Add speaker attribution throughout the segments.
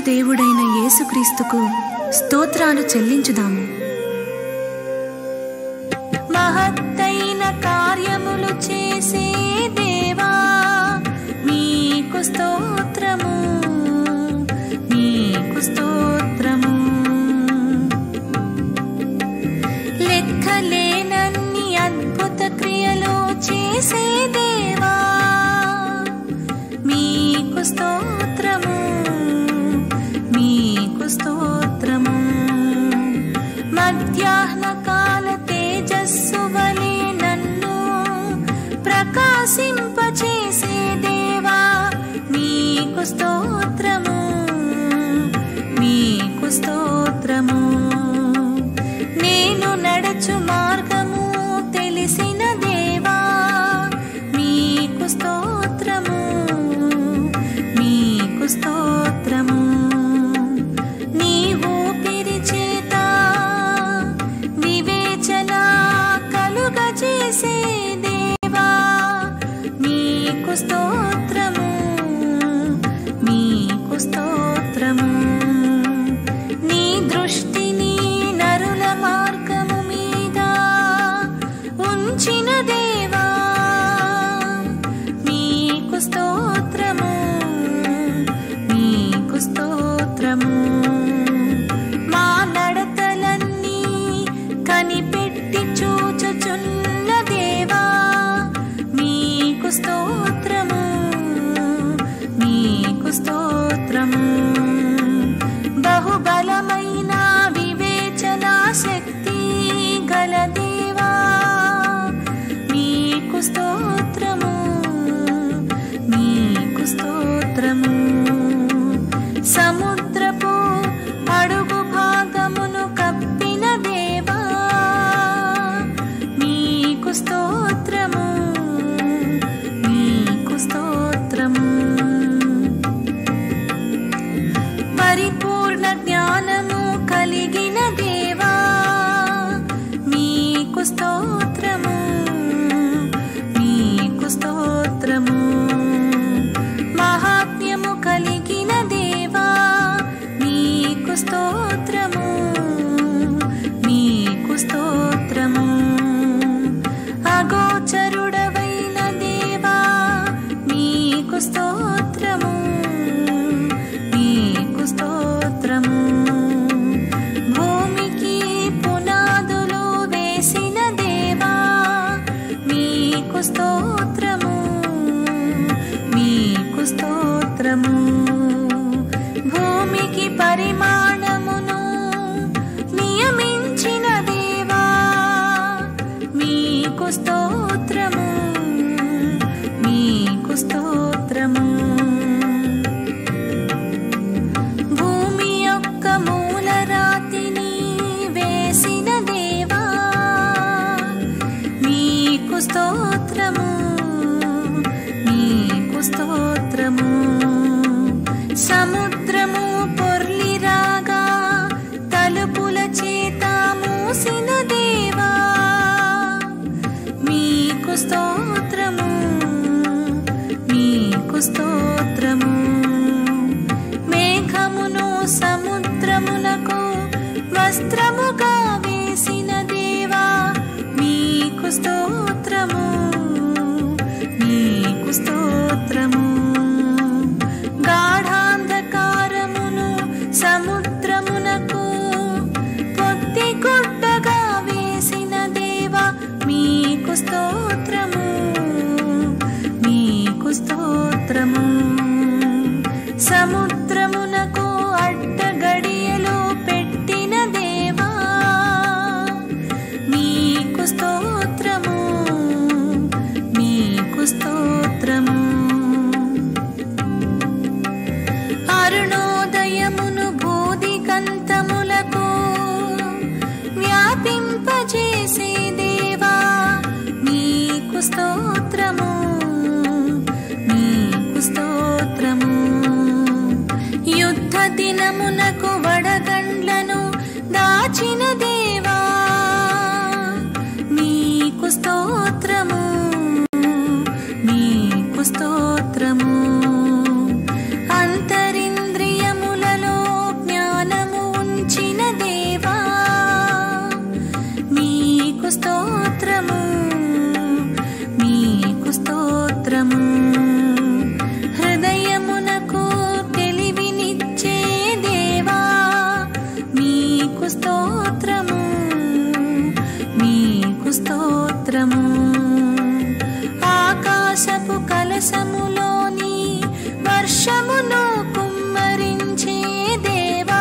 Speaker 1: దేవుడైన యేసుక్రీస్తుకు స్తోత్రాలు చెల్లించుదాము
Speaker 2: మహత్తైన కార్యములు చేసే దేవా మీకు స్తోత్రము మీకు స్తోత్రము లెక్కలేనన్ని అద్భుత క్రియలు చేసే దేవా మీకు స్తోత్రము మీకు స్తోత్రము మధ్యాహ్న కాల తేజస్సు వలె నన్ను ప్రకాశింపచేసే దేవా మీకు స్తోత్రము మీకు స్తోత్రము నేను నడచు మార్గము తెలిసిన దేవా మీకు స్తోత్రము మీకు స్తోత్రము నీ ఊపిరి చేత వివేచన కలుగజేసే దేవా మీకు స్తోత్రము మీకు స్తోత్రము నీ దృష్టిని నరుల మార్గము మీద ఉంచిన దేవా మీకు స్తోత్రము మీకు స్తోత్రము మా నడతలన్నీ కనిపెట్టి చూచుచున్న దేవా మీకు స్తోత్రము మీకు స్తోత్రము బహుబలమైన వివేచన శక్తి గల దేవా మీకు స్తోత్రము మీకు స్తోత్రము సముద్రపు అడుగు భాగమును కప్పిన దేవా మీకు స్తోత్రము మీకు స్తోత్రము పరిపూర్ణ జ్ఞానము కలిగిన దేవా మీకు స్తోత్రము మీకు స్తోత్రము మహాత్మ్యము కలిగిన దేవా మీకు స్తోత్రము మీకు స్తోత్రము అగోచరుడవైన దేవా మీకు స్తోత్రము మీకు స్తోత్రము భూమికి పునాదులు వేసిన దేవా మీకు స్తోత్రము మీకు స్తోత్రము భూమికి పరిమాణమును నియమించిన దేవా మీకు స్తోత్రము మీకు స్తోత్రము భూమి యొక్క మూలరాతిని వేసిన దేవా మీకు స్తోత్రము మీకు స్తోత్రము సముద్రము పొర్లి రాగా తలుపుల చేత మూసిన దేవా మీ స్తోత్రము ఆకాశపు కలశములోని వర్షమును కుమ్మరించే దేవా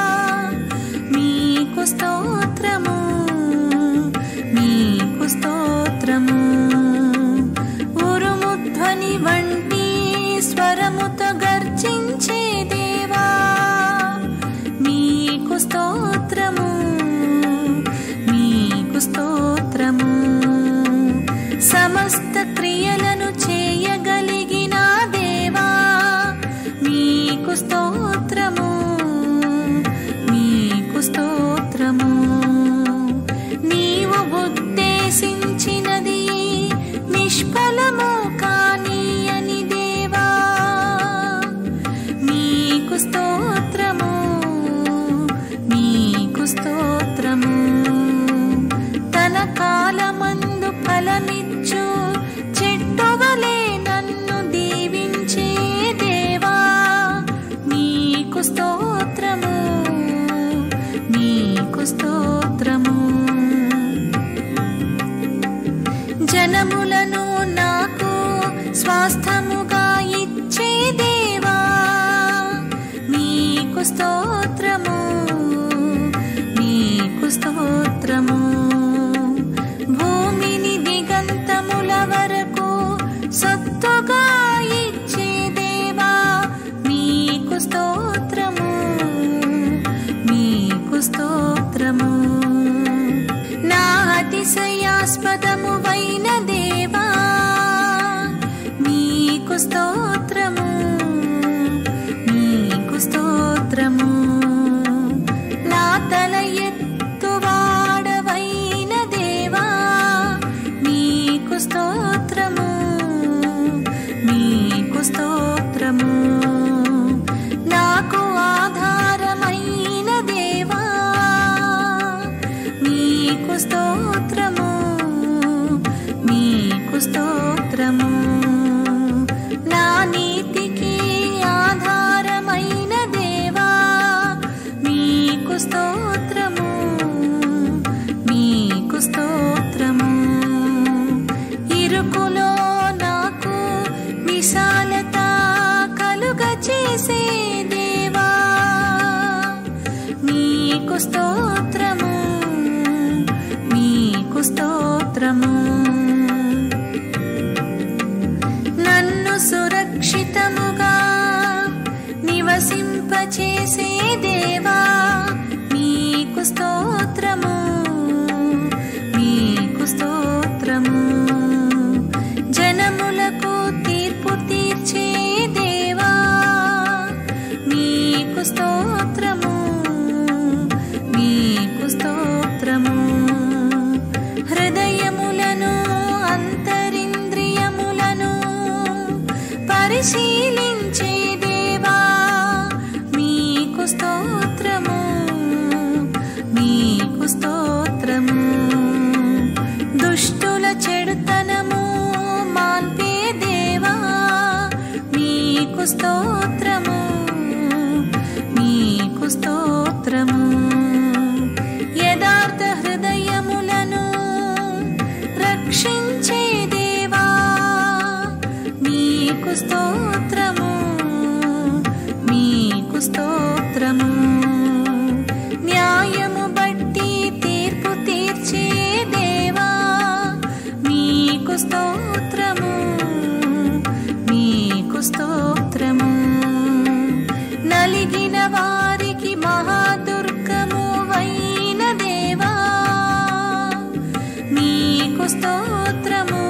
Speaker 2: మీకు స్తోత్రము మీకు స్తోత్రము ఉరుముధ్వని వంటి స్వరముతో గర్జించే దేవా మీకు స్తోత్రము మీకు స్తోత్రము సమస్త క్రియలను చేయగలిగిన దేవా మీకు స్తోత్రము మీకు స్తోత్రము నీవు ఉద్దేశించినది నిష్ఫలము కాని అని దేవా మీకు స్తోత్రము మీకు స్తోత్రము తన కాలమందు ఫలమిచ్చు చెట్టువలే నన్ను దీవించే దేవా మీకు స్తోత్రము మీకు స్తోత్రము జనములను నాకు స్వాస్థముగా ఇచ్చే దేవా మీకు స్తోత్రము మీకు స్తోత్రము భూమిని దిగంతముల వరకు సొత్తుగా ఇచ్చే దేవా మీకు స్తోత్రము మీకు స్తోత్రము నా అతిశయాస్పదము వైన దేవా మీకు స్తోత్రము మీకు స్తోత్రము నా తల ఎత్తువాడవైన దేవా మీకు స్తోత్రము మీకు స్తోత్రము నాకు ఆధారమైన దేవా మీకు స్తోత్రము మీకు స్తోత్రము నా నీతికి ఆధారమైన దేవా మీకు స్తోత్రము మీకు స్తోత్రము ఇరుకులో నాకు విశాలత కలుగ చేసే దేవా మీకు స్తోత్రము మీకు స్తోత్రము నన్ను సురక్షితముగా నివసింపచేసే దేవా మీకు స్తోత్రము మీకు స్తోత్రము జనములకు తీర్పు తీర్చే దేవా మీకు స్తోత్రము మీకు స్తోత్రము హృదయములను అంతరింద్రియములను పరిశీలించే దేవా మీకు స్తోత్రము మీకు స్తోత్రము దుష్టుల చెడుతనము మాన్పే దేవా మీకు స్తోత్రము మీకు స్తోత్రము యథార్థ హృదయములను రక్షించే దేవా మీకు స్తోత్రము మీకు స్తోత్రము న్యాయము బట్టి తీర్పు తీర్చే దేవా మీకు స్తోత్రము మీకు స్తోత్రము నలిగిన వారికి మహాదుర్గము వైన దేవా మీకు స్తోత్రము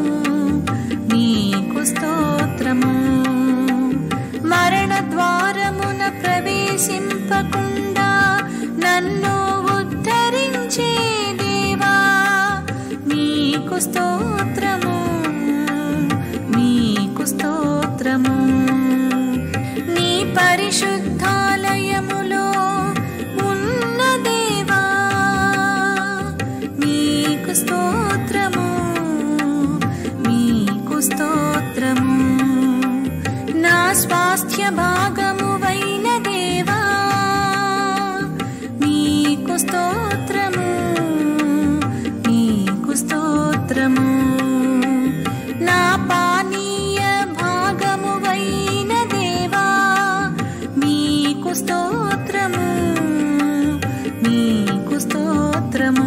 Speaker 2: మీకు స్తోత్రము మరణ ద్వారమున ప్రవేశింపకుండా నన్ను ఉద్ధరించే దేవా మీకు స్తోత్రము మీకు స్తోత్రము నీ పరిశుద్ధాలయములో ఉన్న దేవా మీకు స్తోత్రము మీకు స్తోత్రము నా స్వాస్థ్య భాగము వైన దేవా మీకు స్తోత్రము మీకు స్తోత్రము స్తోత్రము నా పానీయ భాగమువైన దేవా మీకు స్తోత్రము మీకు స్తోత్రము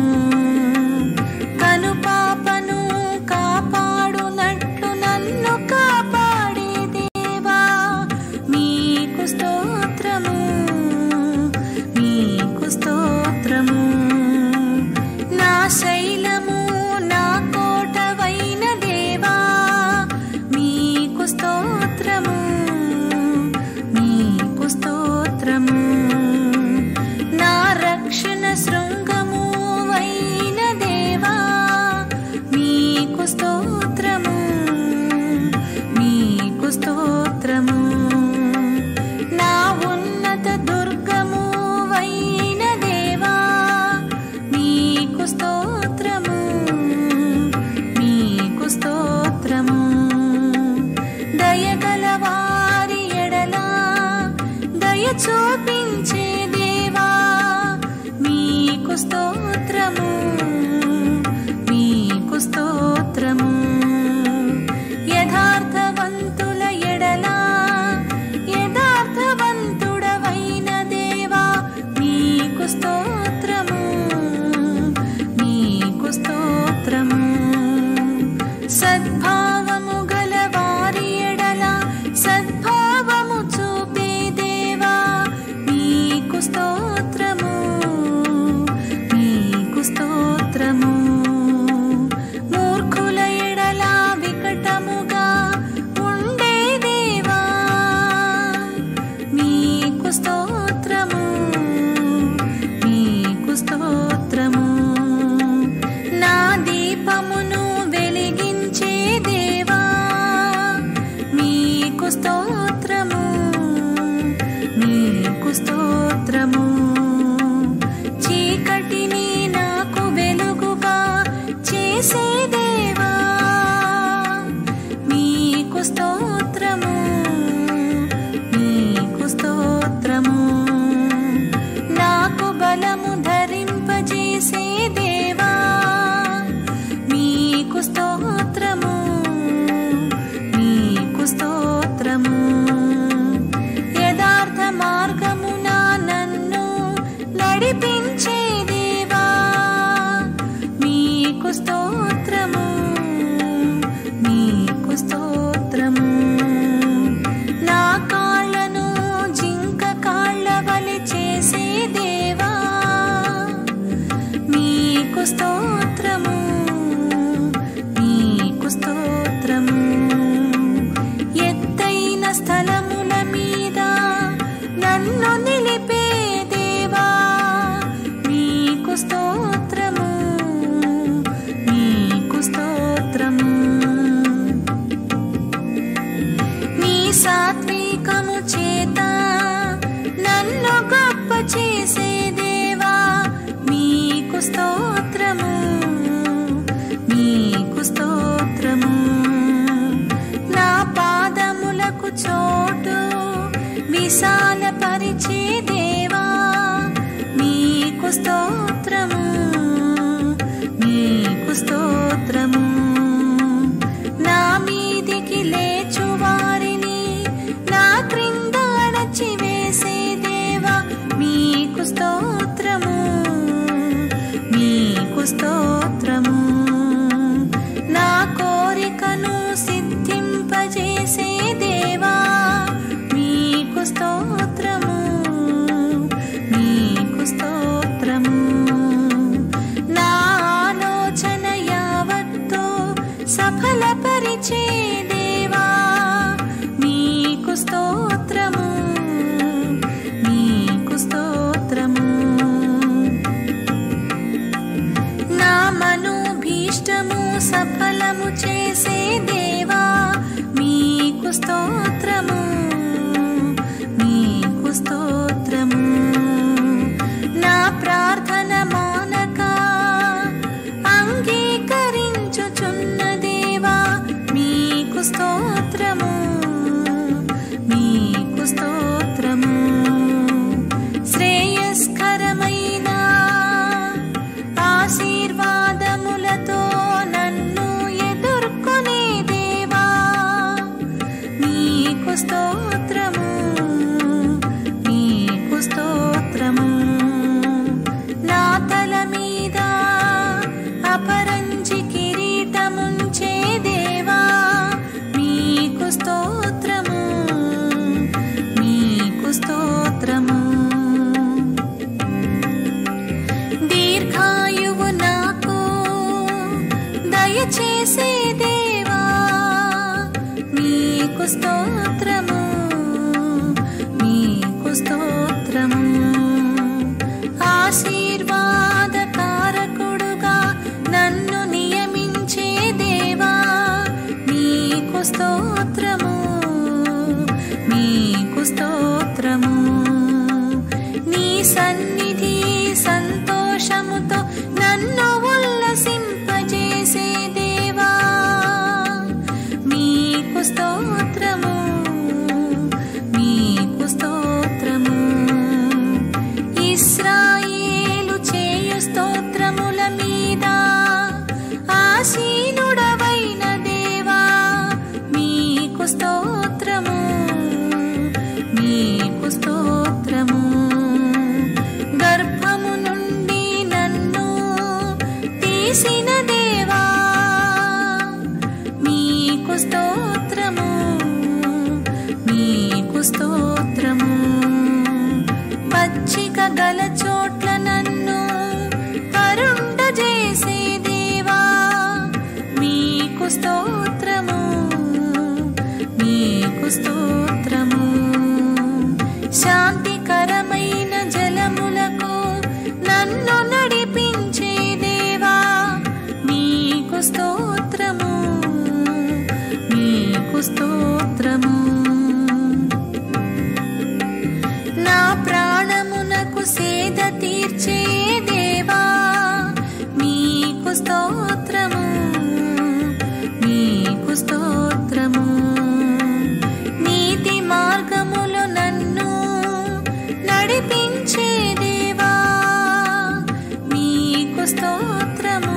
Speaker 2: కనుపాపను కాపాడునట్లు నన్ను కాపాడే దేవా మీకు స్తోత్రము మీకు స్తోత్రము నా శైలము నా కోటవైన దేవా మీకు స్తోత్రము మీకు స్తోత్రము నా రక్షణ శృంగము అయిన దేవా మీకు స్తోత్రము మీకు స్తోత్రము నా ఉన్నత దుర్గము అయిన దేవా మీకు స్తోత్రము మీకు స్తోత్రము దయగల వారి ఎడల దయ చూపించే దేవా మీకు స్తోత్రము మీకు స్తోత్రము యథార్థవంతుల ఎడల యథార్థవంతుడవైన దేవా మీకు స్తోత్రము మీకు స్తోత్రము సద్భావము గల వారి ఎడల సద్భావము చూపే దేవా మీకు స్తోత్రము మీకు స్తోత్రము మూర్ఖుల ఎడల వికటముగా ఉండే దేవా మీకు స్తోత్రము మీకు స్తోత్రము నా దీపమును వెలిగించే దేవా మీకు స్తోత్రము మీకు స్తోత్రము చీకటిని నాకు వెలుగుగా చేసే దేవా మీకు స్తోత్రము మీకు స్తోత్రము నాకు బలము ధరింపజేసే దేవా మీకు స్తోత్రము మీకు స్తోత్రము యథార్థ మార్గమున నన్ను నడిపించే దేవా మీకు స్తోత్రము మీకు స్తోత్రము నా కాళ్ళను జింక కాళ్ళ వలె చేసే దేవా మీకు స్తోత్రము మీకు స్తోత్రము ఎత్తైన స్థలముల మీద నన్ను నిలిపే దేవా మీకు స్తోత్రము మీకు స్తోత్రము నీ సాత్వికము చేత నన్ను గొప్ప చేసే దేవా మీకు స్తోత్రము మీకు స్తోత్రము నా పాదములకు చోటు విశాలపరిచే దేవా మీకు స్తోత్రము మీకు స్తోత్రము నా మీదికి లేచు వారిని నా క్రింద అణచివేసే దేవా మీకు స్తోత్రము మీకు స్తోత్రము నా కోరికను సిద్ధింపజేసే దేవా మీకు స్తోత్రము మీకు స్తోత్రము నా ఆలోచన యావత్తు సఫలపరిచే దేవా మీకు స్తోత్రము మీకు స్తోత్రము నా మనోభీష్టము సఫలము చేసే దేవా మీకు స్తోత్రము మీకు స్తోత్రము నా ప్రార్థన మానక అంగీకరించుచున్న దేవా మీకు స్తోత్రము మీకు స్తోత్రము శ్రేయస్కరమైన ఆశీర్వాదములతో నన్ను దయచేసే దేవా మీకు స్తోత్రము మీకు స్తోత్రము ఆశీర్వాదకారకుడుగా నన్ను నియమించే దేవా మీకు స్తోత్రము మీకు స్తోత్రము నీ సన్నిధి సంతోషముతో నన్ను ఉల్లసింపజేసే దేవా మీకు స్తోత్రము మీకు స్తోత్రము ఇస్రాయేలు చేయు స్తోత్రముల మీద ఆసీనుడవైన దేవా మీకు స్తోత్రము మీకు స్తోత్రము గర్భము నుండి నన్ను తీసిన దేవా మీకు స్తోత్రము మీకు స్తోత్రము పచ్చిక గల చోట్ల నన్ను కరుండజేసే దేవా మీకు స్తోత్రము మీకు స్తోత్రము శాంతికరమైన జలములకు నన్ను నడిపించే దేవా మీకు స్తోత్రము మీకు స్తోత్రము నా ప్రాణమునకు సేద తీర్చే దేవా మీకు స్తోత్రము మీకు స్తోత్రము నీతి మార్గములో నన్ను నడిపించే దేవా మీకు స్తోత్రము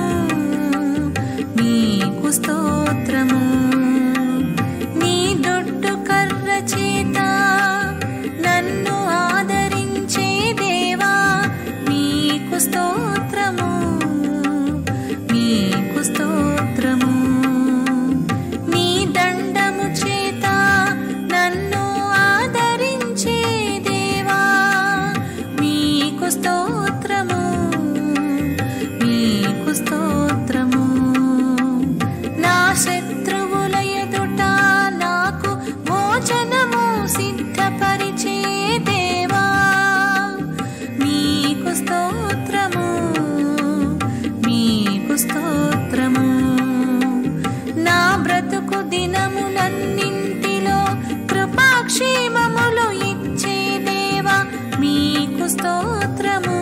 Speaker 2: మీకు స్తోత్రము నీ దొడ్డు కర్ర చేత నన్ను ఆదరించే దేవా మీకు స్తోత్రము మీకు స్తోత్రము నీ దండము చేత నన్ను ఆదరించే దేవా మీకు స్తోత్రము మీకు స్తోత్రము నా శత్రువుల ఎదుట నాకు భోజనము సిద్ధపరిచే దేవా మీకు స్తోత్రము మీకు స్తోత్రము నా బ్రతుకు దినములన్నింటిలో కృపాక్షేమములు ఇచ్చే దేవా మీకు స్తోత్రము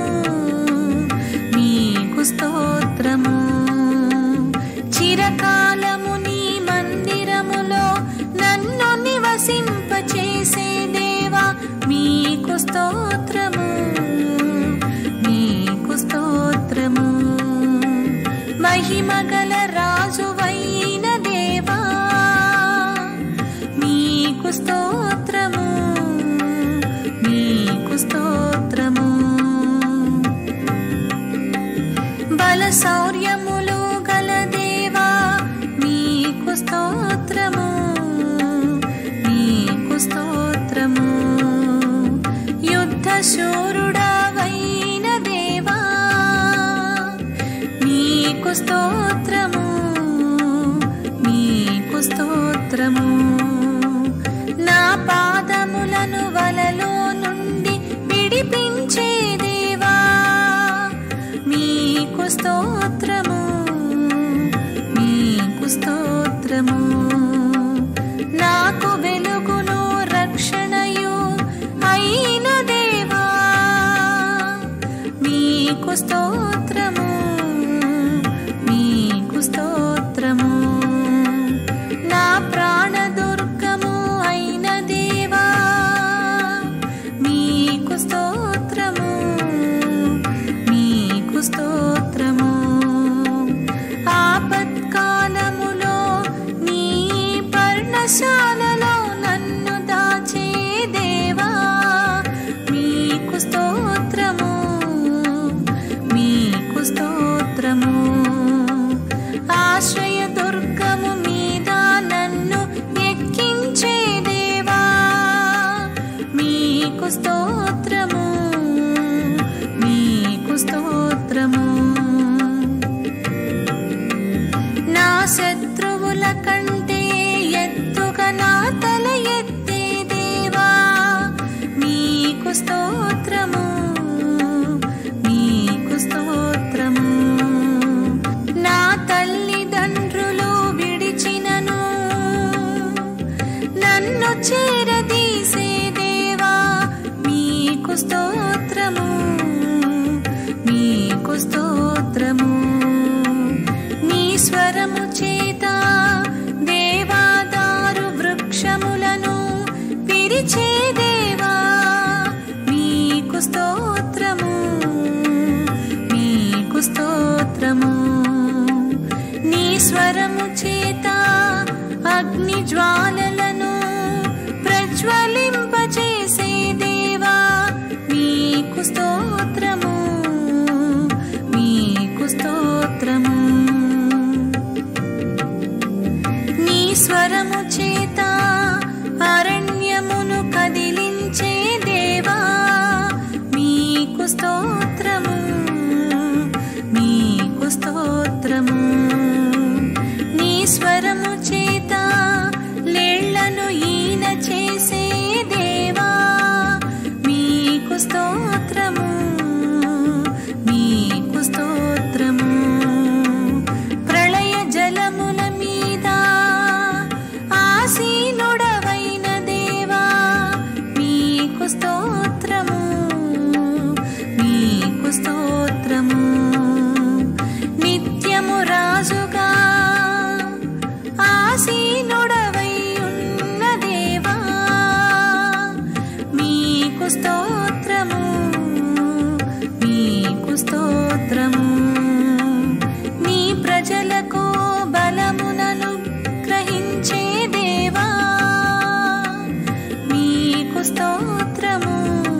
Speaker 2: మీకు స్తోత్రము చిరకాలము నీ మందిరములో నన్ను నివసింపచేసే దేవా మీకు స్తోత్రము మీకు స్తోత్రము మహిమగల రాజువైన దేవా మీకు స్తోత్రము మీకు స్తోత్రము బల శౌర్యములు గల దేవా మీకు స్తోత్రము మీకు స్తోత్రము యుద్ధ శూరుడవైన దేవా మీకు స్తోత్రము మీకు స్తోత్రము నా పాదములను వలలో నుండి విడిపించే దేవా మీకు స్తోత్రము మీకు స్తోత్రము నాకు వెలుగును రక్షణయు అయిన దేవా మీకు స్తోత్రము మీకు స్తోత్రము నా ప్రాణదుర్గము అయిన దేవా మీకు స్తోత్రము మీకు స్తోత్రము ఆపత్కాలములో నీ కొండల కంటే ఎత్తుగా నా తల ఎత్తే దేవా మీకు స్తోత్రము మీకు స్తోత్రము నా తల్లిదండ్రులు విడిచినను నన్ను చేరదీసే దేవా మీకు స్తోత్రము మీకు స్తోత్రము నీ స్వరము చేత దేవాదారు వృక్షములను పిరిచే దేవా మీకు స్తోత్రము మీకు స్తోత్రము నీ స్వరము చేత అగ్ని జ్వాలలను ప్రజ్వలింపచేసే దేవా మీకు స్తోత్రము మీకు స్తోత్రము నీ స్వరము చేత అరణ్యమును కదిలించే దేవా మీకు స్తోత్రము మీకు స్తోత్రము నీ స్వరము చేత లేళ్లను ఈన చేసే దేవా మీకు స్తోత్రము మీకు స్తోత్రము ప్రళయ జలముల మీద ఆసీనుడవైన దేవా మీకు స్తోత్రము మీకు స్తోత్రము నిత్యము రాజుగా ఆసీనుడవై ఉన్న దేవా మీకు స్తోత్రము మీకు స్తోత్రము నీ ప్రజలకు బలమునను గ్రహించే దేవా మీకు స్తోత్రము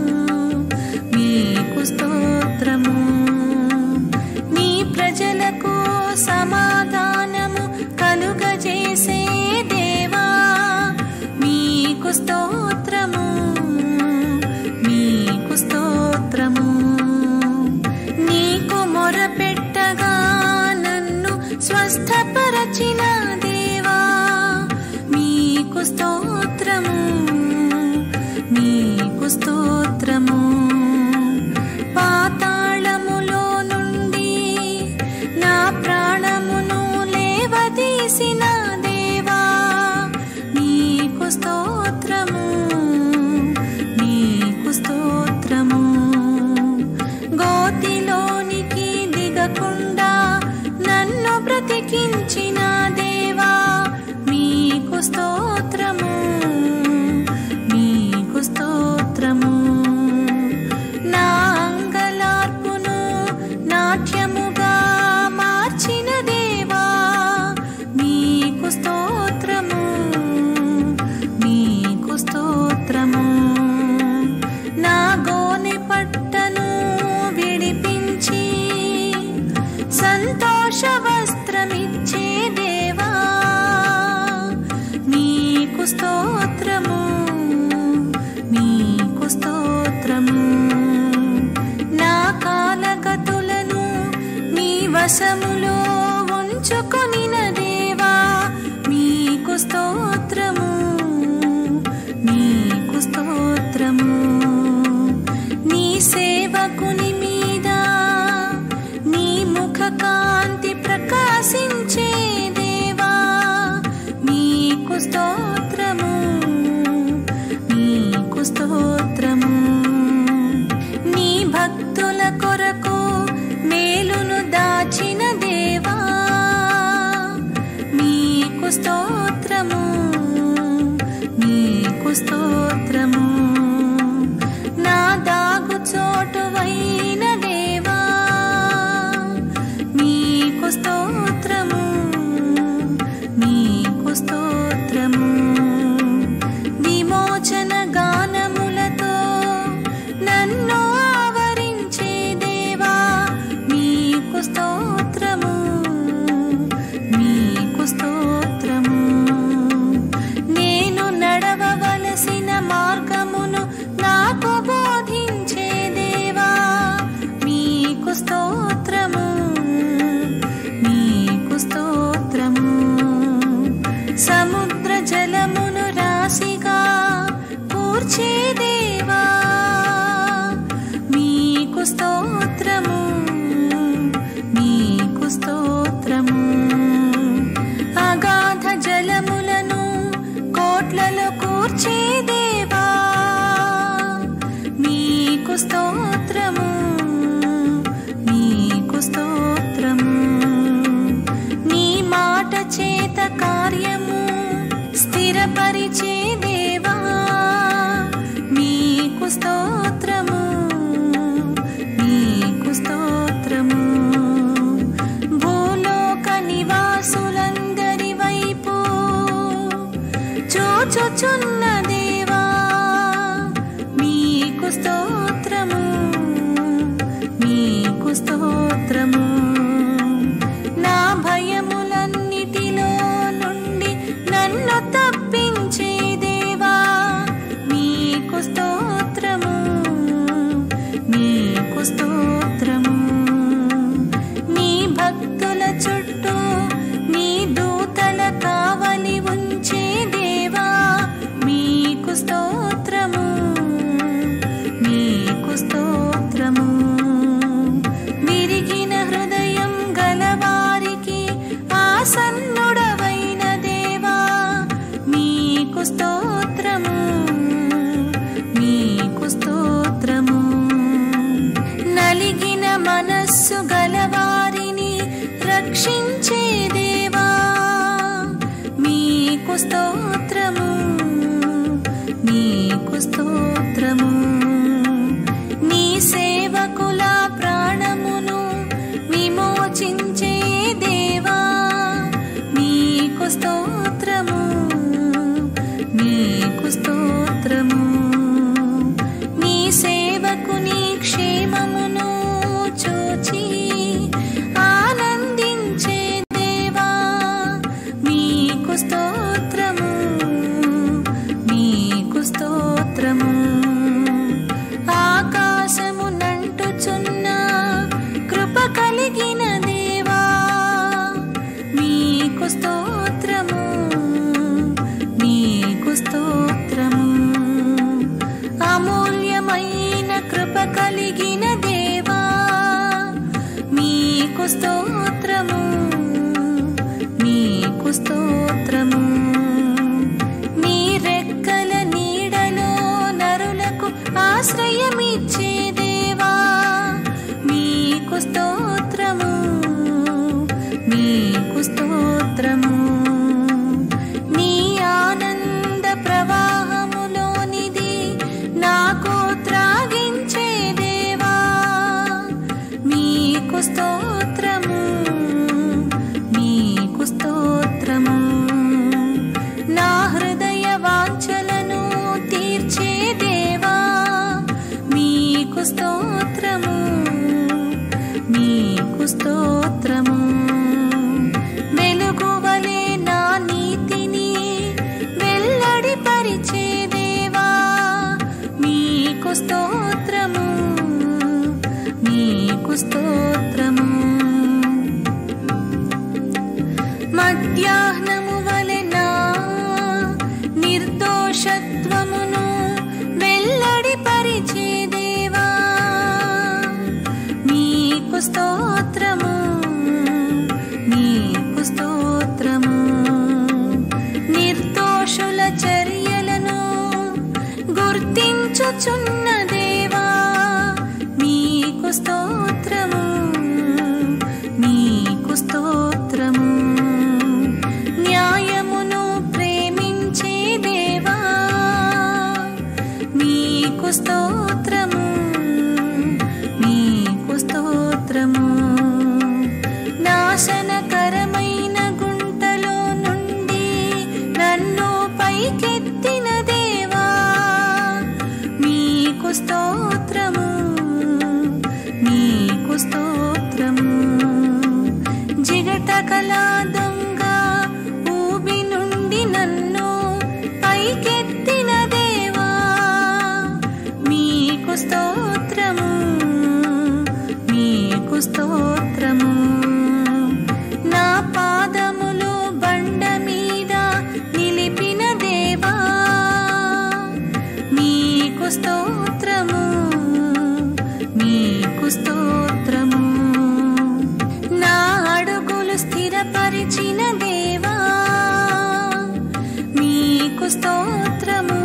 Speaker 2: మీకు స్తోత్రము నీ ప్రజలకు సమాధానము కలుగజేసే దేవా మీకు స్తోత్రము మీకు స్తోత్రము నీకు మొరపెట్టగా నన్ను స్వస్థపరచిన దేవా మీకు స్తోత్రము మీకు స్తోత్రము పాతాళములో నుండి నా ప్రాణమును లేవదీసిన దేవా నీకు స్తోత్రము నీకు స్తోత్రము గోతిలోనికి దిగకుండా నన్ను బ్రతికించిన దేవా మీకు స్తోత్రము మీకు స్తోత్రము నా అంగలార్పును నాట్యముగా మార్చిన దేవా మీకు కూర్చే దేవా మీకు స్తోత్రము మీకు స్తోత్రము అగాధ జలములను కోట్లలో కూర్చే దేవా మీకు స్తోత్రము మీకు స్తోత్రము నీ మాట చేత కార్యము స్థిరపరిచే దేవా మీకు స్తోత్రము మీకు స్తోత్రము భూలోక నివాసులందరి వైపు చూచుచున్న దేవా మీకు స్తోత్రము మీకు స్తోత్రము నా భయములన్నిటిలో నుండి నన్ను తప్పించే దేవా మీకు స్తోత్రము మీకు స్తోత్రము నీ భక్తుల చుట్టూ నీ దూతల కావలి ఉంచే దేవా మీకు స్తోత్రము మీకు స్తోత్రము విరిగిన హృదయం గలవారికి ఆసన్నుడవైన దేవా మీకు స్తోత్రము మీకు స్తోత్రము నలిగిన మనస్సు గలవారిని రక్షించే దేవా మీకు స్తోత్రము మీకు స్తోత్రము నీ సేవకుల ప్రాణమును విమోచించే దేవా మీకు స్తోత్రము మీకు స్తోత్రము నీ సేవకుని క్షేమమును చూచి ఆనందించే దేవా మీకు స్తోత్రము మీకు స్తోత్రము ఆకాశము నంటుచున్న కృప కలిగిన దేవా మీకు స్తోత్రము మీకు స్తోత్రము అమూల్యమైన కృప కలిగిన దేవా మీకు స్తోత్రము మీకు స్తోత్రము నీ రెక్కల నీడలో నరులకు ఆశ్రయమిచ్చే దేవా మీకు స్తోత్రము మీకు స్తోత్రము నీ ఆనంద ప్రవాహములోనిది నాకు త్రాగించే దేవా మీకు స్తోత్రము మీకు స్తోత్రము నా హృదయ వాంఛలను తీర్చే దేవా మీకు స్తోత్రము మీకు స్తోత్రము వెలుగువలే నా నీతిని వెల్లడి పరిచే దేవా మీకు స్తోత్రము మీకు స్తోత్రము మధ్యాహ్నము వలె నా నిర్దోషత్వమును వెల్లడి పరిచే దేవా మీకు స్తోత్రము మీకు స్తోత్రము నిర్దోషుల చర్యలను గుర్తించుచున్న దేవా మీకు స్తోత్రము మీకు స్తోత్రము న్యాయమును ప్రేమించే దేవా మీకు స్తోత్రము మీకు స్తోత్రము నాశనకరమైన గుంటలో నుండి నన్ను పైకెత్తిన దేవా మీకు ఉంచిన దేవా మీకు స్తోత్రము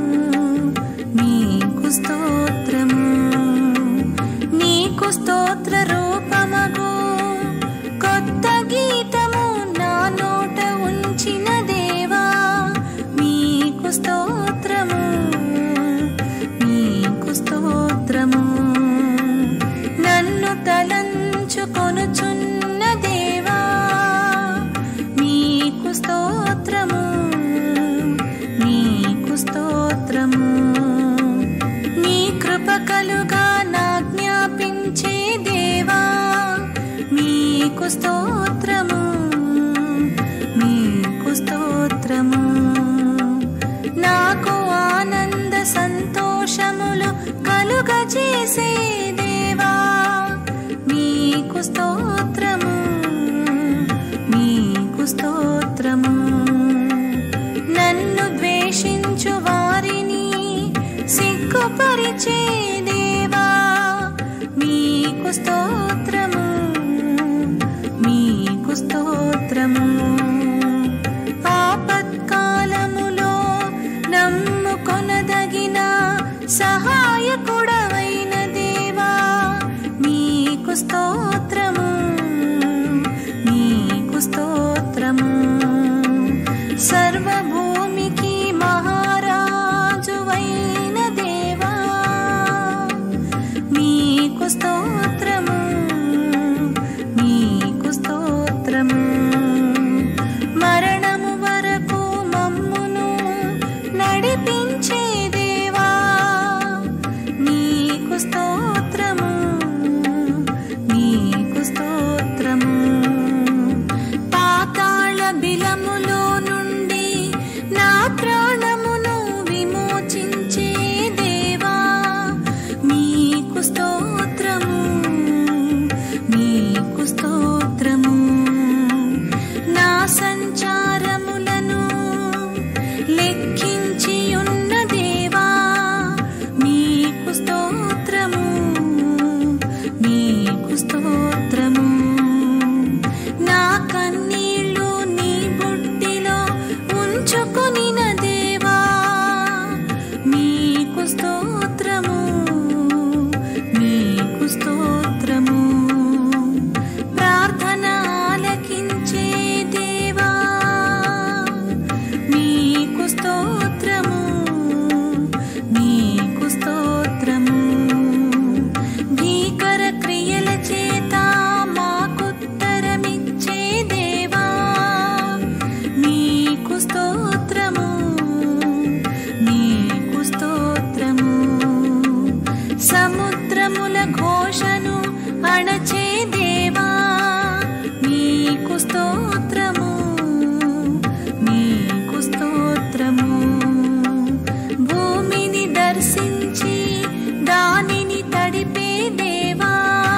Speaker 2: మీకు స్తోత్రము నీకు స్తోత్ర రూపమగు కొత్త గీతము నా నోట ఉంచిన దేవా మీకు స్తోత్రము మీకు స్తోత్రము నన్ను తలంచుకొనుచున్న దేవా మీకు స్తోత్రము మీకు స్తోత్రము నీ కృప కలుగా నా జ్ఞాపించే దేవా మీకు స్తోత్రము మీకు స్తోత్రము నాకు ఆనంద సంతోషములు కలుగజేసే దేవా మీకు స్తోత్రము మీకు స్తోత్రము నన్ను ద్వేషించు వారిని సిగ్గుపరిచే దేవా మీకు స్తోత్రము మీకు స్తోత్రము ఆపత్కాలములో నమ్ముకొనదగిన సహాయకుడవైన దేవా మీకు స్తోత్రము మీకు స్తోత్రము సర్వభూమికి మహారాజువైన దేవా మీకు స్తోత్రము మీకు స్తోత్రము మరణము వరకు మమ్మును నడిపించే దేవా మీకు స్తోత్రము మీకు స్తోత్రము పాతాళ బిలములో నుండి నా ప్రాణమును విమోచించే దేవా మీకు స్తోత్రము మీకు స్తోత్రము నా సంచారములను లెక్కించి ఉన్న దేవా మీకు స్తోత్రము మీకు స్తోత్రము నా కన్నీళ్ళు నీ బుట్టిలో ఉంచుకొనిన దేవా మీకు స్తోత్రము మీకు స్తోత్రము ప్రార్థన ఆలకించే దేవా మీకు స్తోత్రము మీకు స్తోత్రము భీకర క్రియల చేత మాకుత్తరమిచ్చే దేవా మీకు స్తోత్రము మీకు స్తోత్రము సముద్రముల ఘోషను అణచే దేవా మీకు స్తోత్రము మీకు స్తోత్రము భూమిని దర్శించి దానిని తడిపే దేవా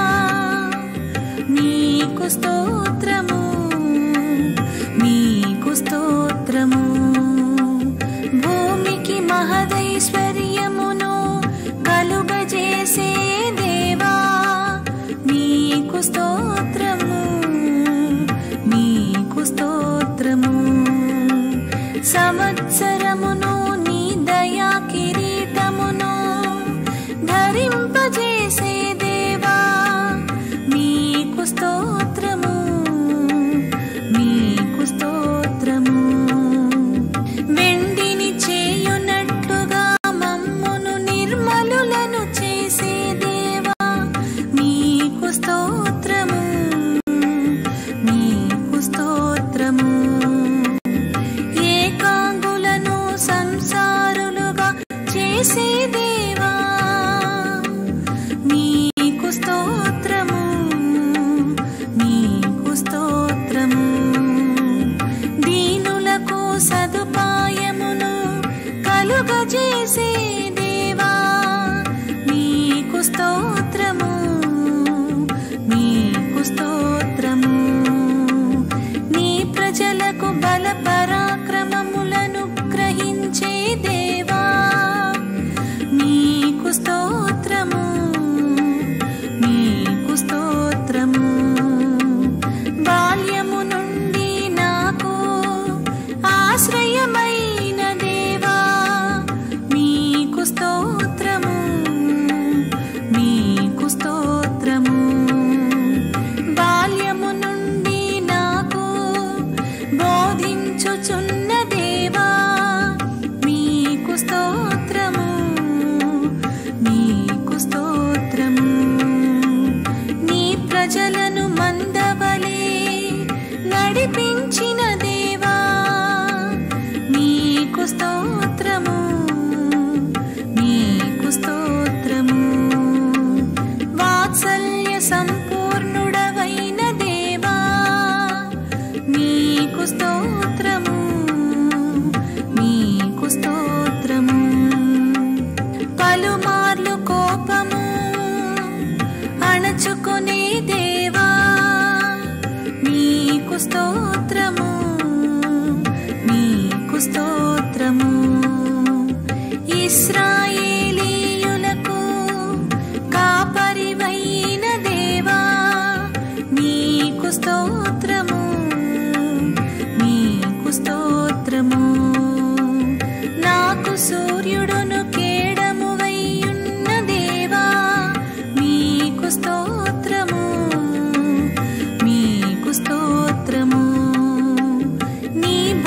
Speaker 2: మీకు స్తోత్రము మీకు స్తోత్రము భూమికి మహదైశ్వర్యమును కలుగజేసే దేవా మీకు స్తోత్రము మీకు స్తోత్రము సంవత్సరమును నీ దయా కిరీటమును ధరింపజేసే దేవా మీకు స్తోత్రము మీకు స్తోత్రము వెండిని చేయునట్లుగా మమ్మును నిర్మలులను చేసే దేవా మీకు స్తోత్రము మీకు స్తోత్రము ఏకాంగులను సంసారులుగా చేసే దేవా మీకు స్తోత్రము మీకు స్తోత్రము దీనులకు సదుపాయమును కలుగజేసే దేవా మీకు స్తోత్రము మీకు స్తోత్రము నీ ప్రజలకు బల పరాక్రమములను గ్రహించే దేవా మీకు స్తోత్రము మీకు స్తోత్రము బాల్యము నుండి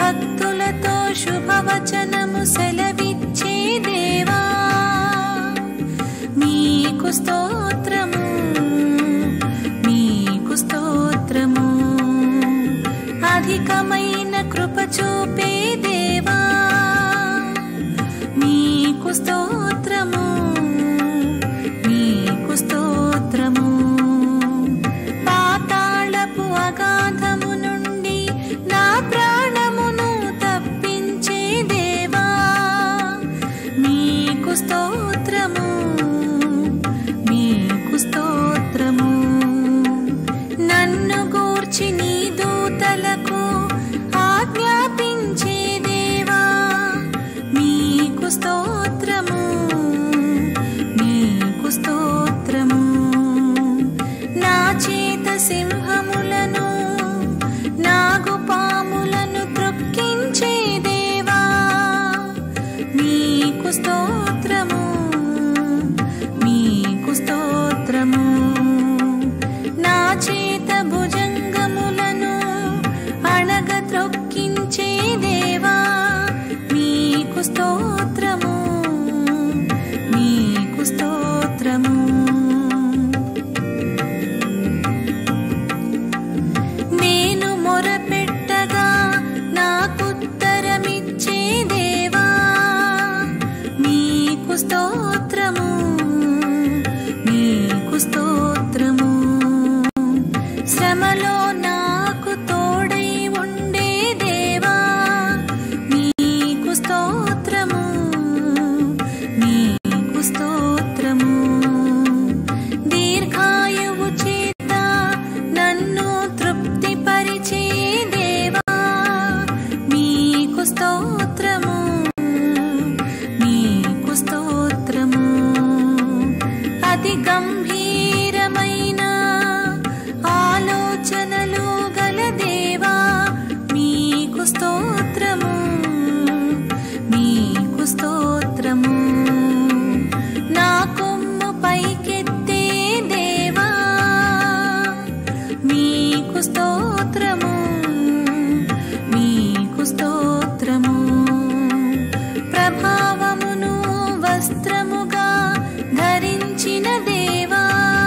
Speaker 2: భక్తులతో శుభవచనము సెలవిచ్చే దేవా మీకు స్తోత్రము మీకు స్తోత్రము అధికమైన కృప చూపే దేవా మీకు స్తోత్రము మీకు స్తోత్రము పాతాళపు అగాధము నుండి నా ప్రాణమును తప్పించే దేవా మీకు స్తోత్రము మీకు స్తోత్రము నన్ను గూర్చి నీ దూతలకు ఆజ్ఞాపించే దేవా మీకు స్తోత్రము మీకు స్తోత్రము నా చేత సింహములను నాగుపాములను త్రొక్కించే దేవా మీకు స్తోత్రము మీకు స్తోత్రము నా చేత భుజంగములను అణగ త్రొక్కించే దేవా మీకు స్తోత్రము మీకు స్తోత్రము నేను మొరపెట్టగా నాకుత్తరమిచ్చే దేవా మీకు స్తోత్రము మీకు స్తోత్రము శ్రమలో నాకు తోడై ఉండే దేవా మీకు స్తోత్రము మీకు స్తోత్రము దీర్ఘాయువు చేత నన్ను తృప్తిపరిచే దేవా మీకు స్తోత్రము మీకు స్తోత్రము అతి గంభీరమైన ఆలోచనలు గల దేవా మీకు స్తోత్రము మీకు స్తోత్రము నా కొమ్ము పైకెత్తే దేవా మీకు స్తోత్రము మీకు స్తోత్రము ప్రభావమును వస్త్రముగా ధరించిన దేవా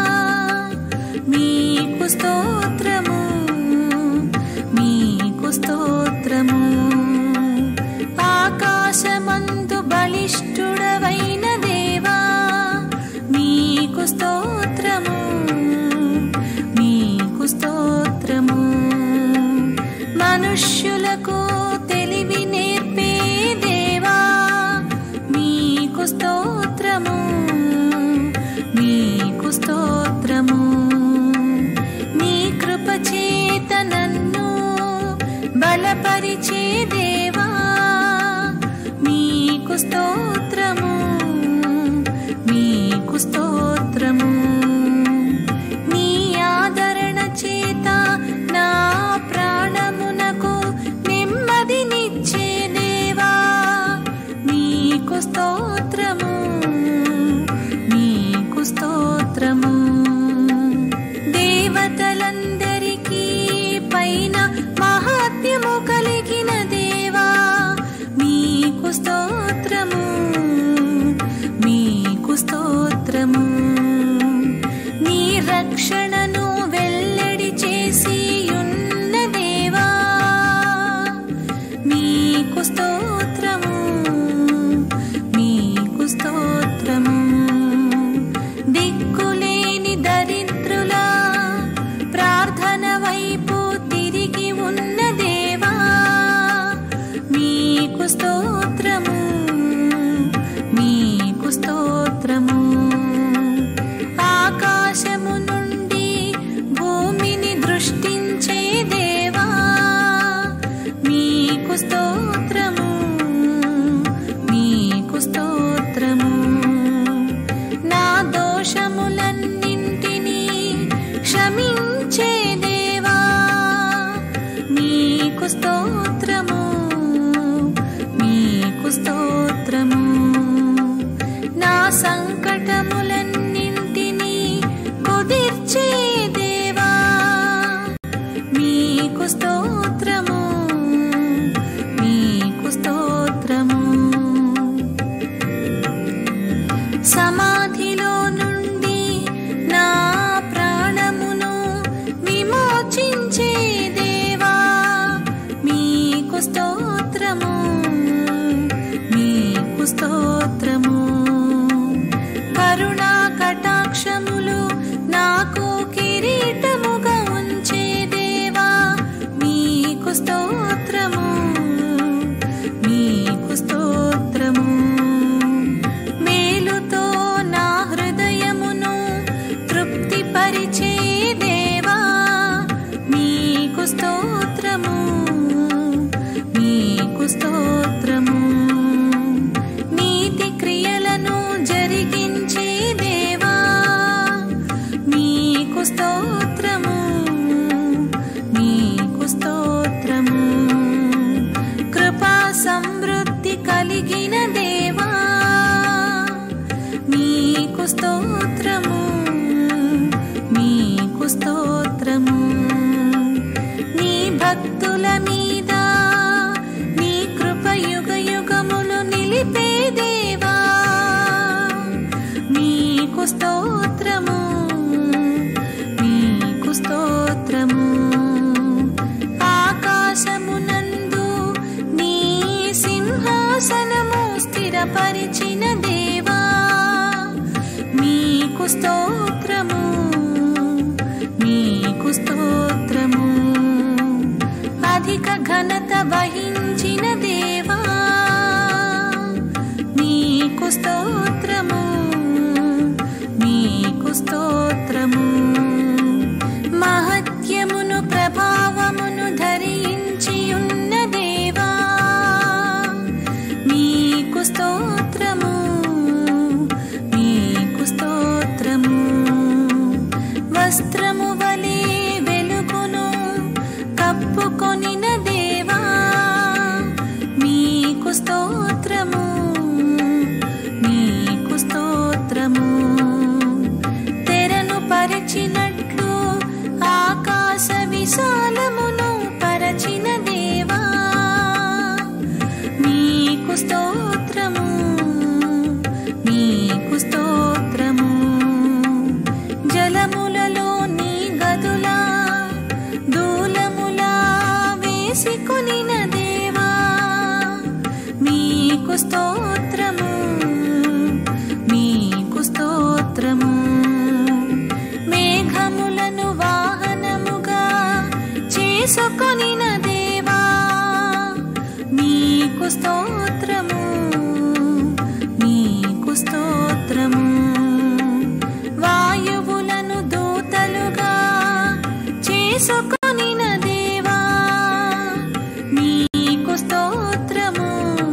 Speaker 2: మీకు స్తోత్రము మీకు స్తోత్రము ఆకాశమందు బలిష్ఠుడవైన దేవా మీకు స్తోత్రము మీకు స్తోత్రము మనుష్యులకు తెలివి నేర్పే దేవా మీకు స్తోత్రము మీకు స్తోత్రము నీ కృప చేత నన్ను బలపరిచే దేవా మీకు స్తోత్రము మీకు స్తోత్రము నీ ఆదరణ చేత నా ప్రాణమునకు నెమ్మదినిచ్చే దేవా మీకు స్తోత్రము మీకు స్తోత్రము దేవతలందరికీ పైన మహాత్మ్యము కలిగిన దేవా మీకు స్తోత్రము మీకు స్తోత్రము నీ రక్షణను వెల్లడి చేసి ఉన్న దేవా మీకు స్తోత్రము మీకు స్తోత్రము దిక్కులేని దరిద్రుల ప్రార్థన వైపు తిరిగి ఉన్న దేవా మీకు స్తోత్రము మీకు స్తోత్రము ఆకాశము నుండి భూమిని దృష్టించే దేవా మీకు స్తోత్రము మీకు స్తోత్రము నా దోషములన్నింటినీ క్షమించే దేవా మీకు స్తోత్రము మీకు స్తోత్రము నా సంకటములన్నింటినీ కుదిర్చే దేవా మీకు స్తోత్రము స్తోత్రము మీకు స్తోత్రము కరుణా కటాక్షములు నాకు కిరీటముగా ఉంచే దేవా మీకు స్తోత్రము మీకు స్తోత్రము మేలుతో నా హృదయమును తృప్తిపరిచే దేవా మీకు స్తోత్రము మీకు స్తోత్రము నీతి క్రియలను జరిగించే దేవా మీకు స్తోత్రము మీకు స్తోత్రము కృపా సమృద్ధి కలిగిన దేవా మీకు స్తోత్రము మీకు స్తోత్రము నీ భక్తుల మీద నీ కృప యుగ యుగములు నిలిపే దేవా మీకు స్తోత్రము మీకు స్తోత్రము ఆకాశమునందు నీ సింహాసనము స్థిరపరిచిన దేవా మీకు స్తోత్రము మీకు స్తోత్రము అధిక ఘనత వహించిన దేవా మీకు స్తోత్రము మీకు స్తోత్రము మహత్యమును ప్రభావమును ధరించి ఉన్న దేవా మీకు స్తోత్రము మీకు స్తోత్రము వస్త్రము వలె వెలుగును కప్పుకొనిన దేవా మీకు స్తోత్రము మీకు స్తోత్రము తెరను పరిచినట్లు ఆకాశ విశాలమును పరచిన దేవా మీకు స్తోత్రము మీకు స్తోత్రము జలములలో నీ గదులా దూలములా వేసికొనిన దేవా మీకు స్తోత్రము మీకు స్తోత్రము మేఘములను వాహనముగా చేసుకొనిన దేవా మీకు స్తోత్రము మీకు స్తోత్రము వాయువులను దూతలుగా చేసుకొనిన దేవా మీకు స్తోత్రము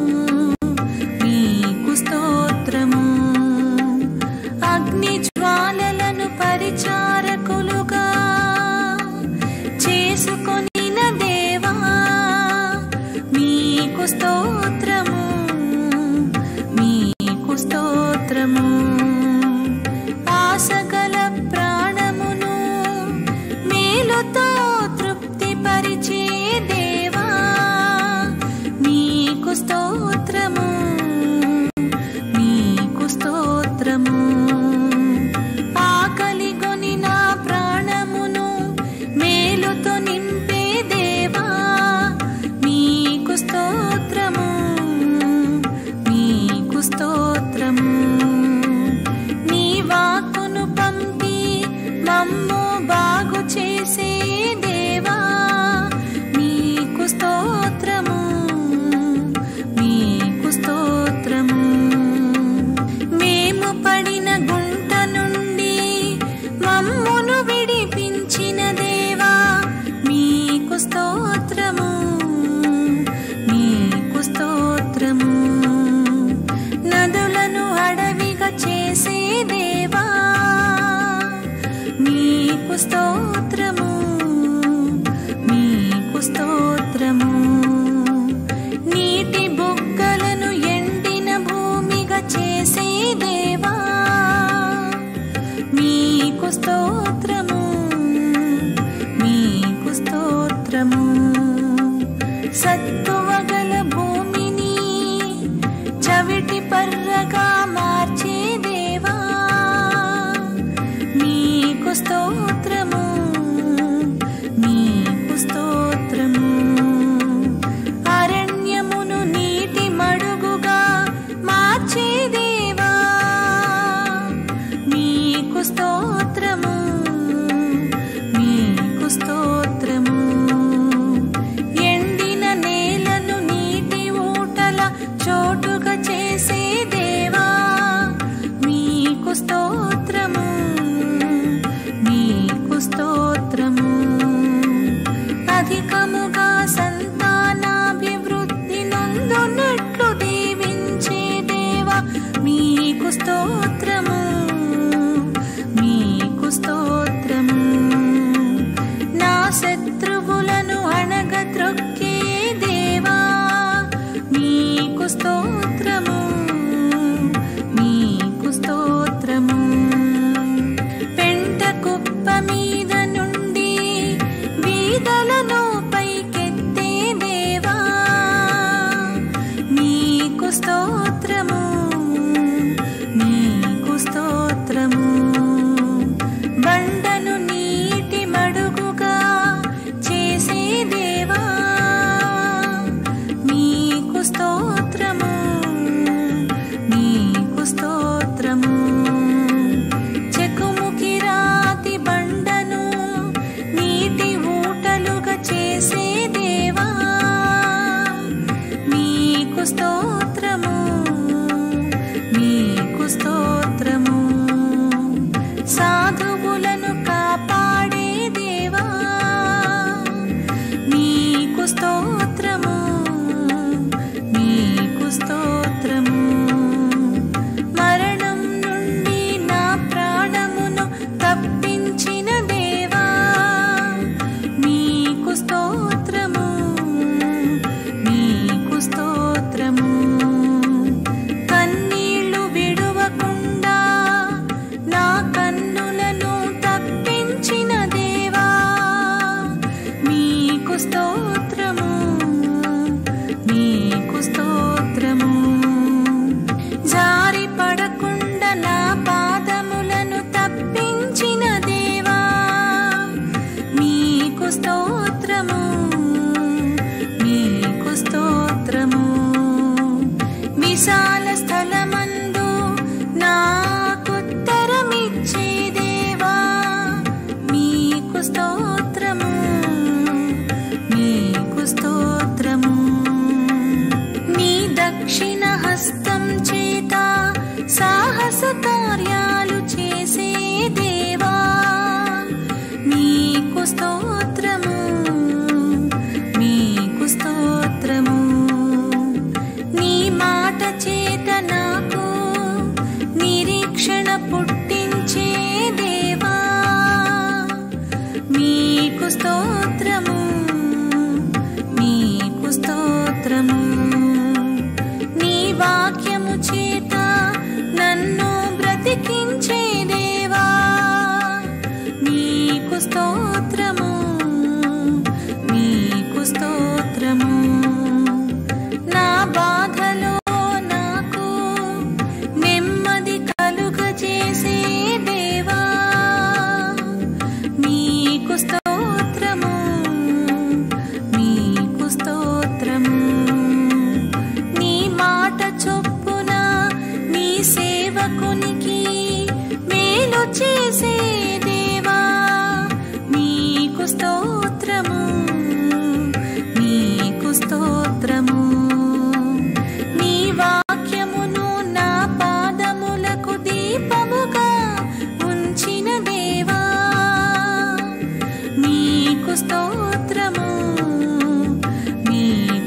Speaker 2: మీకు స్తోత్రము అగ్ని జ్వాలలను పరిచారకులుగా చేసుకొనిన దేవా మీకు స్తోత్రము మీకు స్తోత్రము ఆశగల ప్రాణమును మేలుతో తృప్తి పరిచే దేవా మీకు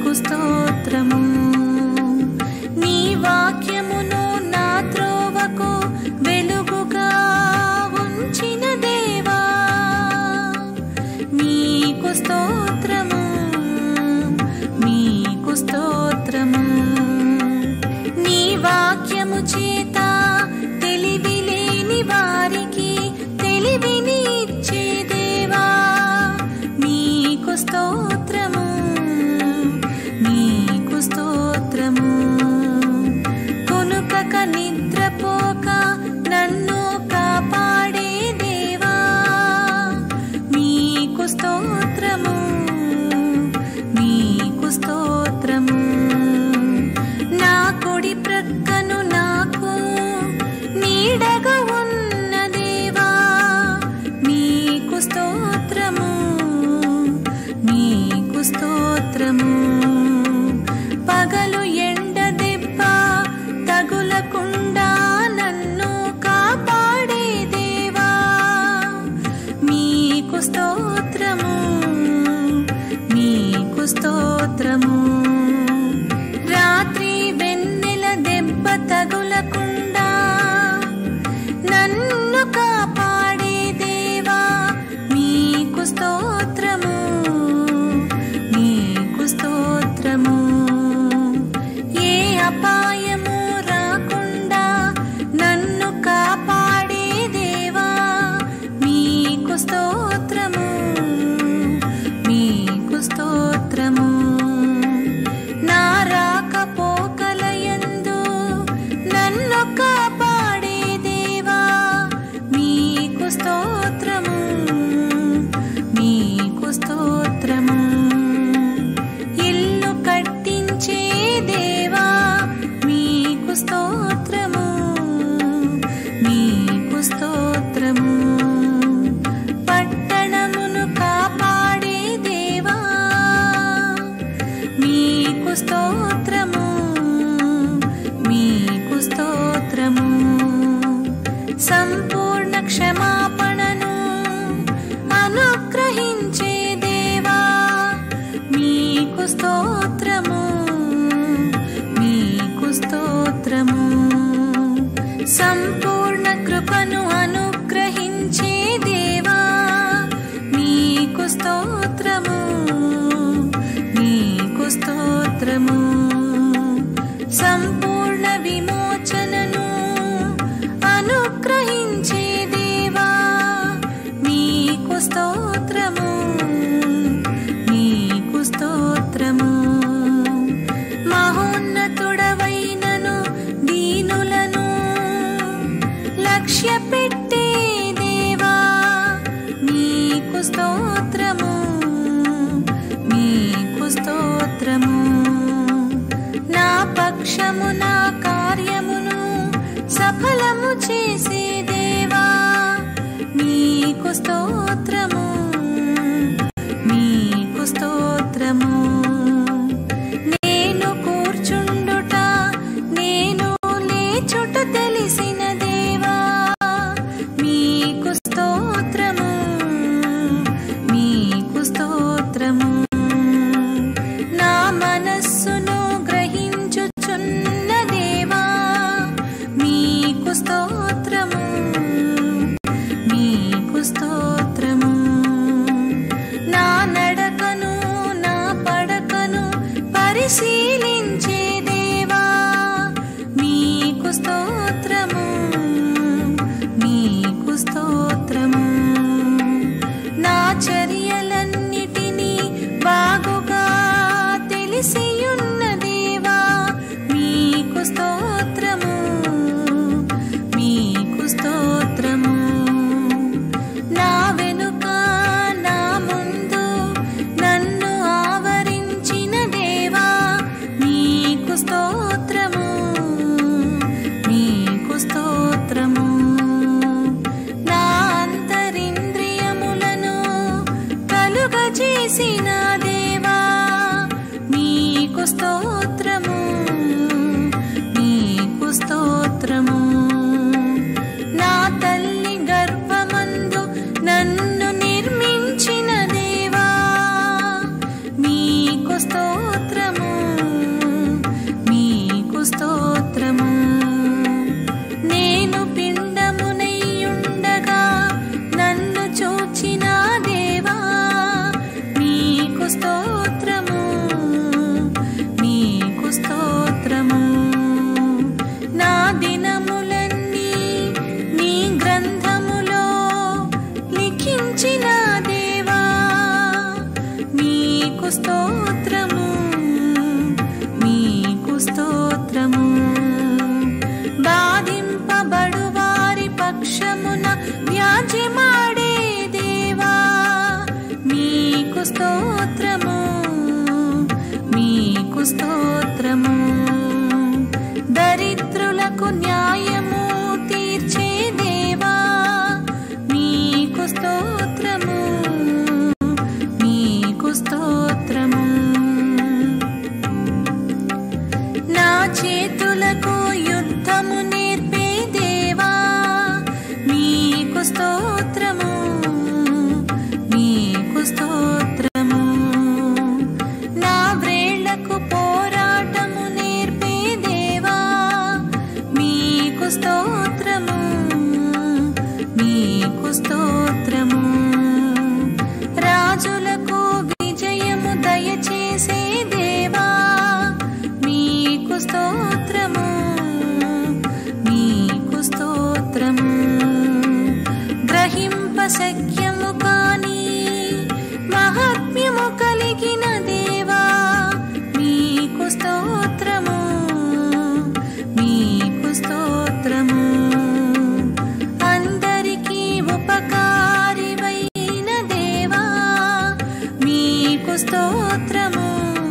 Speaker 2: మీకు స్తోత్రము నీ వాక్యమును నా త్రోవకు వెలుగుగా ఉంచిన దేవా మీకు స్తోత్రము మీకు స్తోత్రము నీ వాక్యము చేత తెలివి లేని వారికి తెలివిని ఇచ్చే దేవా మీకు స్తోత్రము మీకు స్తోత్రము కొనుకక నిద్రపోక నన్ను కాపాడే దేవా మీకు స్తోత్రము మీకు స్తోత్రము నా కుడి ప్రక్కను నాకు నీడగా ఉన్న దేవా మీకు స్తోత్రము మీకు స్తోత్రము పగలు ఎండ దెబ్బ తగులకుండా నన్ను కాపాడే దేవా మీకు స్తోత్రము మీకు స్తోత్రము రాత్రి వెన్నెల దెబ్బ తగులకుండా నన్ను కాపాడే దేవా మీకు స్తోత్రము మీకు స్తోత్రము ఏ అపాయము రాకుండా నన్ను కాపాడే దేవా మీకు స్తోత్రము మీకు స్తోత్రము నా రాకపోకలయందు నన్ను కాపాడే దేవా మీకు స్తోత్రము మీకు స్తోత్రము ఇల్లు కట్టించే దేవా మీకు స్తోత్రము మీకు స్తోత్రము పట్టణమును కాపాడే దేవా మీకు స్తోత్రము మీకు స్తోత్రము సంపూర్ణ క్షమాపణను అనుగ్రహించే దేవా మీకు స్తోత్రము మీకు స్తోత్రము సంపూర్ణ కృపను అనుగ్రహించే దేవా మీకు స్తోత్రము మీకు స్తోత్రము సంపూర్ణ విమోచనను అనుగ్రహించే దేవా మీకు స్తోత్రము మీకు స్తోత్రము మహోన్నతుడవైనను దీనులను లక్ష్య పెట్టే దేవా మీకు స్తోత్రము మీకు స్తోత్రము నా పక్షము నా కార్యమును సఫలము చేసే దేవా మీకు స్తోత్రము మీకు స్తోత్రము నేను కూర్చుండుట నేను లేచుట తెలిసిన దేవా మీకు స్తోత్రము మీకు స్తోత్రము నా మనస్సును గ్రహించుచున్న దేవా మీకు స్తోత్రము మీకు స్తోత్రము నా నడకను నా పడకను పరిశీలించే దేవా మీకు స్తోత్రము మీకు స్తోత్రము నా చర్యలన్నిటినీ బాగుగా తెలిసియున్న దేవా మీకు స్తోత్రము మీకు స్తోత్రము నా వెనుక నా ముందు నన్ను ఆవరించిన దేవా మీకు స్తోత్రము మీకు స్తోత్రము నా అంతరింద్రియములను కలుగజేసిన దేవా మీకు స్తోత్రము మీకు స్తోత్రము నా తల్లి గర్భమందు నన్ను నిర్మించిన దేవా మీకు స్తోత్రము చేతులకు యుద్ధము నేర్పే దేవా మీకు స్తోత్రము మీకు స్తోత్రము నా వ్రేళ్లకు పోరాటము నేర్పే దేవా మీకు స్తోత్రము మీకు స్తోత్రము రాజులకు విజయము దయచేసే దేవా మీకు స్తోత్రము మీకు స్తోత్రము గ్రహింప శక్యము కాని మహాత్మ్యము కలిగిన దేవా మీకు స్తోత్రము మీకు స్తోత్రము అందరికీ ఉపకారివైన దేవా మీకు స్తోత్రము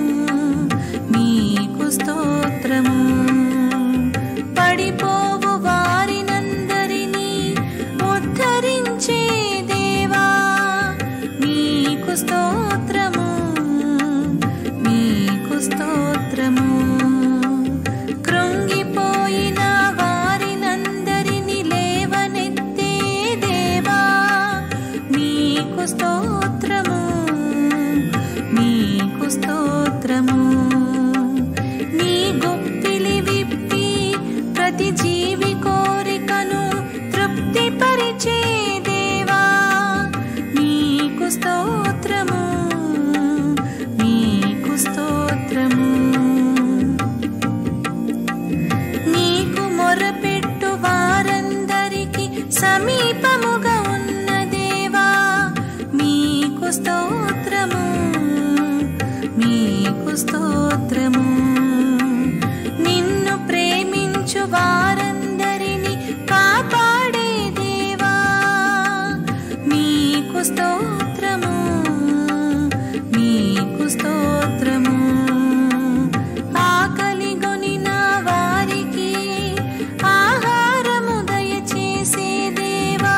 Speaker 2: మీకు స్తోత్రము పడిపోవు వారినందరినీ ఉద్ధరించే దేవా మీకు స్తోత్రము మీకు స్తోత్రము కృంగిపోయిన వారినందరినీ లేవనెత్తే దేవా మీకు స్తోత్రము మీకు స్తోత్రము నీ గుప్పిలి విప్పి ప్రతి జీవి కోరికను తృప్తిపరిచే దేవా మీకు స్తోత్రము మీకు స్తోత్రము నీకు మొరపెట్టు వారందరికి సమీపముగా ఉన్న దేవా మీకు స్తోత్రము మీకు స్తోత్రము నిన్ను ప్రేమించు వారందరిని కాపాడే దేవా మీకు స్తోత్రము మీకు స్తోత్రము ఆకలిగొనిన వారికి ఆహారము దయచేసే దేవా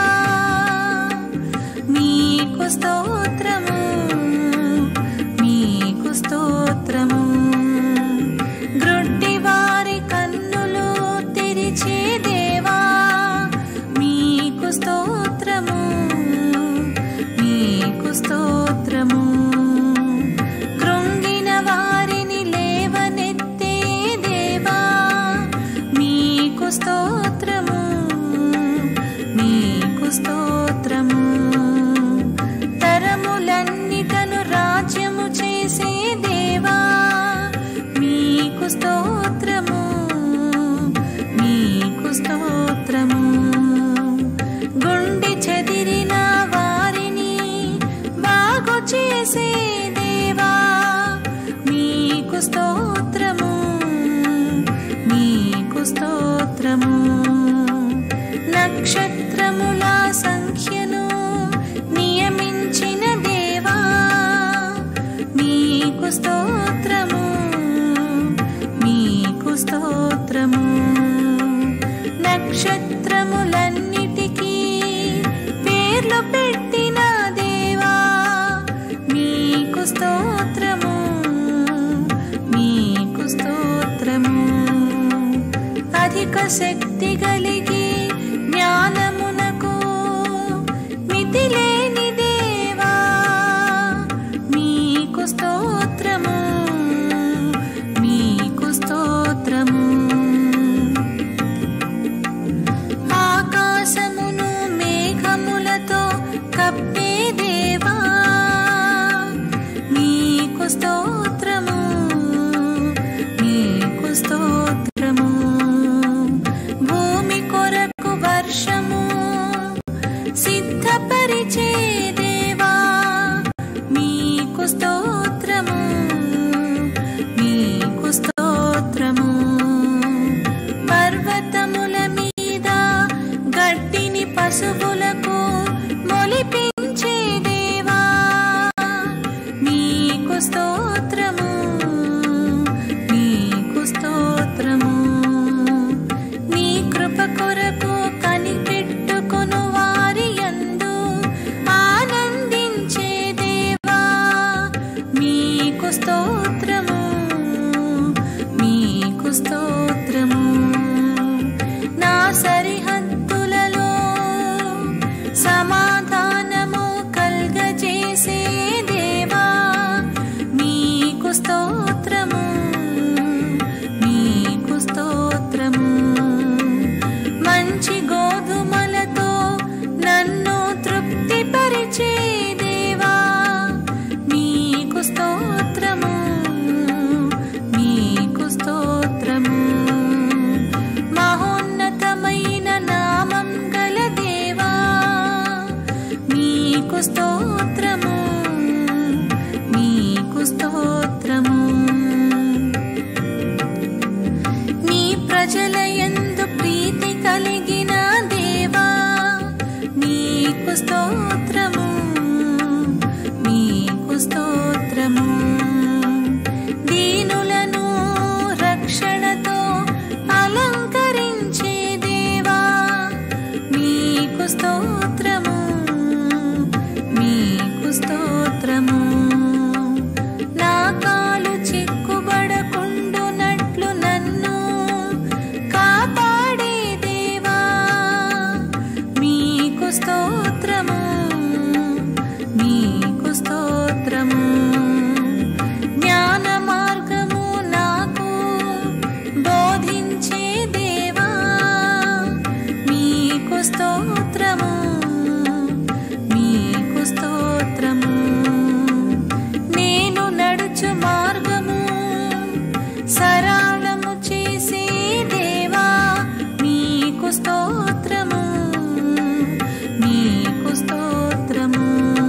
Speaker 2: మీకు స్తోత్రము మీకు స్తోత్రము గ్రుడ్డి వారి కన్నులు తెరిచే దేవా మీకు స్తోత్రము మీకు స్తోత్రము కృంగిన వారిని లేవనెత్తే దేవా మీకు స్తోత్రము మీకు స్తోత్రము తరములన్నిటను రాజ్యము చేసే దేవా మీకు స్తోత్రము మీకు స్తోత్రము గుండె చెదిరిన వారిని బాగు చేసే దేవా మీకు స్తోత్రము మీకు స్తోత్రము నక్షత్రముల సంఖ్యను నియమించిన దేవా మీకు స్తోత్రము మీకు స్తోత్రము నక్షత్రములన్నిటికీ పేర్లు పెట్టిన దేవా మీకు స్తోత్రము మీకు స్తోత్రము అధిక శక్తి కలిగి జ్ఞానమునకు మితిలేని దేవా మీకు స్తోత్రము మీకు స్తోత్రము ఆకాశమును మేఘములతో కప్పే దేవా మీకు స్తోత్రము మీకు స్తోత్రము భూమి కొర స్తోత్రము మీకు స్తోత్రము దీనులను రక్షణతో అలంకరించే దేవా మీకు స్తోత్రము మీకు స్తోత్రము నా కాలు చిక్కుబడకుండునట్లు నన్ను కాపాడే దేవా మీకు స్తోత్రము మీకు స్తోత్రము జ్ఞాన మార్గము నాకు బోధించే దేవా మీకు స్తోత్రము మీకు స్తోత్రము నేను నడుచు మార్గము సరళము చేసే దేవా మీకు స్తోత్రము మీకు స్తోత్రము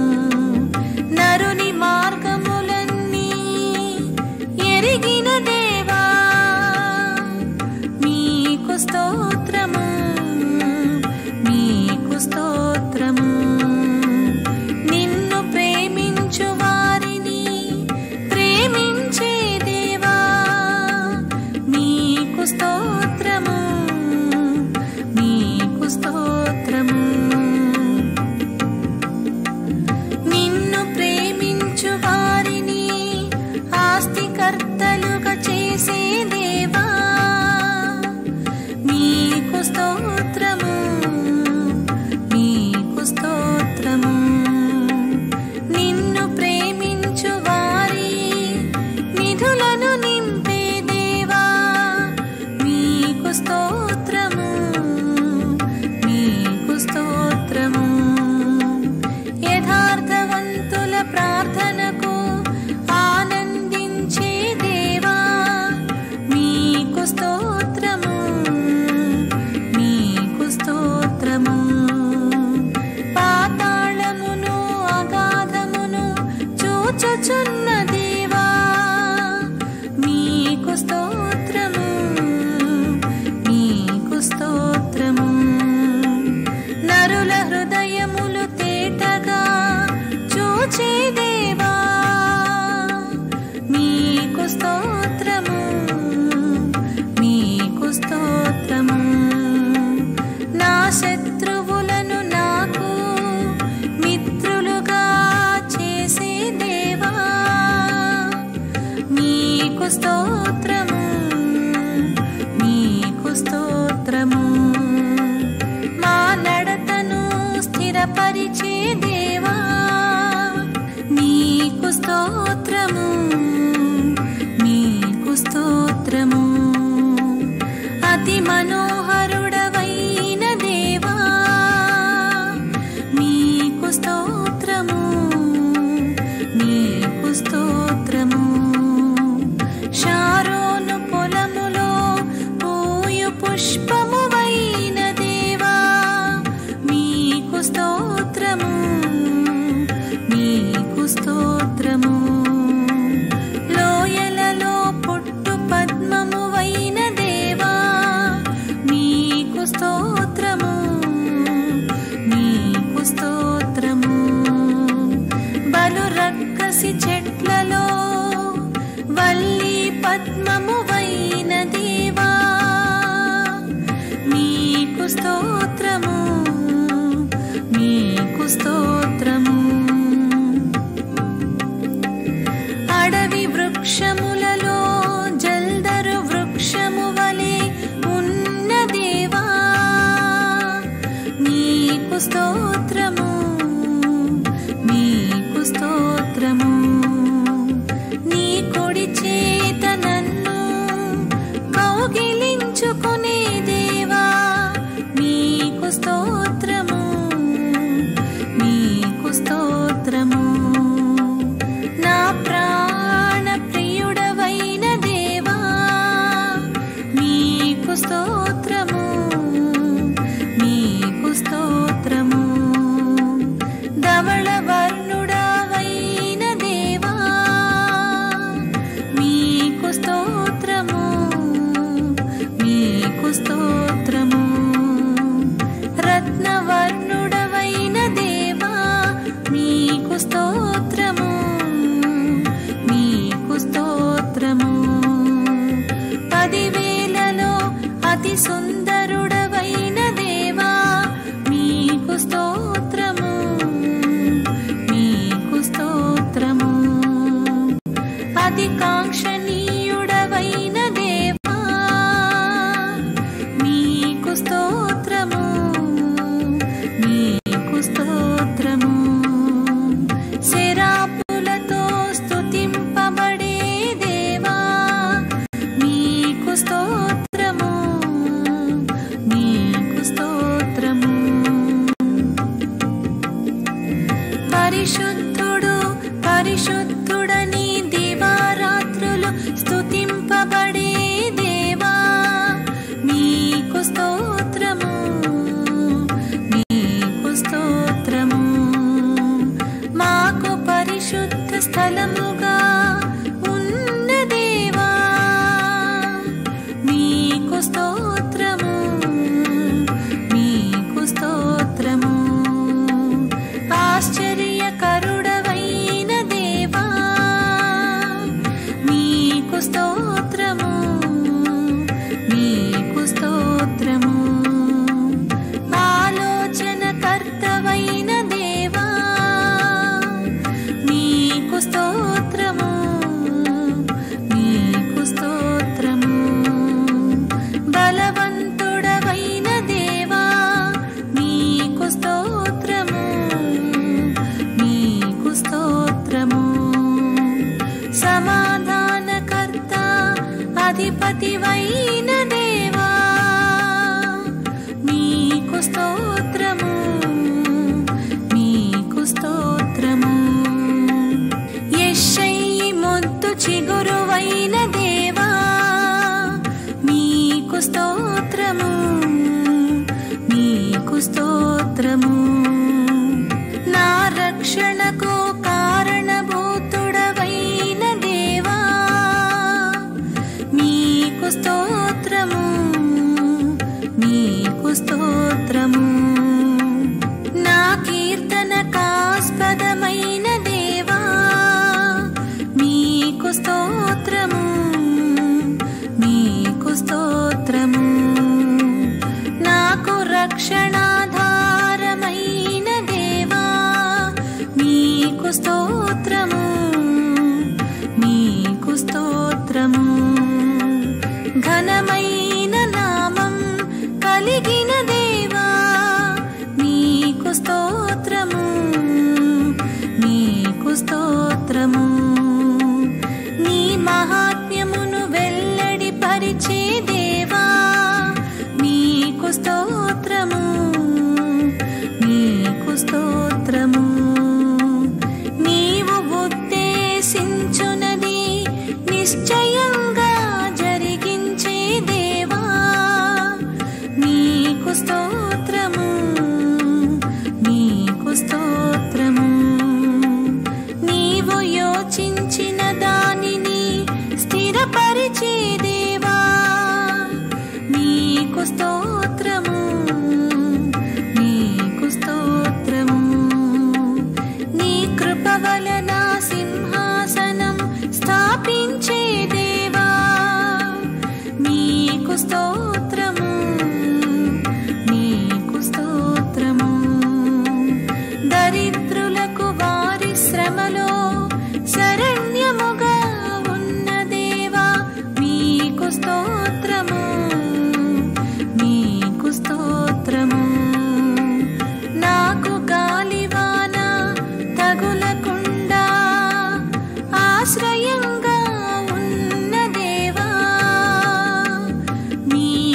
Speaker 2: నరుని మార్గములన్నీ ఎరిగిన దేవా మీకు స్తోత్రము మీకు స్తోత్రము నిన్ను ప్రేమించు వారిని ప్రేమించే దేవా మీకు స్తోత్రము మీకు స్తోత్రము నిన్ను ప్రేమించు వారిని ఆస్తికర్తలుగా చేసే దేవా మీకు స్తోత్రము మీకు స్తోత్రము నిన్ను ప్రేమించు వారి నిధులను నింపే దేవా మీకు స్తోత్రము మీకు స్తోత్రము యథార్థవంతుల ప్రార్థనకు ఆనందించే దేవా మీకు స్తోత్రము మీకు స్తోత్రము పాతాళమును అగాధమును చూచుచున్న దేవా మీకు స్తోత్రము మీకు స్తోత్రము నరుల హృదయములు తేటగా చూచే దేవా మీకు స్తోత్రము మీకు స్తోత్రము నా శత్రువులను నాకు మిత్రులుగా చేసే దేవా మీకు స్తోత్రము మీకు స్తోత్రము మా నడతను స్థిరపరిచే దేవా మీకు స్తోత్రము మీకు స్తోత్రము అతి మనోహరుడవైన దేవా మీకు స్తోత్రము మీకు స్తోత్రము షారోను పొలములో పూయు పుష్పమువైన దేవా మీకు స్తోత్రము మీకు స్తోత్రము లోయలలో పుట్టు పద్మమువైన దేవా మీకు స్తోత్రము మీకు స్తోత్రము బలు రక్కసి చెట్లలో వల్లి పద్మమువైన దేవా మీకు స్తోత్రము మీకు స్తోత్రము అడవి వృక్షములలో జల్దరు వృక్షము వలె ఉన్న దేవా మీకు స్తోత్రము మీకు స్తోత్రము నీ కొడి చేత నన్ను కౌగిలించుకునే దేవా మీకు స్తోత్రము మీకు అతి సుందరుడవైన దేవా మీకు స్తోత్రము మీకు స్తోత్రము అతి కాంక్షణీయుడవైన దేవా మీకు స్తోత్రము మీకు స్తోత్రము శరాపులతో స్తుతింపబడే దేవా మీకు స్తోత్రము మీకు స్తోత్రము పరిశుద్ధుడు పరిశుద్ధుడని దివారాత్రులు స్తుతింపబడే దేవా మీకు స్తోత్రము మీకు స్తోత్రము మాకు పరిశుద్ధ స్థలముగా ఉన్న దేవా మీకు స్తోత్రము మీకు స్తోత్రము ఆశ్చర్యకరుడవైన దేవా మీకు స్తోత్రము మీకు స్తోత్రము ఆలోచనకర్తవైన దేవా మీకు స్తోత్రము మీకు స్తోత్రము బలవంతుడవైన దేవా మీకు స్తోత్రము మీకు స్తోత్రము సమాధానకర్త అధిపతివైన దేవా మీకు స్తోత్రము మీకు స్తోత్రము యెషయి మొద్దు చిగురువైన దేవా మీకు స్తోత్రము మీకు స్తోత్రము నా రక్షణకు కారణభూతుడవైన దేవా మీకు స్తోత్రము మీకు స్తోత్రము నా కీర్తనకాస్పదమైన దేవా మీకు స్తోత్రము మీకు స్తోత్రము నాకు రక్షణాధారమైన దేవా మీకు స్తోత్రము మీకు స్తోత్రము ఘనమైన నామం కలిగిన దేవా మీకు స్తోత్రము మీకు స్తోత్రము నీ మహాత్మ్యమును వెల్లడి పరిచే దేవా మీకు స్తోత్రము మీకు స్తోత్రము నీవు ఉద్దేశించునది నిశ్చయంగా జరిగించే దేవా నీకు స్తోత్రము నీకు స్తోత్రము నీవు యోచించిన దానిని స్థిరపరిచే దేవా నీకు స్తోత్రము నీకు స్తోత్రము నీ కృప వలన సింహాసనం స్థాపించే దేవా నీకు స్తోత్రము నీకు స్తోత్రము దరిద్రులకు వారి శ్రమలో శరణ్యముగా ఉన్న దేవా మీకు స్తోత్రము మీకు స్తోత్రము నాకు గాలివాన తగులకుండా ఆశ్రయంగా ఉన్న దేవా మీ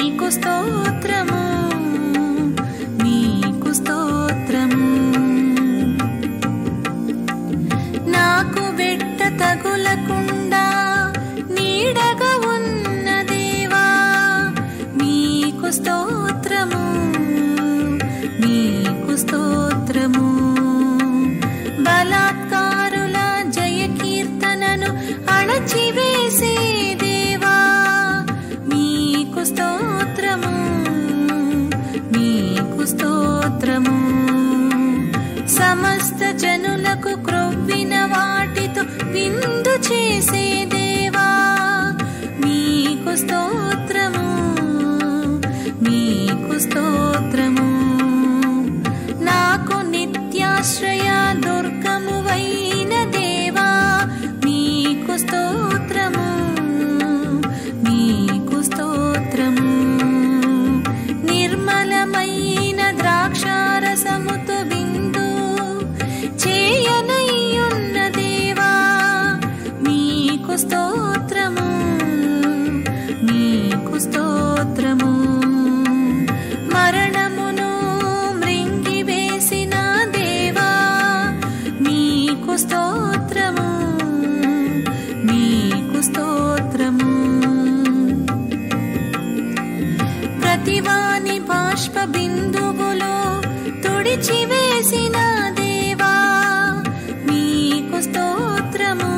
Speaker 2: ప్రతివాని బాష్ప బిందువులో తుడిచివేసిన దేవా మీకు స్తోత్రము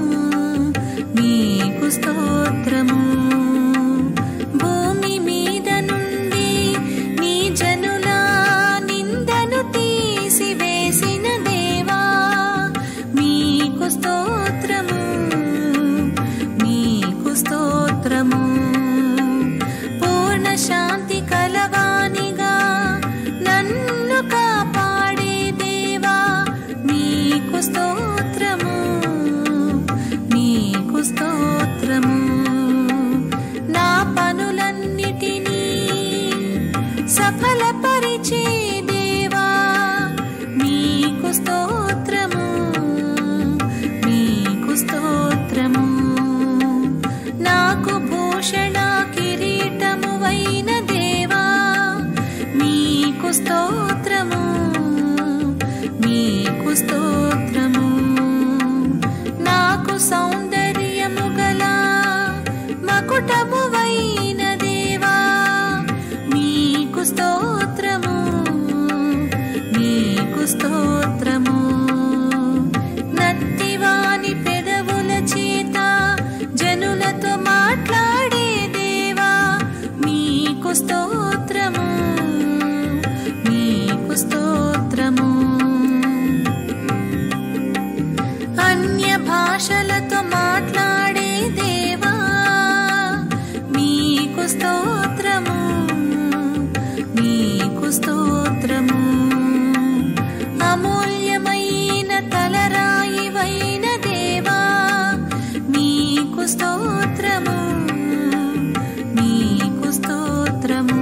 Speaker 2: మీకు స్తోత్రము భూమి మీద నుండి నీ జనుల నిందను తీసివేసిన దేవా మీకు స్తోత్రము మీకు స్తోత్రము పూర్ణ శాంతి కలవానిగా నన్ను కాపాడే దేవా మీకు స్తోత్రము మీకు స్తోత్రము నా పనులన్నిటినీ సఫలపరిచే దేవా మీకు స్తోత్రము మీకు స్తోత్రము నాకు భూషణ కిరీటము వైన దేవా మీకు స్తోత్రము మీకు స్తోత్రము నాకు సౌందర్యము గల మకుటము వైన దేవా మీకు స్తోత్రము మీకు స్తోత్రము నత్తివాని పెదవుల చేత జనులతో మాట్లాడే దేవా మీకు స్తోత్రము మీకు స్తోత్రము అన్య భాషలతో మాట్లాడే దేవా మీకు స్తోత్రము మీకు స్తోత్రము అమూల్యమైన తలరాయివైన దేవా మీకు స్తోత్రము మీకు స్తోత్రము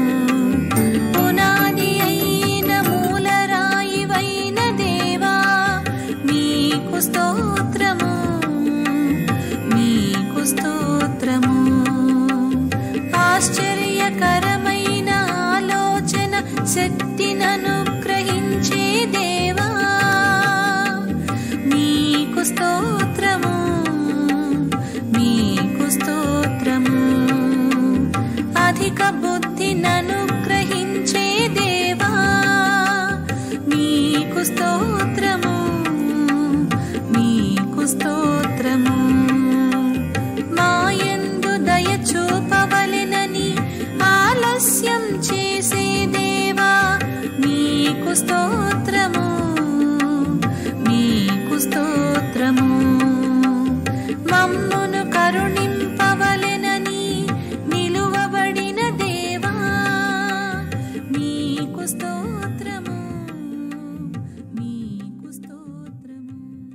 Speaker 2: పునాది అయిన మూలరాయివైన దేవా మీకు స్తోత్రము మీకు స్తోత్రము ఆశ్చర్యకరమైన ఆలోచన శక్తినను గ్రహించే దేవా మీకు స్తోత్రము మీకు స్తోత్రము అధిక బుద్ధినను గ్రహించే దేవా మీకు స్తోత్రము మీకు స్తోత్రము మాయందు దయ చూపవలెనని ఆలస్యం చేసే దేవా మీకు స్తోత్రము మీకు స్తోత్రము మమ్మును కరుణింపవలెనని నిలువబడిన దేవా మీకు స్తోత్రము మీకు స్తోత్రము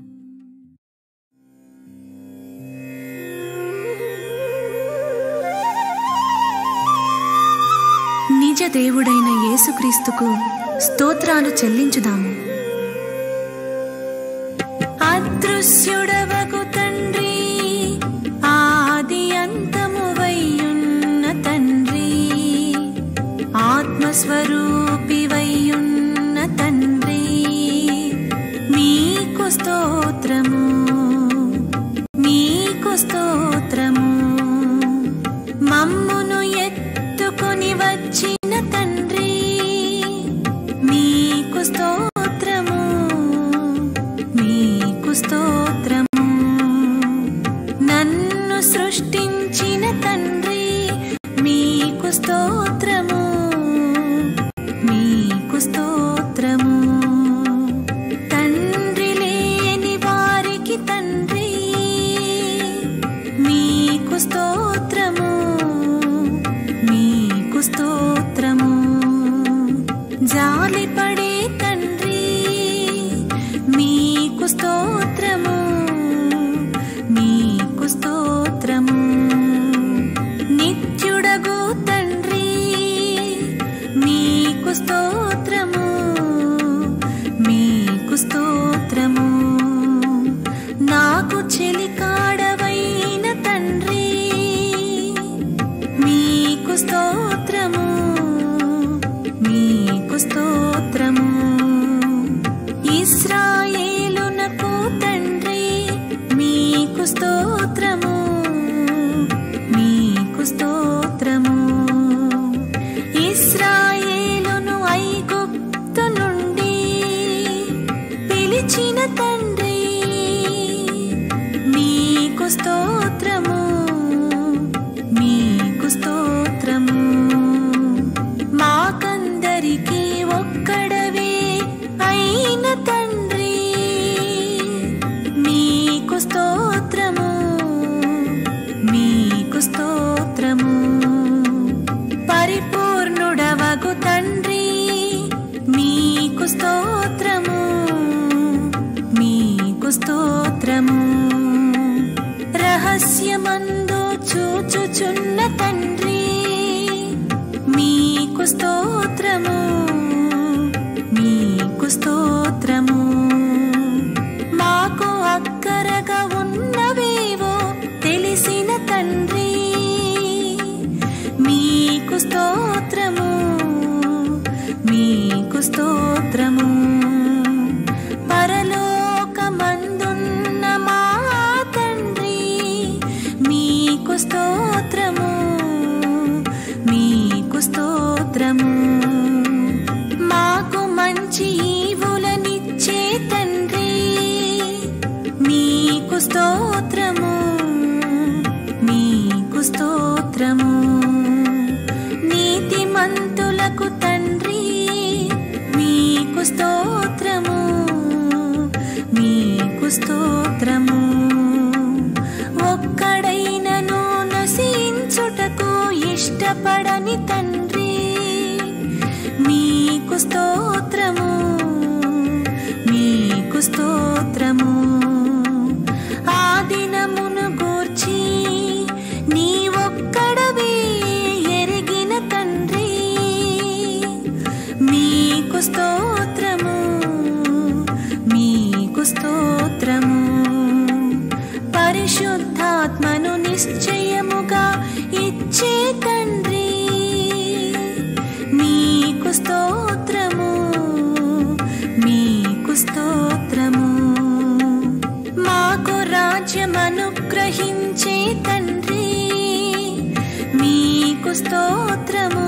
Speaker 1: నిజ దేవుడైన యేసుక్రీస్తుకు స్తోత్రాలు చెల్లించుదాము
Speaker 2: అదృశ్యుడవగు తండ్రి ఆది అంతము వయ్యున్న తండ్రి ఆత్మస్వరూపి వయ్యున్న తండ్రి మీకు స్తోత్రము మీకు స్తోత్రము మమ్మును ఎత్తుకొని వచ్చిన తండ్రి మీకు స్తోత్రము మీకు స్తోత్రము నన్ను సృష్టించిన తండ్రి మీకు స్తోత్రము మీకు స్తోత్రము తండ్రి లేని వారికి తండ్రి మీకు స్తోత్రము మీకు స్తోత్రము జాలిపడే తండ్రి మీకు స్తోత్రము మీకు స్తోత్రము నిత్యుడగు తండ్రి మీకు స్తోత్రము మీకు స్తోత్రము నాకు చెలికాడవైన తండ్రి మీకు స్తోత్రము మీకు స్తోత్రము ఇస్రాయేలునకు తండ్రి మీకు స్తోత్రము మీకు స్తోత్రము స్తోత్రము నీతిమంతులకు తండ్రి మీకు స్తోత్రము మీకు స్తోత్రము ఒక్కడైనను నశించుటకు ఇష్టపడని తండ్రి మీకు స్తోత్రము మీకు స్తోత్రము ఆ దినమును గూర్చి నీ ఒక్కడవే ఎరిగిన తండ్రి మీకు స్తోత్రము మీకు స్తోత్రము పరిశుద్ధాత్మను నిశ్చయముగా ఇచ్చే తండ్రి మీకు స్తోత్రము మీకు స్తోత్రము మాకు రాజ్యమనుగ్రహించే తండ్రి మీకు స్తోత్రము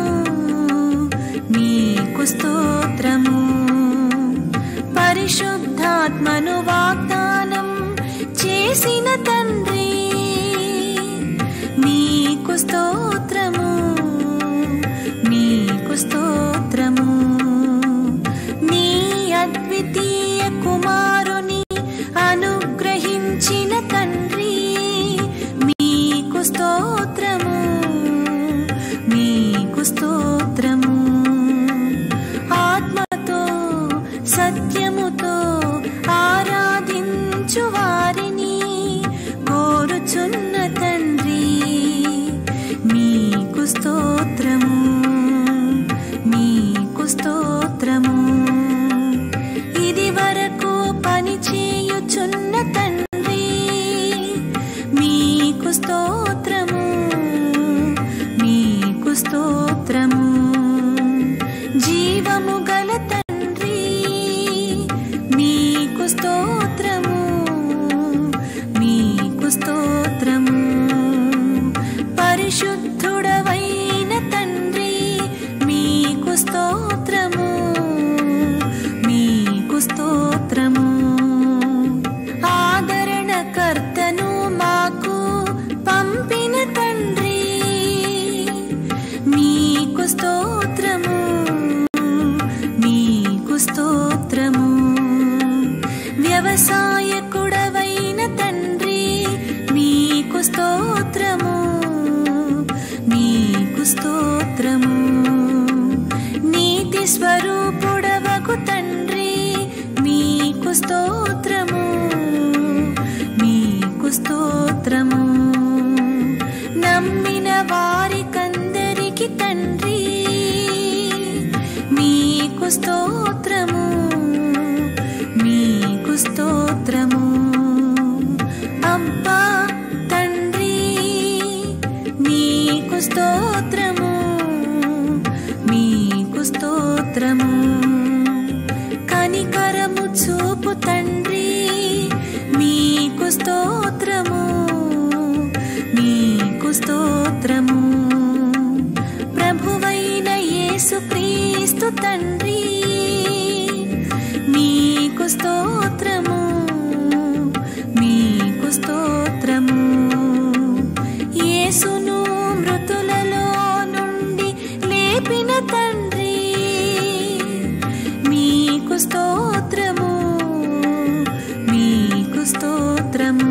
Speaker 2: మీకు స్తోత్రము పరిశుద్ధాత్మను వాగ్దానం చేసిన తండ్రి మీకు స్తోత్రము మీకు స్తోత్రము నీ అద్వితీయ కుమారుని అనుగ్రహించిన తండ్రి మీకు స్తోత్రము మీకు స్తోత్రము ఆత్మతో సత్యముతో ఆరాధించు వారిని కోరుచున్న తండ్రి మీకు స్తోత్రము మీకు స్తోత్రము ఇది వరకు పని చేయుచున్న తండ్రి మీకు స్తోత్రము మీకు స్తోత్రము జీవము గల తండ్రి మీకు స్తోత్రము మీకు స్తోత్రము పరిశుద్ధుడవైన తండ్రి మీకు స్తోత్రము మీకు స్తోత్రము ఆదరణకర్తను మాకు పంపిన తండ్రి మీకు స్తోత్రము మీకు స్తోత్రము వ్యవసాయకుడవైన తండ్రి మీకు స్తోత్రము మీకు స్తోత్రము నీతి స్వరూపుడవకు తండ్రి మీకు స్తోత్రము మీకు స్తోత్రము నమ్మిన వారికందరికి తండ్రి మీకు స్తోత్రము మీకు స్తోత్రము అబ్బా తండ్రి మీకు స్తోత్రము మీకు స్తోత్రము కనికరము చూపు తండ్రి మీకు స్తోత్రము మీకు స్తోత్రము ప్రభువైన యేసుక్రీస్తు తండ్రి మీకు స్తోత్రము మీకు స్తోత్రము యేసును మృతులలో నుండి లేపిన తండ్రి మీకు స్తోత్రము మీకు స్తోత్రము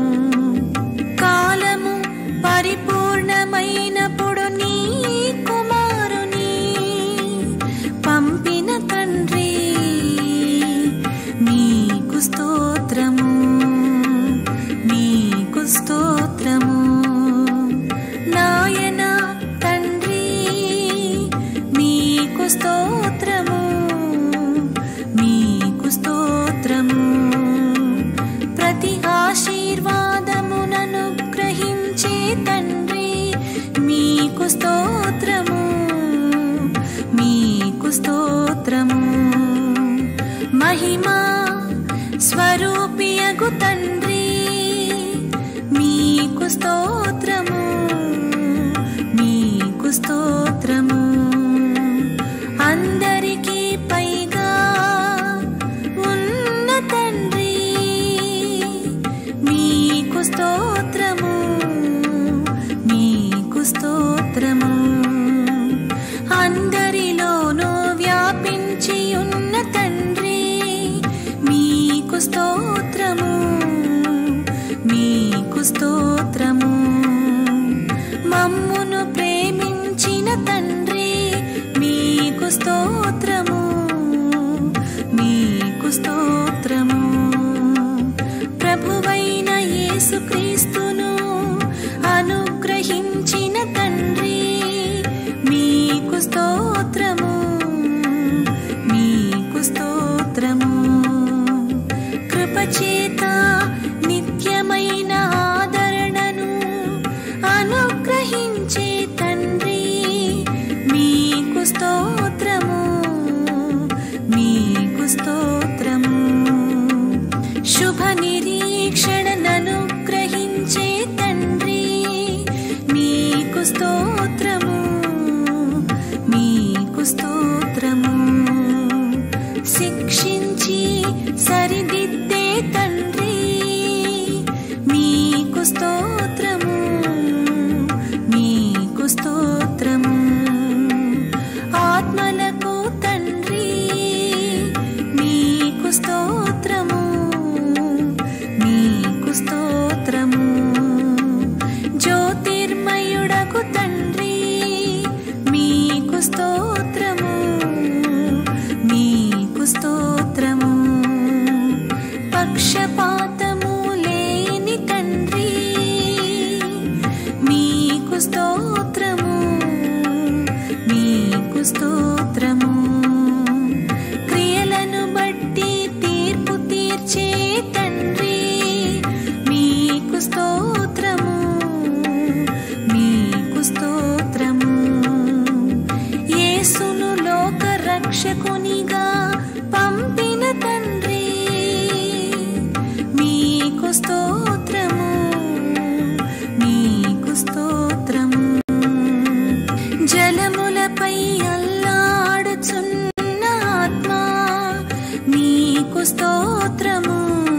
Speaker 2: కాలము పరిపూర్ణమైనప్పుడు నీ కుమారుని పంపిన తండ్రి మీకు స్తోత్రము మీకు స్తోత్రము నాయన తండ్రి మీకు స్తోత్రము మీకు స్తోత్రము ప్రతి ఆశీర్వాదమునను గ్రహించే తండ్రి మీకు స్తోత్రము మీకు స్తోత్రము మహిమా స్వరూపియగు తండ్రి మీకు స్తోత్రము మీకు స్తోత్రము అందరికీ పైగా ఉన్న తండ్రి మీకు స్తోత్రము మీకు స్తోత్రము అందరిలోనూ వ్యాపించి ఉన్న తండ్రి మీకు స్తోత్రము మీకు స్తోత్రము మమ్మును ప్రేమించిన తండ్రి మీకు స్తోత్రము మీకు స్తోత్రము ప్రభువైన యేసుక్రీస్తును అనుగ్రహించిన తండ్రి మీకు స్తోత్రము మీకు స్తోత్రము కృపచేత నిత్యమైన ఆదరణను అనుగ్రహించే తండ్రి మీకు స్తోత్రము మీకు స్తోత్రము శుభ నిరీక్షణను గ్రహించే తండ్రి మీకు స్తోత్రము మీకు స్తోత్రము శిక్షించి సరిదిద్దే తండ్రి మీకు స్తోత్రము మీకు స్తోత్రము ఆత్మలకు తండ్రి మీకు స్తోత్రము మీకు స్తోత్రము జ్యోతిర్మయుడకు తండ్రి మీకు స్తోత్రము మీకు స్తోత్రము పక్షపాతము లేని తండ్రి మీకు స్తోత్రము మీకు స్తోత్రము క్రియలను బట్టి తీర్పు తీర్చే తండ్రి మీకు స్తోత్రము మీకు స్తోత్రము యేసును లోక రక్షకునిగా పంపిన తండ్రి మీకు స్తోత్రము మీకు స్తోత్రము జలములపై అల్లాడుచున్న ఆత్మ మీకు స్తోత్రము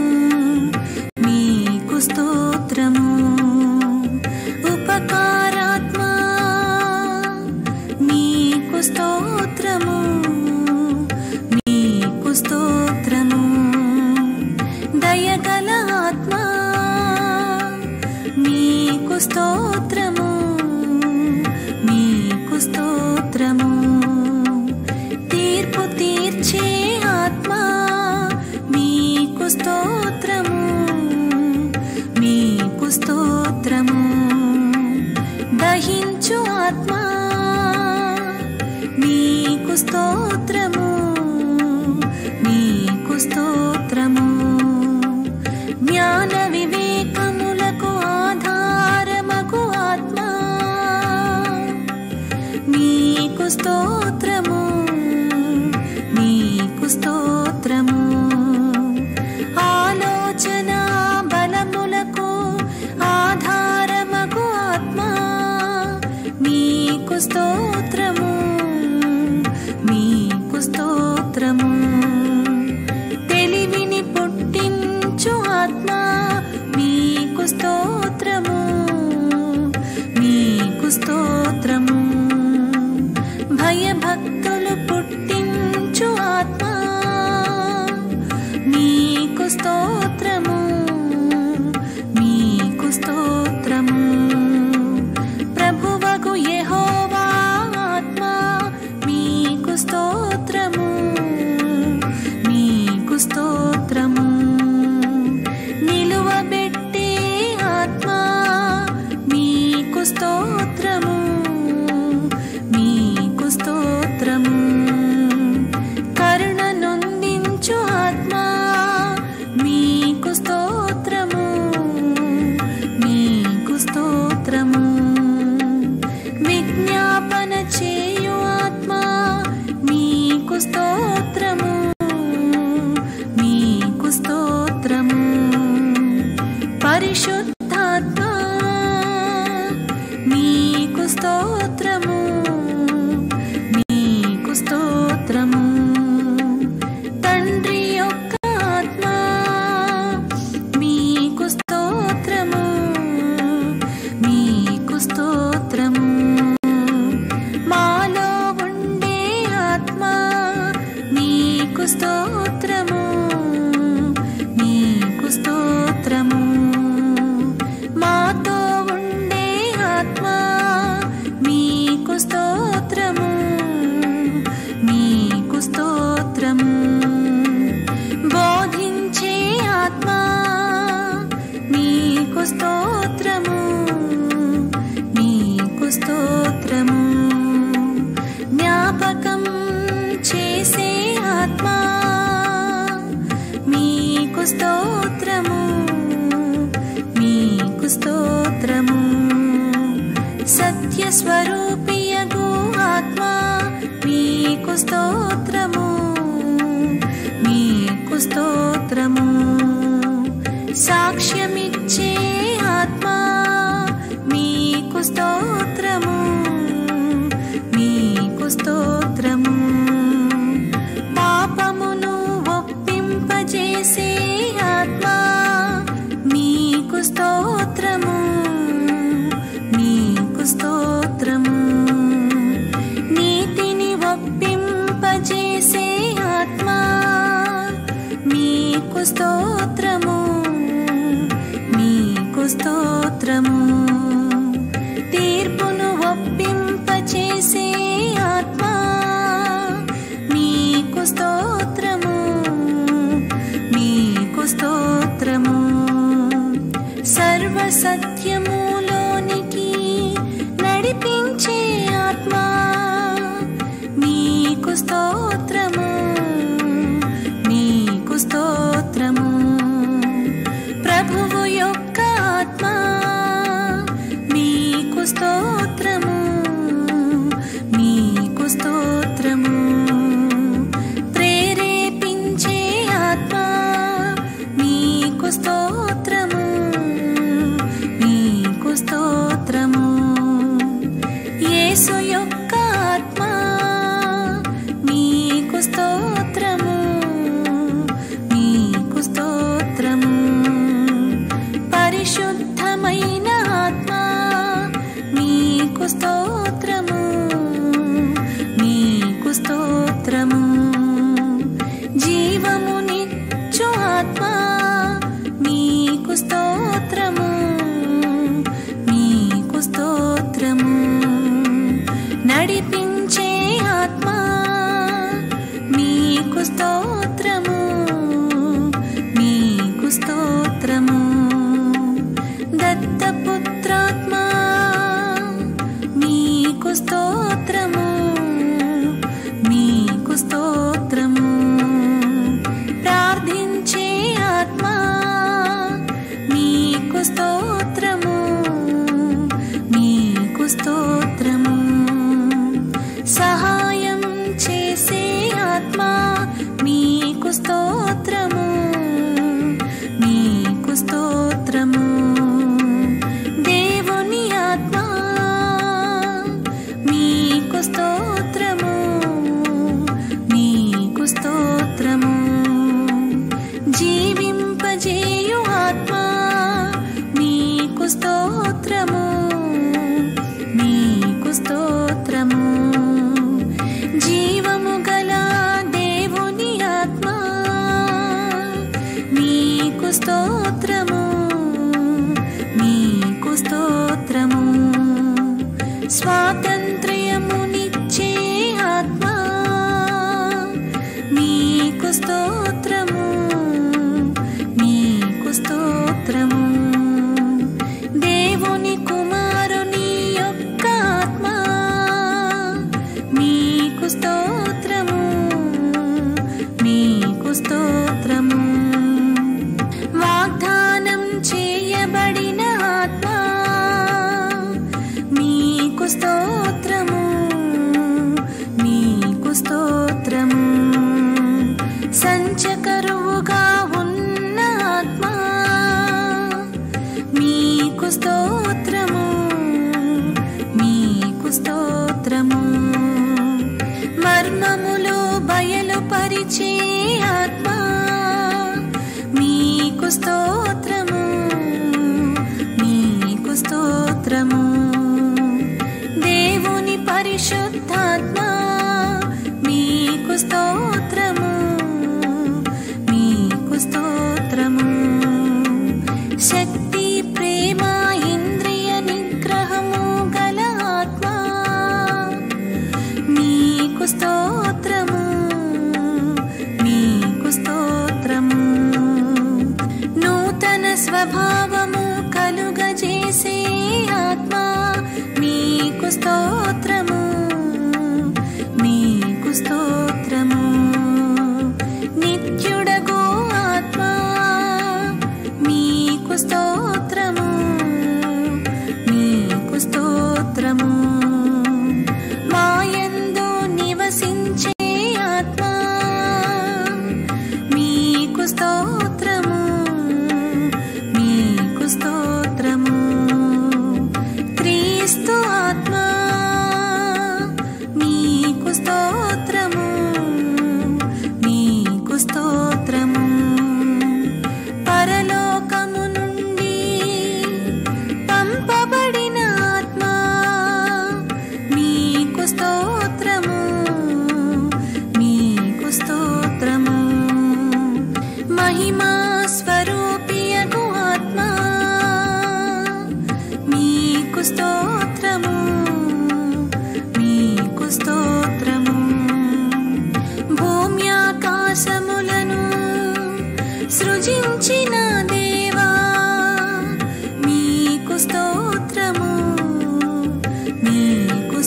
Speaker 2: మీకు స్తోత్రము ఉపకారాత్మ మీకు స్తోత్రము మీకు స్తోత్రము దయగల ఆత్మ మీకు స్తోత్రము మీకు స్తోత్రము తీర్పు తీర్చే ఆత్మ మీకు స్తోత్రము మీకు స్తోత్రము దహించు ఆత్మ మీకు స్తోత్రము మీకు స్తోత్రము జ్ఞాన వివేకములకు ఆధారమగు ఆత్మ మీకు స్తోత్రము మీకు స్తోత్రము ఆలోచన బలములకు ఆధారమగు ఆత్మ మీకు స్తోత్రము మీకు స్తోత్రము తెలివిని పుట్టించు ఆత్మ మీకు స్తోత్రము మీకు స్తోత్రము భయభక్తులు పుట్టించు ఆత్మ మీకు స్తోత్రము మీకు స్తోత్రము ప్రభువగు యెహోవా ఆత్మ మీకు స్తోత్రము మీకు స్తోత్రము నిలువబెట్టే ఆత్మ మీకు స్తోత్రము మీకు స్తోత్రము కరుణ నొందించు ఆత్మ మీకు స్తోత్రము మీకు స్తోత్రము విజ్ఞాపన చేయు ఆత్మ మీకు స్తోత్రము మీకు స్తోత్రము పరిశుద్ధాత్మ మీకు స్తోత్రము మీకు స్తోత్రము తండ్రి యొక్క ఆత్మ మీకు స్తోత్రము మీకు స్తోత్రము స్తోత్రము మీకు స్తోత్రము సత్య స్వరూపియగు ఆత్మ మీకు స్తోత్రము మీకు స్తోత్రము సాక్ష్యమిచ్చే ఆత్మ మీకు స్తోత్రము మీకు స్తోత్రము పాపమును ఒప్పింపజేసే ఆత్మ మీకు స్తోత్రము మీకు స్తోత్రము నీతిని ఒప్పింపజేసే ఆత్మ మీకు స్తోత్రము మీకు స్తోత్రము తీర్పును ఒప్పింపచేసే ఆత్మ మీకు స్తోత్రము మీకు స్తోత్రము సర్వ సత్యములోనికి నడిపించే ఆత్మ మీకు స్తోత్రము మీకు స్తోత్రము ప్రభువు యొక్క ఆత్మ మీకు స్తోత్రము మీకు స్తోత్రము ప్రేరేపించే ఆత్మ మీకు స్తోత్రము మీకు స్తోత్రము యేసు యొక్క ఆత్మ మీకు స్తోత్రము మీకు స్తోత్రము పరిశుద్ధమైన ఆత్మ మీకు స్తోత్రము మీకు స్తోత్రము జీవమునిచ్చు ఆత్మ మీకు స్తోత్రము మీకు స్తోత్రము నడిపించే ఆత్మ మీకు స్తోత్రము మీకు స్తోత్రము దత్తపుత్రాత్మ మీకు స్తోత్రము మీకు స్తోత్రము ప్రార్థించే ఆత్మ మీకు స్తోత్రము మీకు స్తోత్రము సహాయం చేసే ఆత్మ మీకు స్తోత్రము మీకు స్తోత్రము దేవుని ఆత్మ మీకు స్తోత్రము మీకు స్తోత్రము జీవింపజేయు ఆత్మ మీకు స్తోత్రము మీకు స్తోత్రము జీవము గల దేవుని ఆత్మ మీకు స్తోత్రము మీకు స్తోత్రము స్వాతంత్ర్యమునిచ్చే ఆత్మ మీకు స్తోత్రము మీకు స్తోత్రము దేవుని కుమారుని యొక్క ఆత్మ మీకు స్తోత్రము మీకు స్తోత్రము వాగ్దానం చేయబడిన ఆత్మ మీకు స్తోత్రము మీకు స్తోత్రము సంచకరువుగా ఉన్న ఆత్మ మీకు స్తోత్రము మీకు స్తోత్రము మర్మములు బయలుపరిచే ఆత్మ మీకు స్తోత్రము మీకు స్తోత్రము దేవుని పరిశుద్ధాత్మ మీకు స్తోత్రము మీకు స్తోత్రము శక్తి ప్రేమ ఇంద్రియ నిగ్రహము గల ఆత్మ మీకు స్తోత్రము మీకు స్తోత్రము నూతన స్వభావము కలుగజేసే ఆత్మ మీకు స్తోత్రము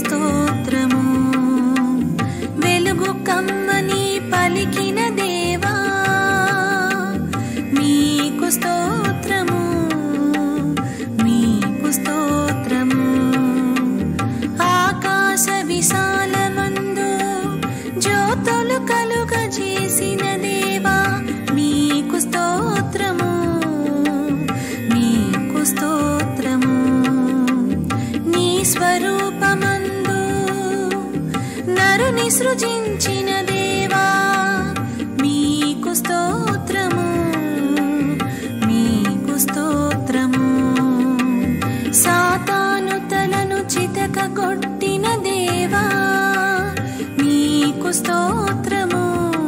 Speaker 2: స్తోత్రము వెలుగు కమ్మని పలికిన దేవా మీకు స్తోత్రము మీకు స్తోత్రము ఆకాశ విశాలమందు జ్యోతులు కలుగ చేసిన దేవా మీకు స్తోత్రము మీకు స్తోత్రము నీ స్వరూపమందు నరుని సృజించిన దేవా మీకు స్తోత్రము మీకు స్తోత్రము సాతాను తలను చితక కొట్టిన దేవా మీకు స్తోత్రము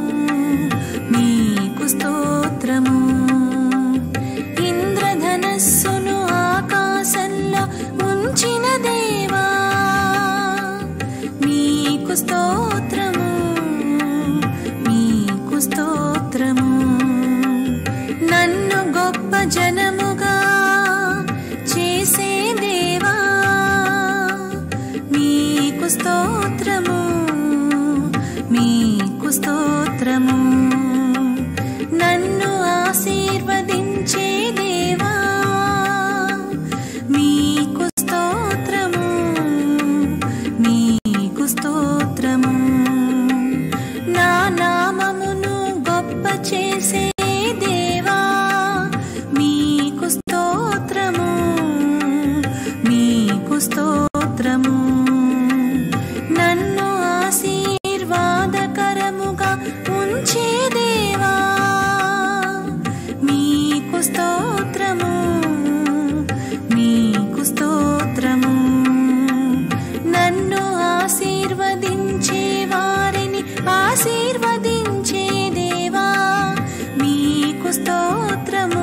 Speaker 2: మీకు స్తోత్రము ఇంద్రధనస్సును ఆకాశంలో ఉంచిన దేవా మీకు స్తోత్రము మీకు స్తోత్రము నన్ను గొప్ప జనముగా చేసే దేవా మీకు స్తోత్రము మీకు స్తోత్రము నన్ను ఆశీర్వదించే దేవా మీకు స్తోత్రము మీకు స్తోత్రము నా నామమును గొప్ప చేసే దేవా మీకు స్తోత్రము మీకు స్తోత్రము నన్ను ఆశీర్వాదకరముగా ఉంచే దేవా మీకు స్తోత్రము మీకు స్తోత్రము నన్ను ఆశీర్వదించే వారిని ఆశీర్వదించే దేవా మీకు స్తోత్రము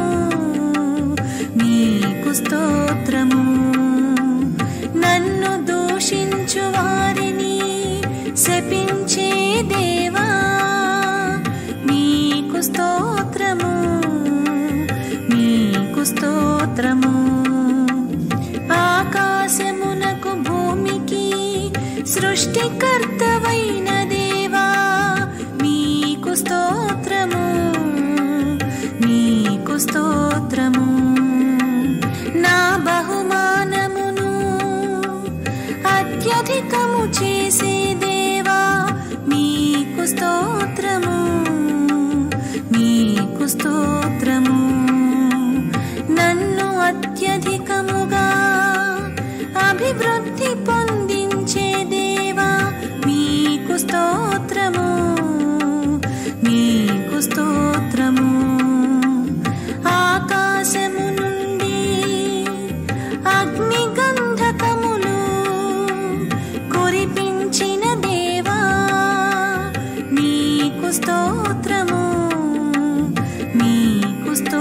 Speaker 2: మీకు స్తోత్రము నన్ను దూషించు వారిని శపించే దేవా మీకు స్తోత్రము మీకు స్తోత్రము ఆకాశమునకు భూమికి సృష్టికర్తవైన దేవా మీకు స్తోత్రము మీకు స్తోత్రము నా బహుమానమును అత్యధికము చేసే దేవా మీకు స్తోత్రము మీకు స్తోత్రము నన్ను అత్యధికముగా అభివృద్ధి పొందించే దేవా మీకు స్తోత్రము మీకు స్తోత్రము ఆకాశము నుండి అగ్నిగంధకములు కురిపించిన దేవా మీకు స్తోత్రము మీకు స్తోత్రము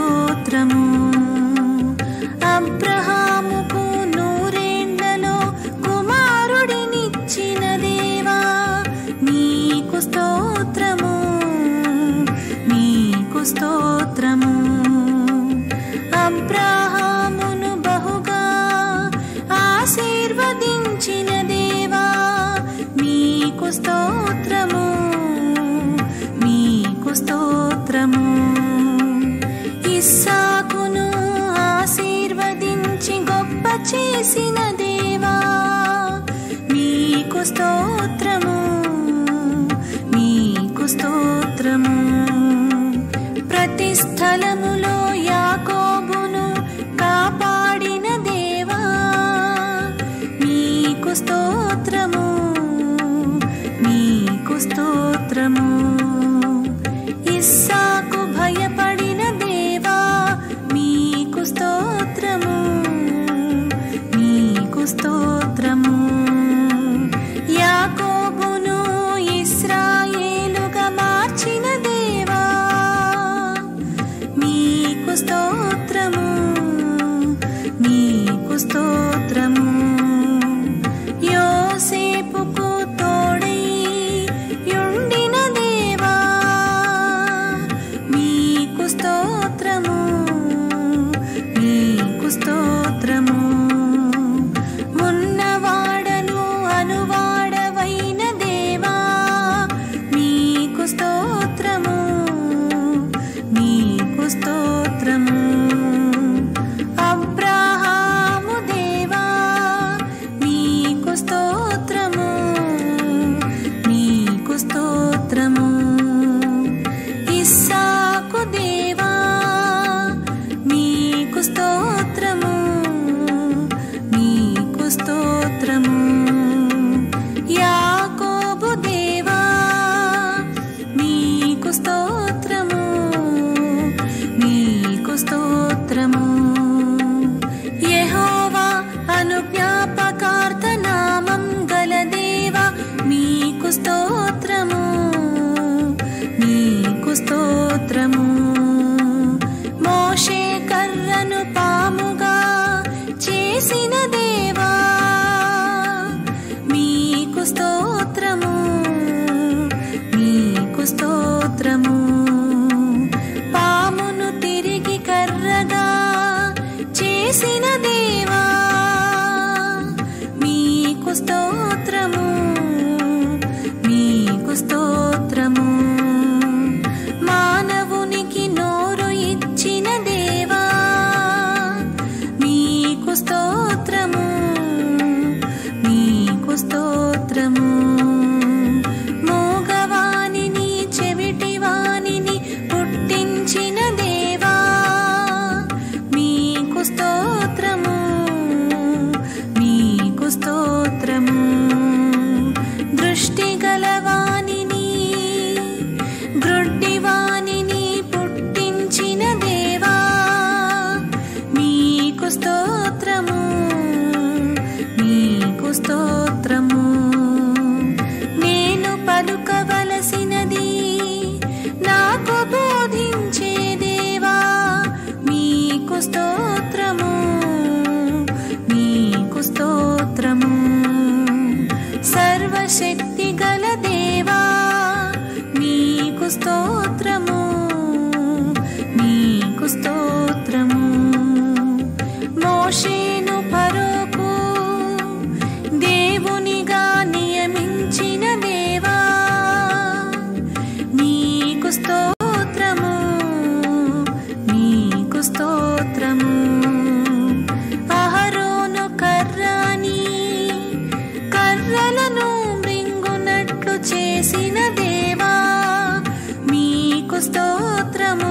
Speaker 2: జ్వాలను మృంగునట్లు చేసిన దేవా మీకు స్తోత్రము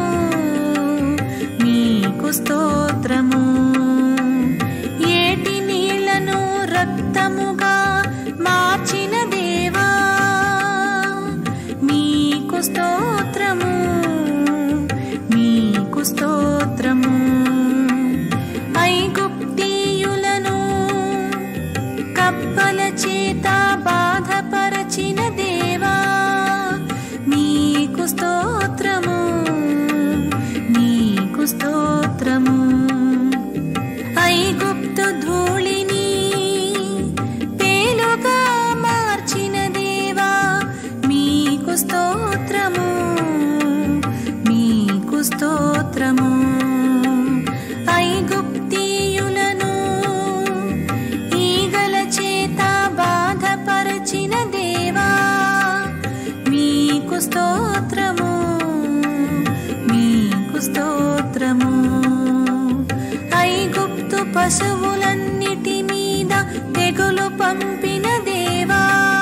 Speaker 2: మీకు స్తోత్రము ఏటి నీళ్లను రక్తముగా మార్చిన దేవా మీకు స్తోత్రము మీకు స్తోత్రము ఐగుప్తీయులను కప్పల చేత బాధపరచిన దేవా మీకు స్తోత్రము మీకు స్తోత్రము ఐగుప్తు ధూళిని పేలుగా మార్చిన దేవా మీకు స్తోత్రము మీకు స్తోత్రము ఐగుప్తీయులను ఈగల చేత బాధపరచిన దేవా మీకు స్తోత్రము మీకు స్తోత్రము ఐగుప్తు పశువులన్నిటి మీద తెగులు పంపిన దేవా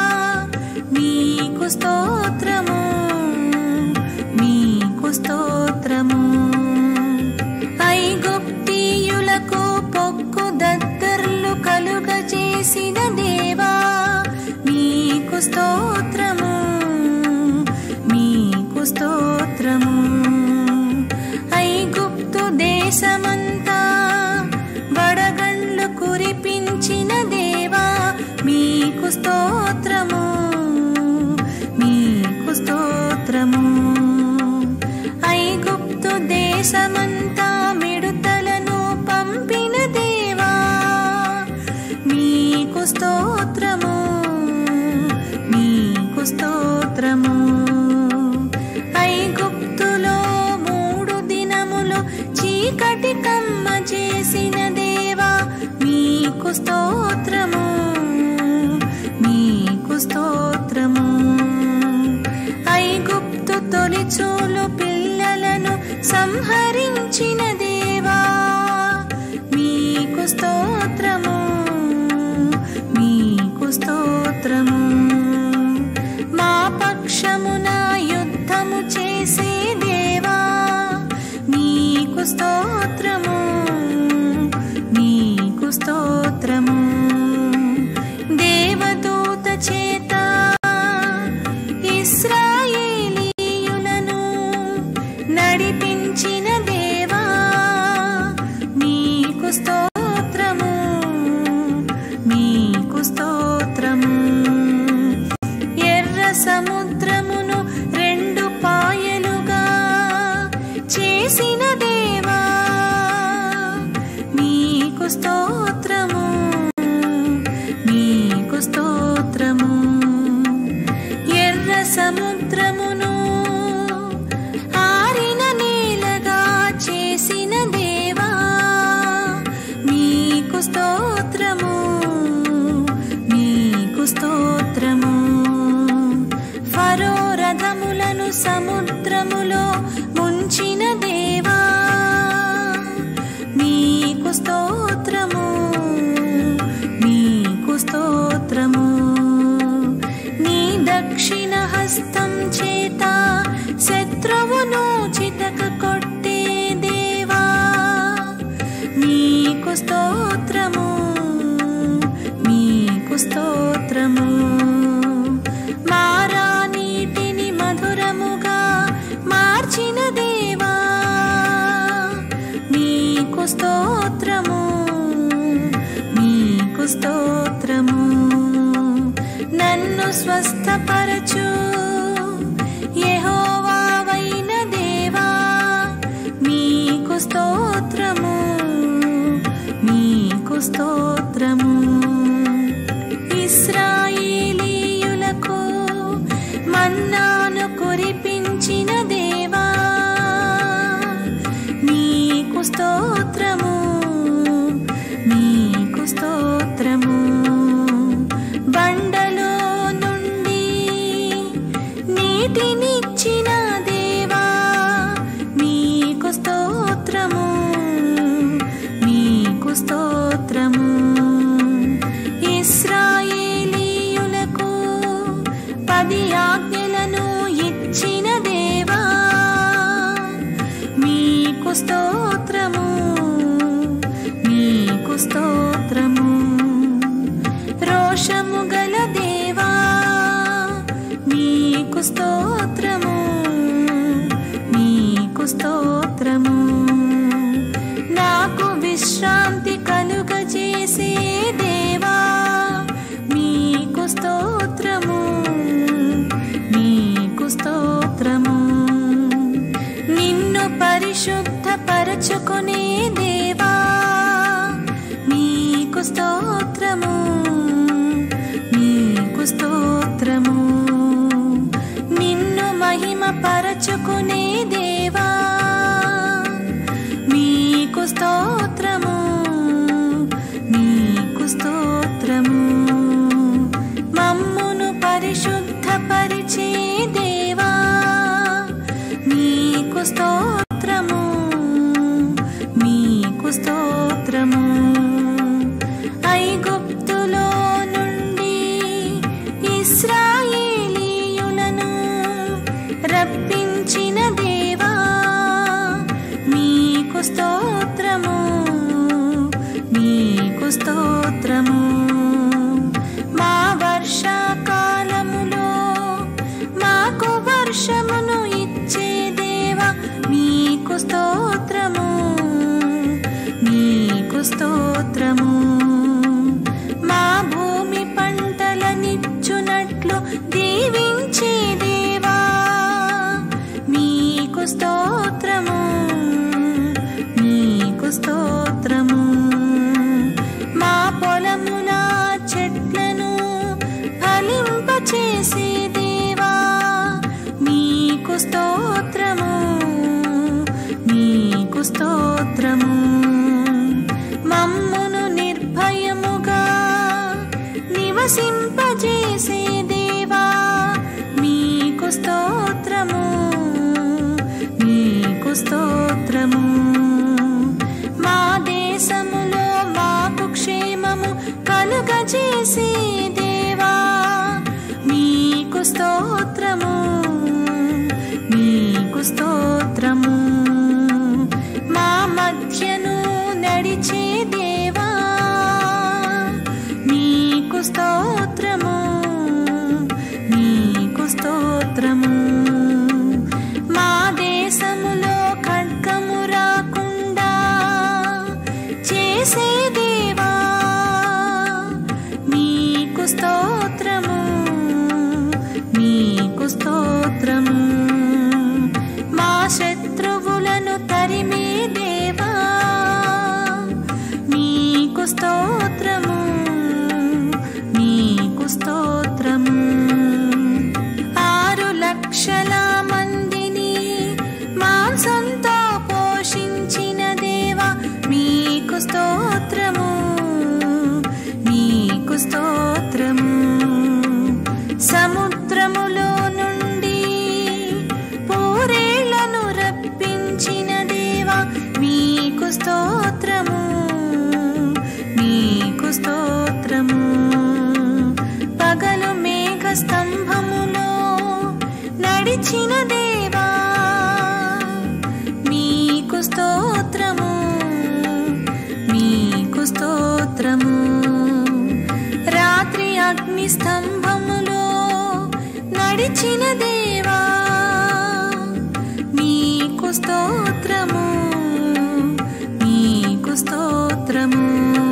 Speaker 2: మీకు స్తోత్రము మీకు స్తోత్రము ఐగుప్తీయులకు పొక్కు దద్దర్లు కలుగ చేసిన దేవా మీకు స్తోత్రము మీకు స్తోత్రము ఐగుప్తు దేశమంతా వడగండ్లు కురిపించిన దేవా మీకు స్తోత్రము మీకు స్తోత్రము ఐగుప్తు దేశమంతా మిడుతలను పంపిన దేవా మీకు స్తోత్రము మీకు స్తోత్రము ఐగుప్తులో మూడు దినములు చీకటి కమ్మ చేసిన దేవా మీకు స్తోత్రము మీకు స్తోత్రము ఐగుప్తు తొలిచూలు పిల్లలను సంహరించిన దేవా మీకు స్తోత్రము మీకు స్తోత్రము మా పక్షమున యుద్ధము చేసే దేవా మీకు స్తోత్రము మీకు స్తోత్రము దేవదూత చేత ఇస్రాయేలీయులను నడిపించిన దేవా మీకు స్తోత్రము మీకు స్తోత్రము ఎర్ర సముద్రమును రెండు పాయలుగా చేసిన దేవా మీకు స్తోత్రము మీకు స్తోత్రము ఎర్ర సముద్రమును ఆరిన నేలగా చేసిన దేవా మీకు స్తోత్రము మీకు స్తోత్రము ఫరో రథములను సముద్రములో ముంచిన దేవా మీకు స్తోత్రము మీకు స్తోత్రము నీ దక్షిణ హస్తం చేత శత్రువును చితక కొట్టే దేవా మీకు స్తోత్రము మీకు స్తోత్రము మారా నీటిని మధురముగా మార్చిన దేవా మీకు స్తోత్రము మీకు స్తోత్రము నన్ను స్వస్థపరచు యెహోవావైన దేవా మీకు స్తోత్రము మీకు స్తోత్రము ఇస్రాయేలీయులకు మన్నాను కురిపించిన దేవా మీకు స్తోత్రము మీకు స్తోత్రము బండలో నుండి నీటినిచ్చిన దేవా మీకు స్తోత్రము మీకు స్తోత్రము ఇస్రాయేలీయులకు మీకు స్తోత్రము మీకు స్తోత్రము రోషము గల దేవా మీకు స్తోత్రము మీకు స్తోత్రము నాకు విశ్రాంతి కలుగజేసే దేవా మీకు స్తోత్రము మీకు స్తోత్రము నిన్ను పరిశుద్ధ పరచుకునే దేవా మీకు స్తోత్రము మీకు స్తోత్రము నిన్ను మహిమ పరచుకునే దేవా మీకు స్తోత్రము మీకు స్తోత్రము మమ్మును పరిశుద్ధ పరిచే దేవా మీకు స్తోత్రము మీకు స్తోత్రము ఐగుప్తులో నుండి ఇస్రాయేలీయులను రప్పించిన దేవా మీకు స్తోత్రము మీకు స్తోత్రము మా వర్షాకాలములో మాకు వర్షమును ఇచ్చే దేవా మీకు స్తోత్రము మీకు స్తోత్రము మా భూమి పంటలనిచ్చునట్లు దీవించే దేవా మీకు స్తోత్రము మీకు స్తోత్రము మా పొలముల చెట్లను ఫలింపచేసే దేవా మీకు స్తోత్రము మీకు స్తోత్రము మమ్మును నిర్భయముగా నివసింపజేసే దేవా మీకు స్తోత్రము మీకు స్తోత్రము మా దేశములో మాకు క్షేమము కలుగజేసే దేవా మీకు స్తోత్రము మీకు స్తోత్రము మా మధ్యను నడిచే దేవా మీకు స్తోత్రము మీకు స్తోత్రము మా దేశములో ఖడ్గము రాకుండా చేసే దేవా మీకు స్తోత్రము మీకు స్తోత్రము మా శత్రువులను తరిమే దేవా మీకు స్తోత్రము మీకు స్తోత్రము ఆరు లక్షల మందిని మాంసంతో పోషించిన దేవా మీకు స్తోత్రము మీకు స్తోత్రము సముద్రములో నుండి పూరేళ్లను రప్పించిన దేవా మీకు స్తోత్రము మీకు స్తోత్రము పగలు మేఘ స్తంభములో నడిచిన దేవా మీకు స్తోత్రము మీకు స్తోత్రము రాత్రి అగ్ని స్తంభములో నడిచిన దేవా మీకు స్తోత్రము మీకు స్తోత్రము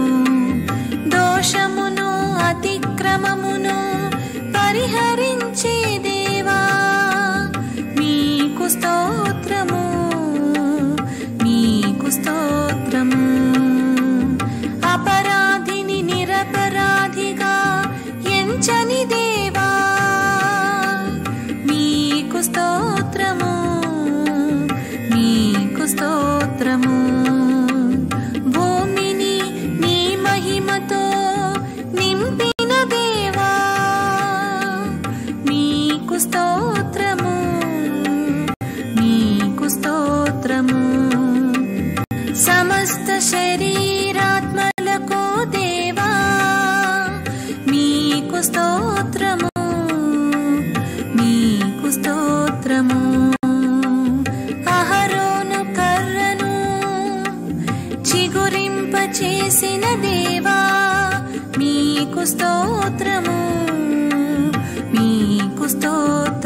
Speaker 2: దోషమును అతిక్రమమును పరిహరించే దేవా మీకు స్తోత్రము మీకు స్తోత్రము అపరాధిని నిరపరాధిగా ఎంచని దేవా మీ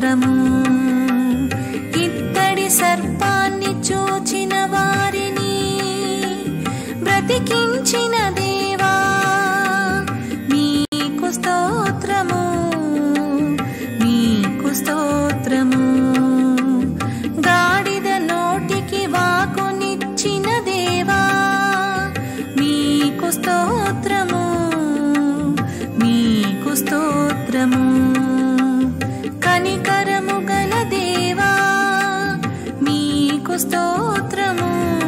Speaker 2: స్తోత్రము ఇత్తడి సర్పాన్ని చూచిన వారిని బ్రతికించిన దేవా మీకు స్తోత్రము మీకు స్తోత్రము గాడిద నోటికి వాకునిచ్చిన దేవా మీకు స్తోత్రము మీకు స్తోత్రము కనికరము గల దేవా మీకు స్తోత్రము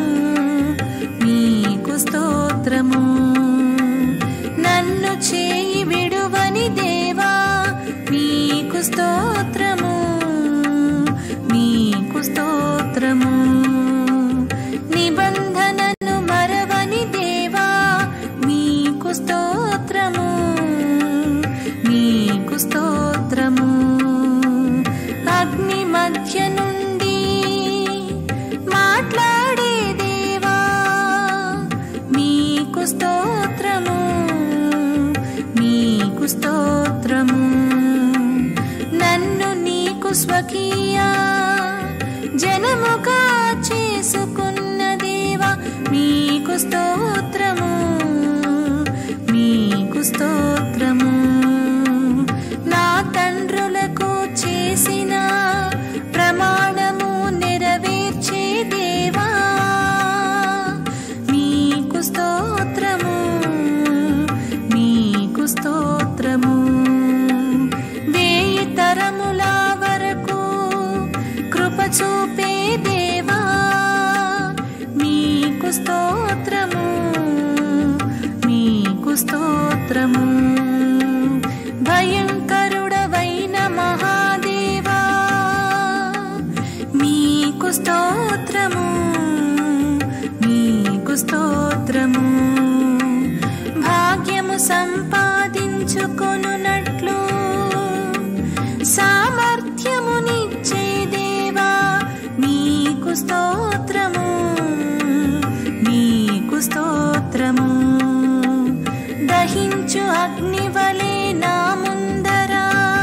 Speaker 2: మీకు స్తోత్రము నన్ను చేయి విడువని దేవా మీకు స్తోత్రము మీకు స్తోత్రము నిబంధనను మరవని దేవా మీకు స్తోత్రము మీకు స్తోత్రము అగ్ని మధ్య నుండి మాట్లాడే దేవా మీకు స్తోత్రము మీకు స్తోత్రము నన్ను నీకు స్వకీయ జనముగా చేసుకున్న దేవా మీకు స్తోత్రము మీకు స్తోత్రము నా తండ్రులకు చేసిన ప్రమాణము నెరవేర్చే దేవా మీకు స్తోత్రము మీకు స్తోత్రము వేయి తరముల వరకు కృప చూపే దేవా మీకు స్తోత్రము మీకు స్తోత్రము భయంకరుడవైన మహాదేవా మీకు స్తోత్రము మీకు స్తోత్రము భాగ్యము సంపాదించుకొనున్నట్లు సామర్థ్యమునిచ్చే దేవా మీకు స్తోత్రము మీకు స్తోత్రము దహించు అగ్నివలే నా ముందరా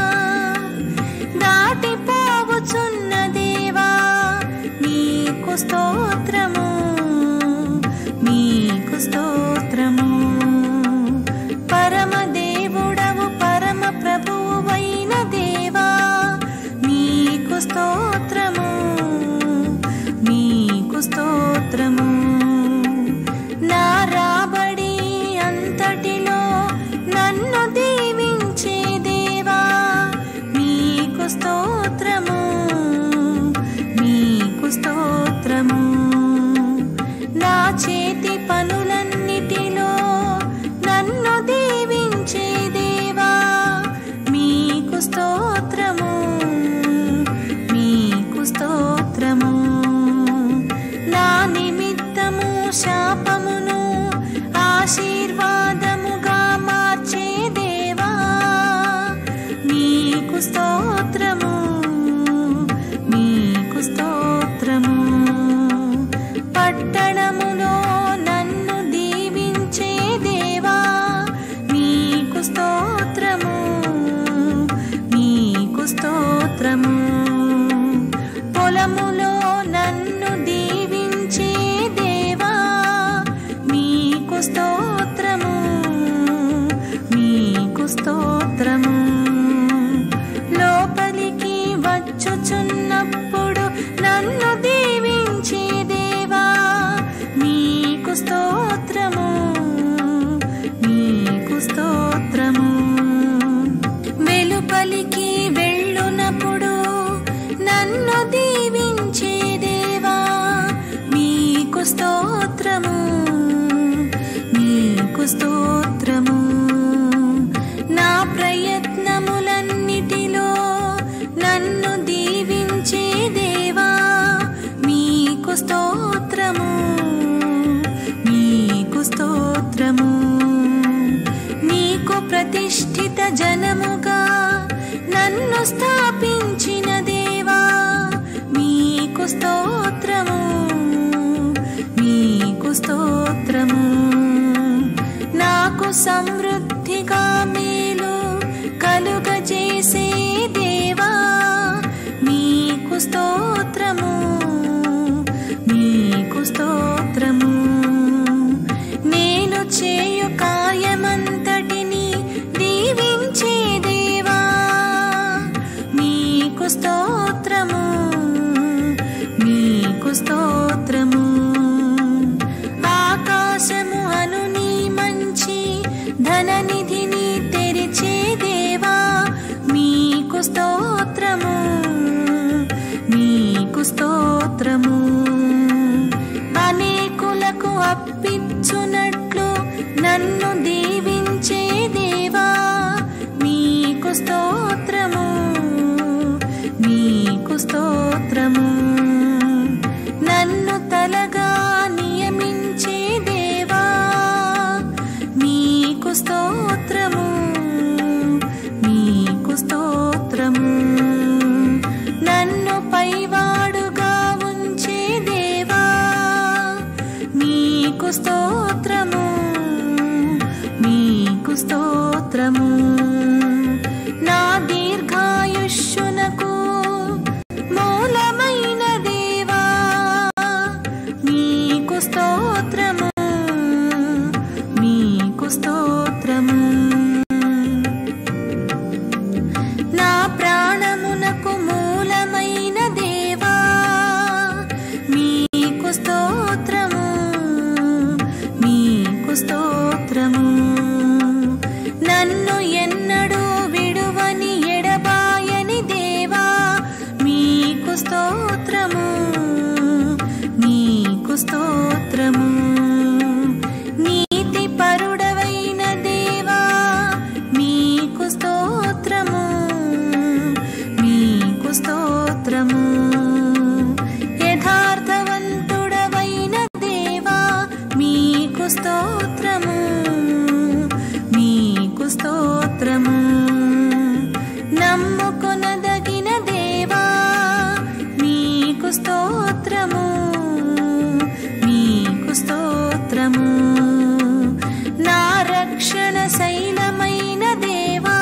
Speaker 2: దాటిపోవుచున్న దేవా మీకు స్తోత్రము మీకు స్తోత్రము పరమ దేవుడవు పరమ ప్రభువైన దేవా మీకు స్తోత్రము మీకు స్తోత్రము నా రాబడి అంతటిలో నన్ను దీవించే దేవా మీకు స్తోత్రము మీకు స్తోత్రము నా చేతి పనులన్నిటిలో నన్ను దీవించే దేవా మీకు స్తోత్రము మీకు స్తోత్రము నా నిమిత్తము శాపమును ఆశీర్వాదముగా మార్చే దేవా మీకు స్తోత్రము మీకు స్తోత్రము పట్టణములో నన్ను దీవించే దేవా మీకు స్తోత్రము మీకు స్తోత్రము పొలములో నన్ను దీవించే దేవా మీకు స్తోత్రము మీకు స్తోత్రము లోపలికి వచ్చుచున్నప్పుడు నన్ను దీవించే దేవా మీకు స్తోత్రము మీకు స్తోత్రము వెలుపలికి వెళ్ళునప్పుడు నన్ను దీవించే దేవా మీకు స్తోత్రము మీకు స్తోత్రము నా ప్రయత్నములన్నిటిలో నన్ను దీవించే దేవా మీకు స్తోత్రము మీకు స్తోత్రము నీకు ప్రతిష్ఠిత జనముగా నన్ను స్థాపించిన దేవా మీకు స్తోత్రము మీకు స్తోత్రము నాకు సమృద్ధిగా మేలు కలుగజేసే దేవా స్తోత్రము అనేకులకు అప్పించునట్లు నన్ను దీవించే దేవా మీకు స్తోత్రము మీకు స్తోత్రము నన్ను తలగా నియమించే దేవా మీకు స్తోత్రము మీకు స్తోత్రము నన్ను పైవాడుగా ఉంచే దేవా మీకు స్తోత్రము మీకు స్తోత్రము నా దీర్ఘాయుష్యునకు మూలమైన దేవా మీకు స్తోత్రము మీకు స్తోత్రము నా ప్రాణమునకు మూలమైన దేవా మీకు స్తోత్రము మీకు స్తోత్రము నన్ను ఎన్నడూ విడువని ఎడబాయని దేవా మీకు స్తోత్రము మీకు స్తోత్రము నీతి పరుడవైన దేవా మీకు స్తోత్రము మీకు స్తోత్రము యథార్థవంతుడవైన దేవా మీకు స్తోత్రము మీకు స్తోత్రము నమ్ముకొనదగిన దేవా మీకు స్తోత్రము మీకు స్తోత్రము నా రక్షణ శైలమైన దేవా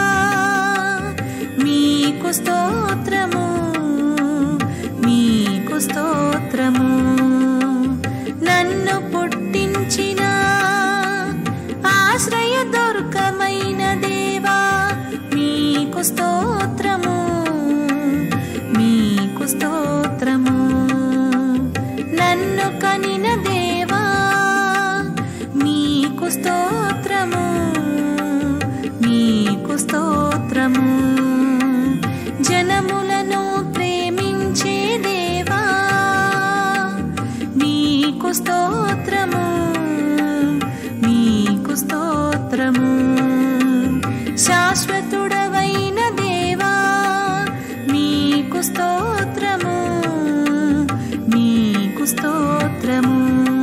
Speaker 2: మీకు స్తోత్రము మీకు స్తోత్రము నన్ను పుట్టించిన ఆశ్రయ దుర్గమైన దేవా మీకు స్తోత్రము మీకు స్తోత్రము నన్ను కనిన దేవా మీకు స్తోత్రము మీకు స్తోత్రము జనములను ప్రేమించే దేవా మీకు స్తోత్రము మీకు స్తోత్రము శాశ్వతుడవైన దేవా మీకు స్తోత్రము మీకు స్తోత్రము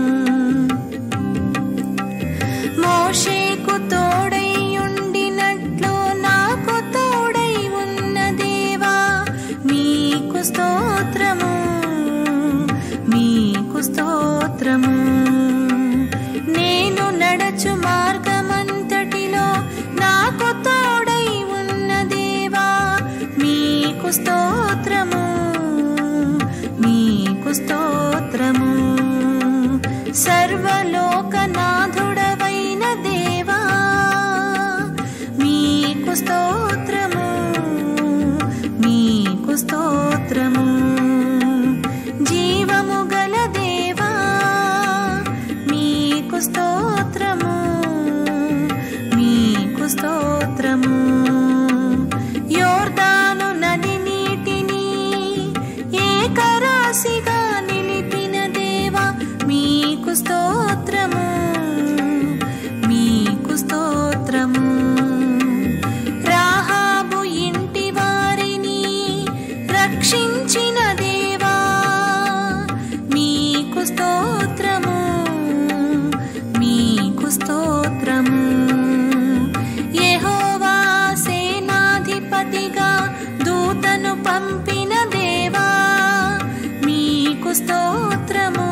Speaker 2: మోషేకు తోడై ఉండినట్లు నాకు తోడై ఉన్న దేవా మీకు స్తోత్రము మీకు స్తోత్రము నేను నడచు మార్గమంతటిలో నాకు తోడై ఉన్న దేవా మీకు స్తోత్రము మీకు స్తోత్రము సర్వలోకనాథుడవైన దేవా మీకు స్తోత్రము మీకు స్తోత్రము జీవము గల దేవా మీకు స్తోత్రము మీకు స్తోత్రము యోర్దాను నది నీటిని ఏకరాశిగా నిలిపిన దేవా మీకు స్తోత్రము మీకు స్తోత్రము రాహాబు ఇంటి వారిని రక్షించిన దేవా మీకు స్తోత్రము మీకు స్తోత్రము యెహోవా సేనాధిపతిగా దూతను పంపిన దేవా మీకు స్తోత్రము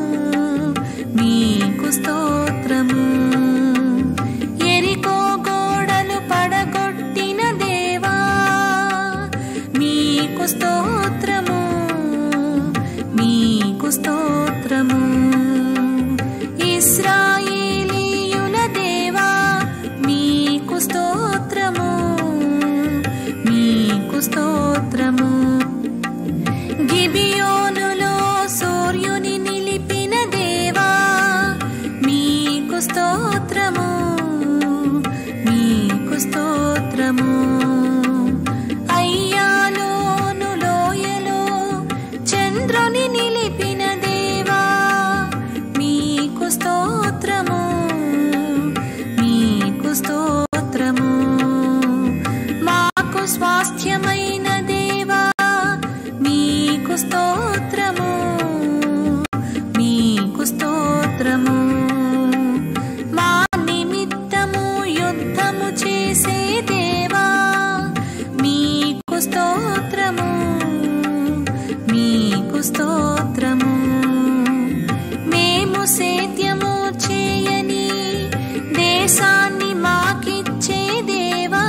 Speaker 2: మీకు స్తోత్రము ఎరికో గోడలు పడగొట్టిన దేవా మీకు స్తోత్రము మీకు స్తోత్రము ఇస్రాయేలీయుల దేవా మీకు స్తోత్రము మీకు స్తోత్రము గిబియోనులో సూర్యుని నిలిపిన దేవా మీకు స్తోత్రము మీకు స్తోత్రము అయ్యాలోను లోయలో చంద్ర స్వాస్థ్యమైన దేవా మీకు స్తోత్రము మీకు స్తోత్రము మా నిమిత్తము యుద్ధము చేసే దేవా మీకు స్తోత్రము మీకు స్తోత్రము మేము సేద్యము చేయని దేశాన్ని మాకిచ్చే దేవా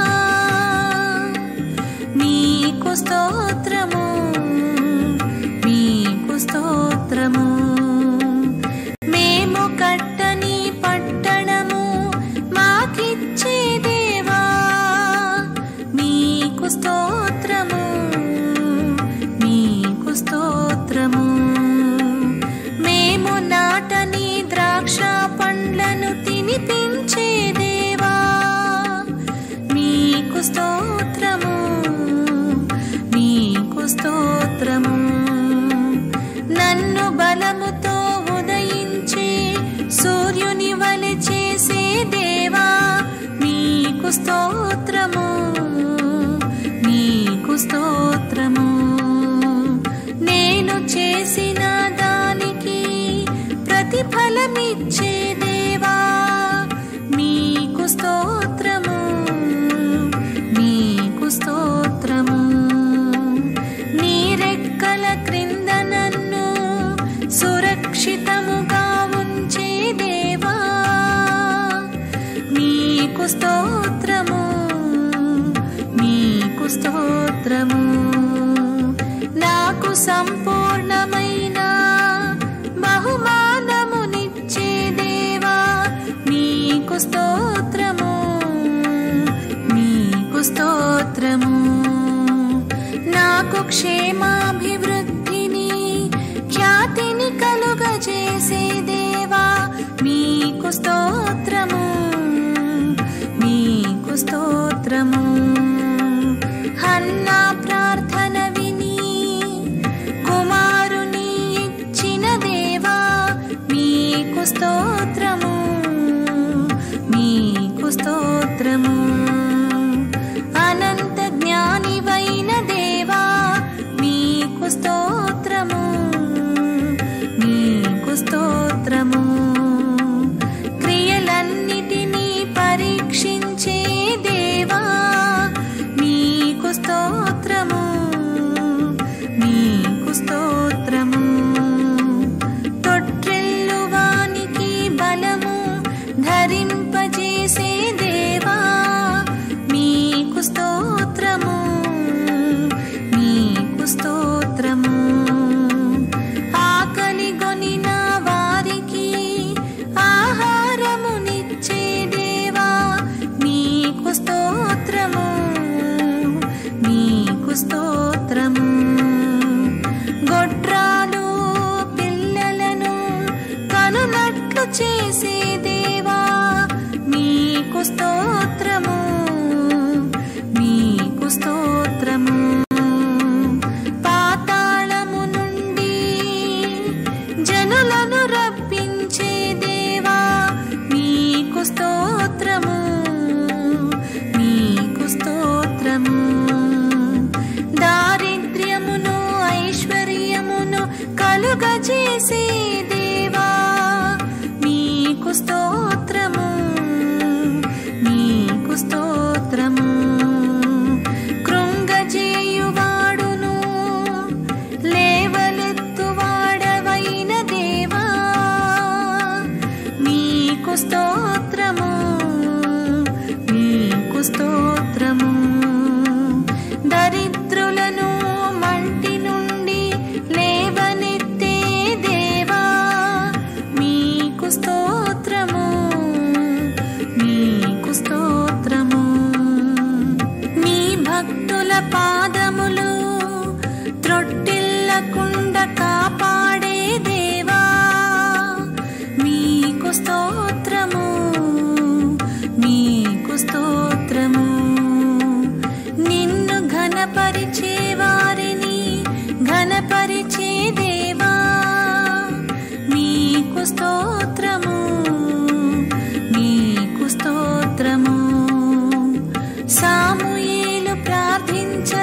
Speaker 2: మీకు స్తోత్రము మీకు స్తోత్రము మేము కట్టని పట్టణము మాకిచ్చే దేవా మీకు స్తోత్రము మీకు స్తోత్రము మేము నాటని ద్రాక్ష పండ్లను తినిపించే దేవా మీకు స్తోత్రము మీకు స్తోత్రము నన్ను బలముతో ఉదయించే సూర్యుని వలె చేసే దేవా మీకు స్తోత్రము మీకు స్తోత్రము నేను చేసిన దానికి ప్రతిఫలమిచ్చే దేవా మీకు స్తోత్రము మీకు స్తోత్రము నీ రెక్కల క్రింద నన్ను సురక్షితముగా ఉంచే దేవా మీకు స్తోత్రము మీకు స్తోత్రము నాకు సంపూర్ణమైన బహుమానమునిచ్చే దేవా మీకు స్తోత్రము మీకు స్తోత్రము నాకు క్షేమాభివృద్ధిని ఖ్యాతిని కలుగజేసే దేవా మీకు స్తోత్రము మీకు స్తోత్రము హన్నా ప్రార్థన విని కుమారుని ఇచ్చిన దేవా మీకు స్తోత్రము మీకు స్తోత్రము అనంత జ్ఞానివైన దేవా మీకు స్తోత్రము మీకు స్తోత్రము క్రియలన్నిటినీ పరీక్షించే దేవా మీకు స్తోత్రము మీకు స్తోత్రము తొట్రెల్లువానికి బలము ధరింపజేసే దేవా మీకు స్తోత్రము మీకు స్తోత్రము ఆకలి గొనిన వారికి ఆహారమునిచ్చే దేవా మీకు స్తోత్రము మీకు స్తోత్రము గొడ్రాలు పిల్లలను కనునట్లు చేసే దేవా మీకు స్తోత్రము మీకు స్తోత్రము పాతాళము నుండి జనులను రప్పించే దేవా మీకు స్తోత్రము మీకు స్తోత్రము దారిద్ర్యమును ఐశ్వర్యమును కలుగజేసే దేవా మీకు స్తోత్రము మీకు స్తోత్రము కృంగజేయువాడును లేవలెత్తువాడవైన దేవా మీకు స్తోత్రము మీకు స్తోత్రము దరిద్రులను మంటి నుండి లేవనెత్తే దేవా మీకు స్తోత్రము మీకు స్తోత్రము నీ భక్తుల పాదములు త్రొట్టిల్లకుండా కాపాడే దేవా మీకు స్తోత్రము మీకు స్తోత్రము నిన్ను ఘనపరిచే వారిని ఘనపరిచే దేవా మీకు స్తోత్రము మీకు స్తోత్రము సాముయేలు ప్రార్థించ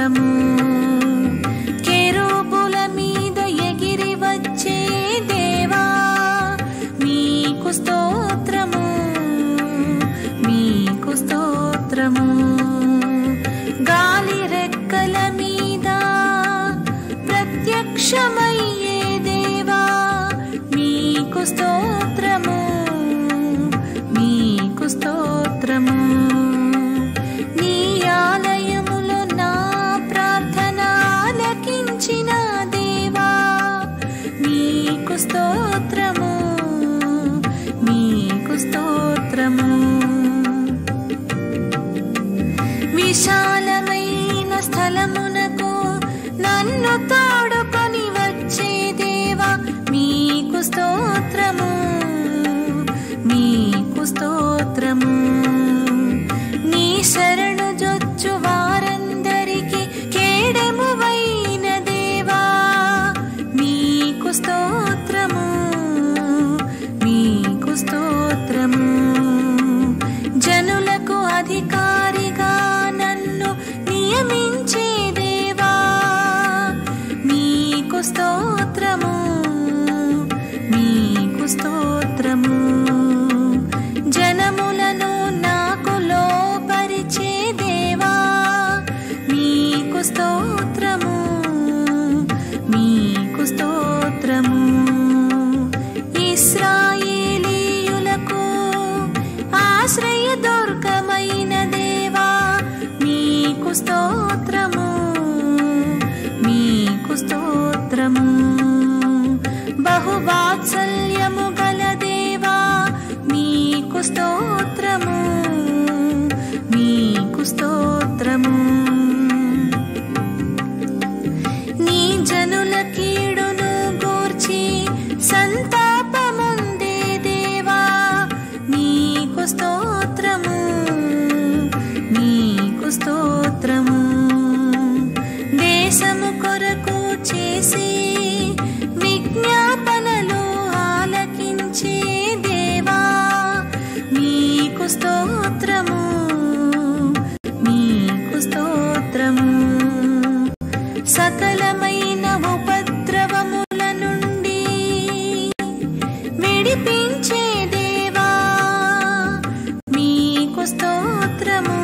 Speaker 2: స్తోత్రము కెరూబుల మీద ఎగిరి వచ్చే దేవా మీకు స్తోత్రము మీకు స్తోత్రము గాలి రెక్కల మీద ప్రత్యక్షమయ్యే దేవా మీకు స్తోత్రము మీకు స్తోత్రము నీ ఆలయములో నా ప్రార్థన ఆలకించిన దేవా మీకు స్తోత్రము మీకు స్తోత్రము విశాలమైన స్థలమునకు నన్ను తోడుకొని వచ్చే దేవా మీకు స్తోత్రము మీకు స్తోత్రము నీ శరణు జొచ్చు వారందరికి కేడెమువైన దేవా మీకు స్తోత్రము మీకు స్తోత్రము జనులకు అధికారిగా నన్ను నియమించే దేవా మీకు స్తోత్రము మీకు స్తోత్రము జనములను నాకు లోపరిచే దేవా మీకు స్తోత్రము మీకు స్తోత్రము ఇస్రాయేలీయులకు ఆశ్రయ దుర్గమైన దేవా మీకు స్తోత్రము మీకు స్తోత్రము బహువాత్సల్యము గల దేవా మీకు స్తోత్రము మీకు స్తోత్రము నీ జనుల కీడును గూర్చి సంతాపముందే దేవా నీకు స్తోత్రము నీకు స్తోత్రము దేశము కొరకు చేసి విజ్ఞాపనలు ఆలకించే దేవా నీకు స్తోత్రము నీకు స్తోత్రము సకలమైన ఉపద్రవముల నుండి విడిపించే దేవా మీకు స్తోత్రము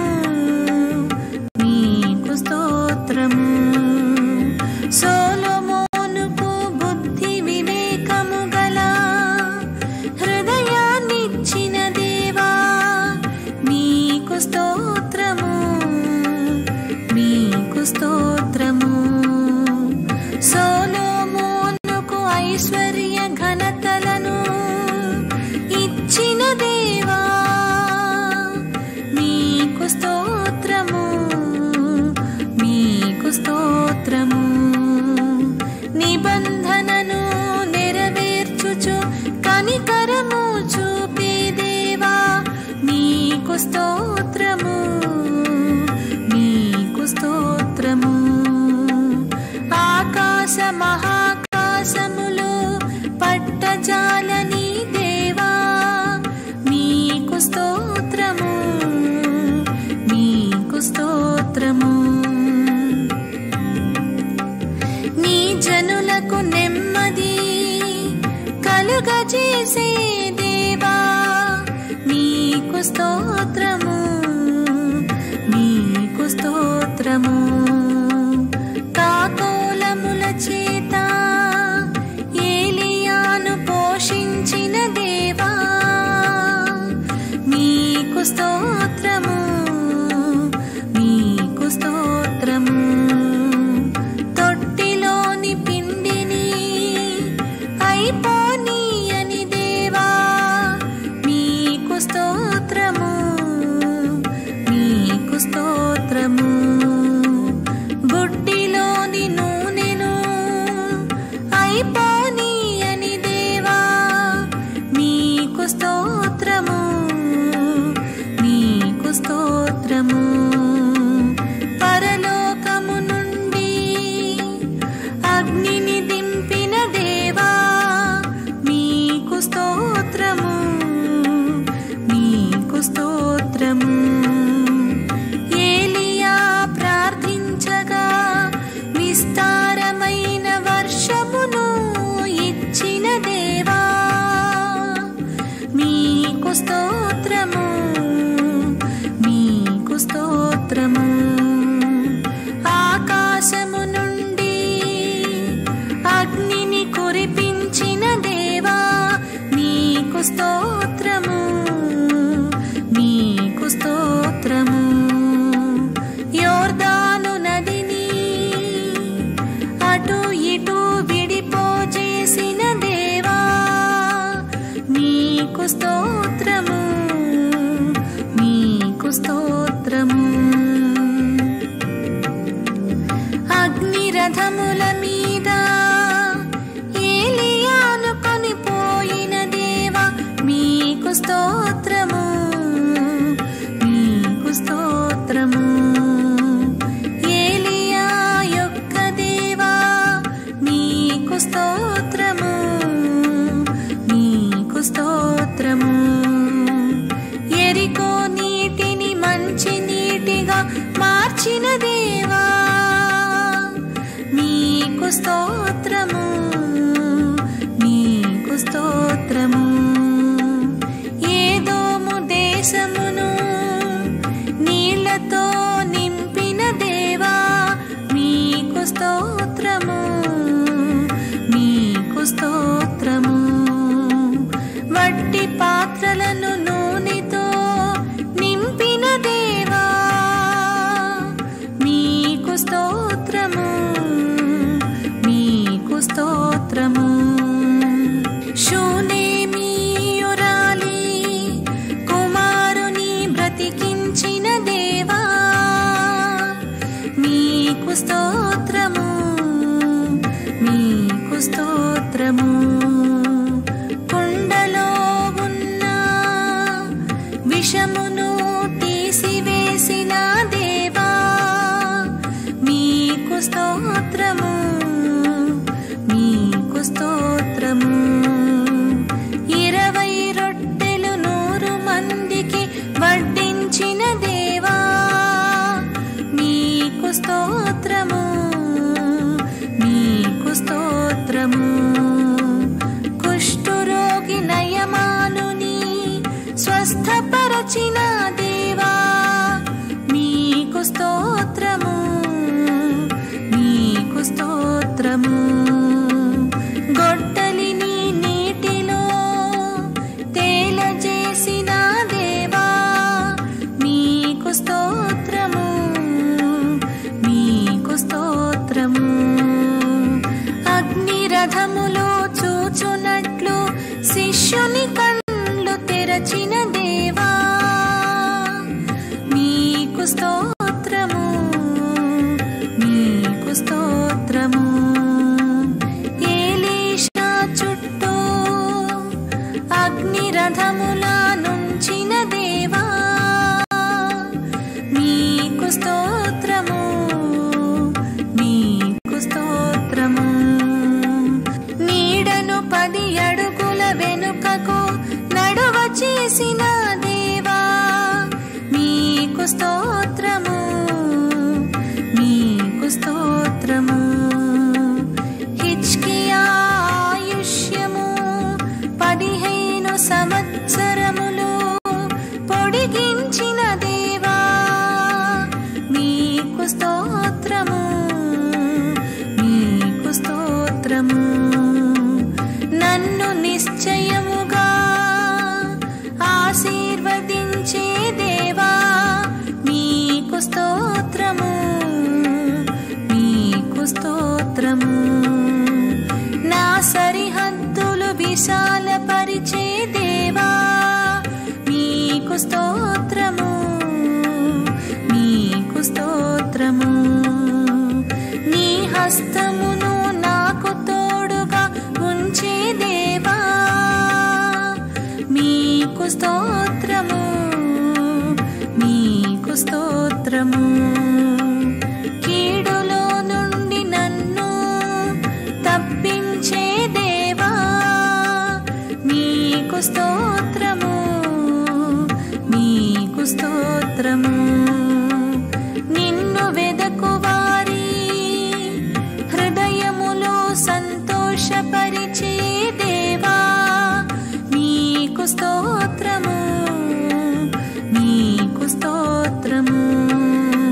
Speaker 2: మీకు స్తోత్రము సోలొమోనుకు బుద్ధి వివేకము గల హృదయాన్నిచ్చిన దేవా మీకు స్తోత్రము మీకు స్తోత్రము సోలోమోనుకు ఐశ్వర్య ఘనతలను ఇచ్చిన దేవా మీకు స్తోత్రము మీకు స్తోత్రము నిబంధనను నెరవేర్చుచు కనికరము చూపే దేవా మీకు స్తోత్రము మీకు స్తోత్రము ఆకాశ మహాకాశములు పట్టజాలని దేవా మీకు స్తోత్రము మీకు స్తోత్రము నీ జనులకు నెమ్మది కలుగజేసే దేవా మీకు స్తోత్రము మీకు స్తోత్రము కాకోలముల చేత ఏలియాను పోషించిన దేవా మీకు స్తోత్రము మీకు స్తోత్రము తొట్టిలోని పిండిని అయిపోనీయని దేవా మీకు స్తోత్రము మీకు స్తోత్రము స్తోత్రము ఆకాశము నుండి అగ్నిని కురిపించిన దేవా నీకు స్తోత్రము నీకు స్తోత్రము యోర్దాను నదిని అటు ఇటు విడిపోచేసిన దేవా నీకు స్తోత్రము నీకు స్తోత్రము అగ్ని రథముల మీద ఏలియాను కొనిపోయిన దేవా మీకు స్తోత్రము మీకు స్తోత్రము ఏలియా యొక్క దేవా మీకు స్తోత్రము మీకు స్తోత్రము ఎరికో నీటిని మంచి నీటిగా మార్చిన దేవా నీకు స్తోత్రము నీకు స్తోత్రము ఏదోము దేశమును నీళ్లతో నింపిన దేవా మీకు స్తోత్రము మీకు స్తోత్రము వట్టి పాత్రలను నూనెతో నింపిన దేవా మీకు స్తోత్రము మీకు స్తోత్రము శూనేమీయురాలి కుమారుని బ్రతికించిన దేవా మీకు స్తోత్రము మీకు స్తోత్రము కుండలో ఉన్న విషమును తీసివేసిన దేవా మీకు స్తోత్రము మీకు స్తోత్రము ఇరవై రొట్టెలు నూరు మందికి వడ్డించిన దేవా మీకు స్తోత్రము మీకు స్తోత్రము కుష్ఠురోగి నయమానుని స్వస్థపరచిన దేవా మీకు స్తోత్రము మీకు స్తోత్రము గొడ్డలిని నీటిలో తేలజేసిన దేవా మీకు స్తోత్రము మీకు స్తోత్రము అగ్ని రథములో చూచునట్లు శిష్యుని కళ్ళు తెరచిన దేవా మీకు స్తోత్రము మీకు స్తోత్రము ఏలీషా చుట్టూ అగ్ని రథములా నుంచిన దేవా మీకు స్తోత్రము మీకు స్తోత్రము నీడను పది అడుగుల వెనుకకు నడువ చేసిన దేవా మీకు స్తోత్రము మీకు స్తోత్రము హిచ్కియా ఆయుష్యము పదిహేను సంవత్సరములు పొడిగించిన దేవా మీకు స్తోత్రము మీకు స్తోత్రము నన్ను నిశ్చయముగా ఆశీర్వదించే దేవా మీకు స్తోత్రము మీకు స్తోత్రము నా సరిహద్దులు విశాలపరిచే దేవా మీకు స్తోత్రము మీకు స్తోత్రము నీ హస్తమును నాకు తోడుగా ఉంచే దేవా మీకు స్తోత్రము మీకు స్తోత్రము కీడులో నుండి నన్ను తప్పించే దేవా మీకు స్తోత్రము మీకు స్తోత్రము నిన్ను వెదకు వారి హృదయములో సంతోషపరిచే దేవా నీకు స్తోత్రము నీకు స్తోత్రము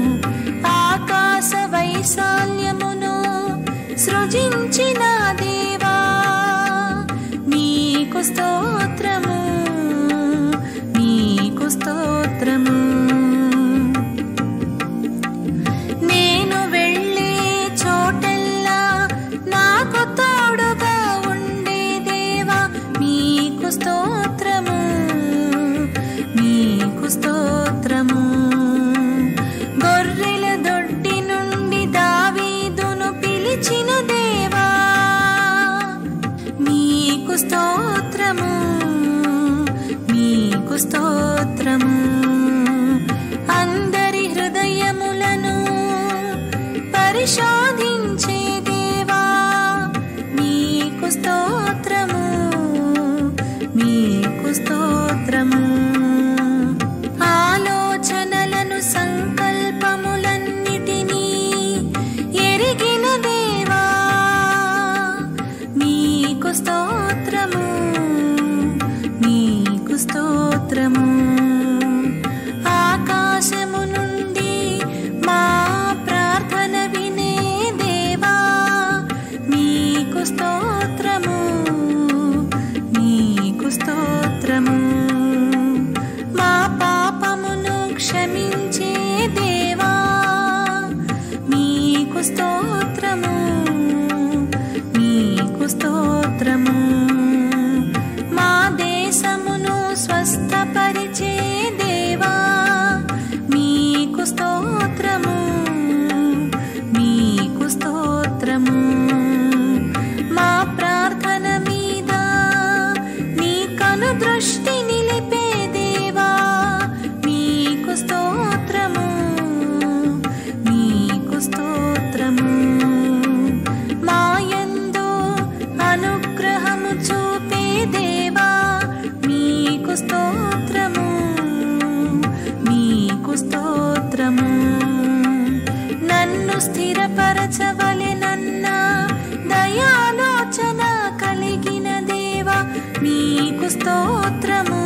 Speaker 2: స్థిరపరచవలెనన్న దయాలోచన కలిగిన దేవా మీకు స్తోత్రము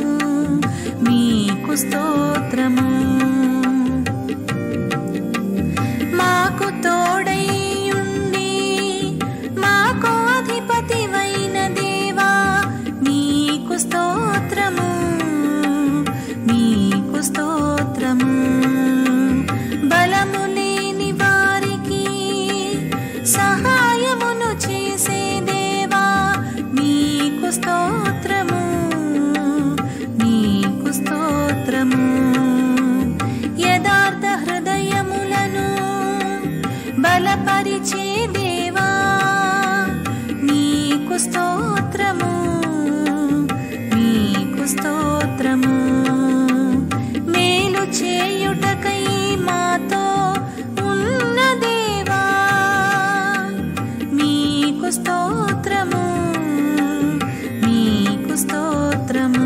Speaker 2: మీకు స్తోత్రము మాకు తోడైయుండి మాకు అధిపతివైన దేవా నీకు స్తోత్రము నీకు స్తోత్రము బలము లేని వారికి సహాయమును చేసే దేవా నీకు స్తోత్రము నీకు స్తోత్రము యథార్థ హృదయములను బలపరిచే దేవా నీకు స్తోత్రము నీకు స్తోత్రము మేలు చేయుటకై మాతో ఉన్న దేవా మీకు స్తోత్రము మీకు స్తోత్రము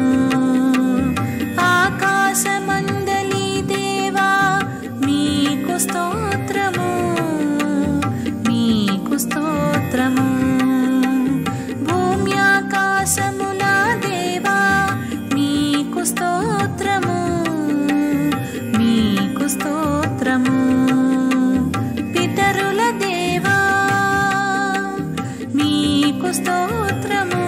Speaker 2: ఆకాశమందలి దేవా మీకు స్తోత్రము మీకు స్తోత్రము భూమి ఆకాశముల దేవా మీకు స్తోత్రము మీకు స్తోత్రము పితరుల దేవా మీకు స్తోత్రము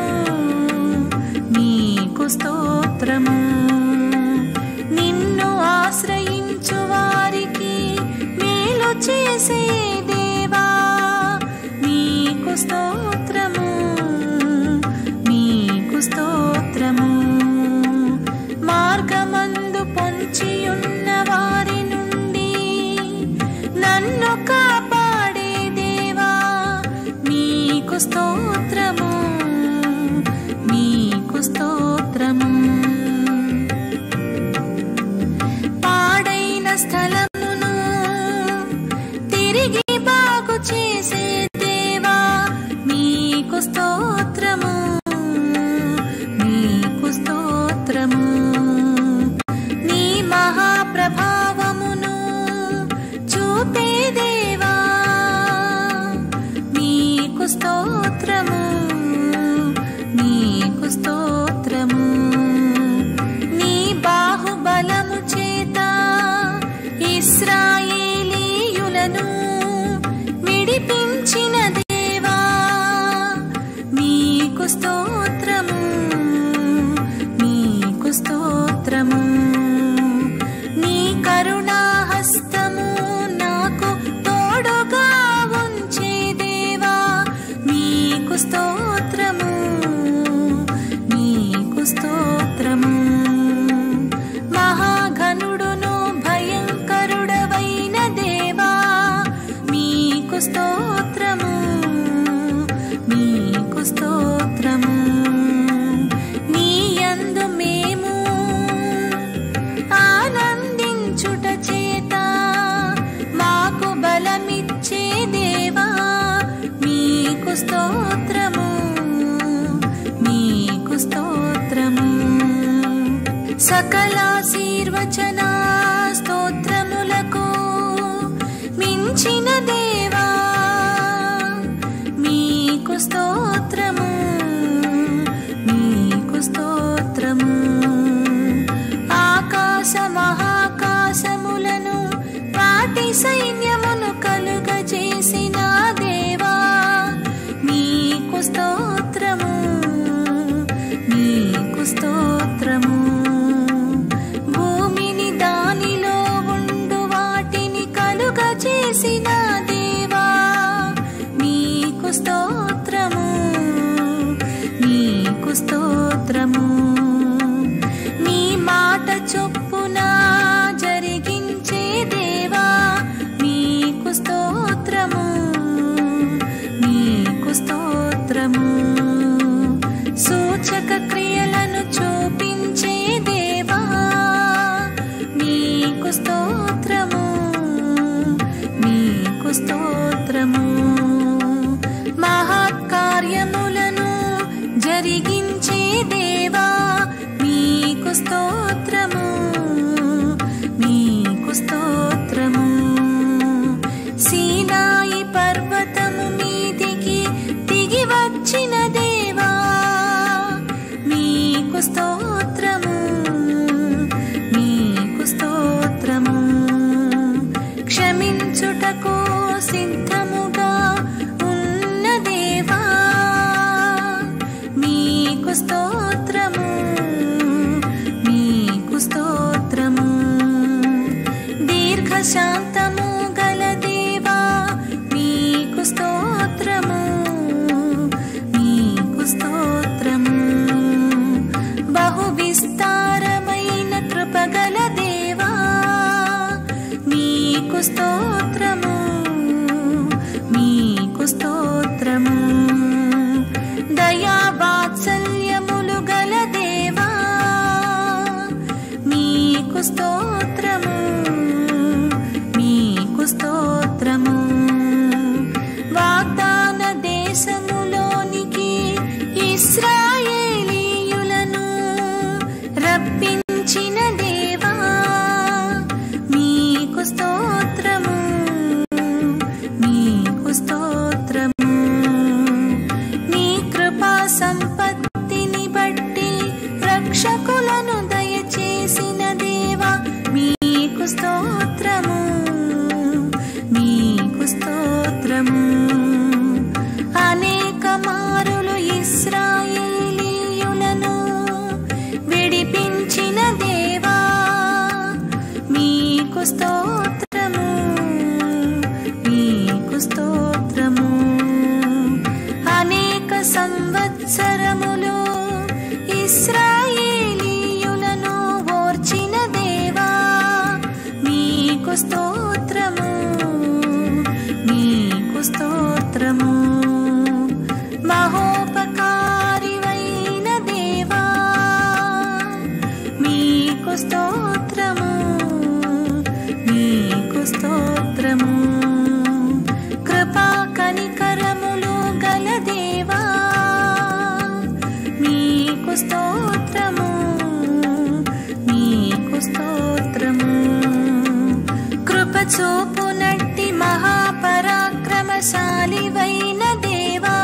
Speaker 2: మీకు స్తోత్రము నిన్ను ఆశ్రయించు వారికి మేలు చేసే దేవా మీకు స్తోత్రము మీకు స్తోత్రము మార్గమందు పొంచియున్న వారి నుండి నన్ను కాపాడే దేవా మీకు స్తోత్రము మీకు స్తోత్రము పాడైన స్థలమును తిరిగి బాగు చేసే దేవా మీకు స్తోత్రము మీకు స్తోత్రము నీ మహాప్రభావమును చూపే దేవా మీకు స్తోత్రము మీకు స్తోత్రము నీ బాహుబలము చేత ఇస్రాయేలీయులను విడిపించిన దేవా మీకు స్తోత్రము మీకు స్తోత్రము నీ కరుణాహస్తము నాకు తోడుగా ఉంచే దేవా మీకు స్తోత్రము మీకు స్తోత్రము మహాఘనుడును భయంకరుడవైన దేవా మీకు స్తోత్రము మీకు స్తోత్రము నీ యందు మేము ఆనందించుట చేత మాకు బలమిచ్చే దేవా మీకు స్తోత్రము మీకు స్తోత్రము సకలాశీర్వచన స్తోత్రములకు మించిన దేవా మీకు స్తోత్రము మీకు స్తోత్రము ఆకాశ మహాకాశములను వాటి సైన్యమును కలుగజేసిన దేవా మీకు స్తోత్రము మీకు స్తోత్రము భూమిని దానిలో ఉండు వాటిని కలుగజేసిన దేవా మీకు స్తోత్రము మీకు స్తోత్రము నీ మాట చొప్పున జరిగించే దేవా మీకు స్తోత్రము మీకు స్తోత్రము సూచక క్రియలను చూపించే దేవా మీకు స్తోత్రము మీకు స్తోత్రము మహత్కార్యములను జరిగించే దేవా మీకు స్తోత్రము మీకు స్తోత్రము రక్షించుటకు సిద్ధముగా ఉన్న దేవా మీకు స్తోత్రము మీకు స్తోత్రము దీర్ఘశాంతము గల దేవా మీకు స్తోత్రము మీకు స్తోత్రము బహు విస్తారమైన కృపగల దేవా మీకు స్తోత్రము మీకు స్తోత్రము దయా వాత్సల్యములు గల దేవా మీకు స్తోత్రము మీకు స్తోత్రము వాగ్దాన దేశములోనికి ఇస్రాయేలీయులను రప్పించిన దేవా మీకు స్తోత్రము మీకు స్తోత్రము నీ కృపా సంపత్తిని బట్టి రక్షకులను దయచేసిన దేవా మీకు స్తోత్రము మీకు స్తోత్రము అనేక మారులు ఇస్రాయేలీయులను విడిపించిన దేవా మీకు స్తోత్రము మీకు స్తోత్రము అనేక సంవత్సరములు ఇస్రాయేలీయులను ఓర్చిన దేవా మీకు స్తోత్రము మీకు స్తోత్రము మహోపకారివైన దేవా మీకు స్తోత్రము మీకు స్తోత్రము కృపా కనికరములు గల దేవా మీకు స్తోత్రము మీకు స్తోత్రము కృప చూపునట్టి మహాపరాక్రమశాలివైన దేవా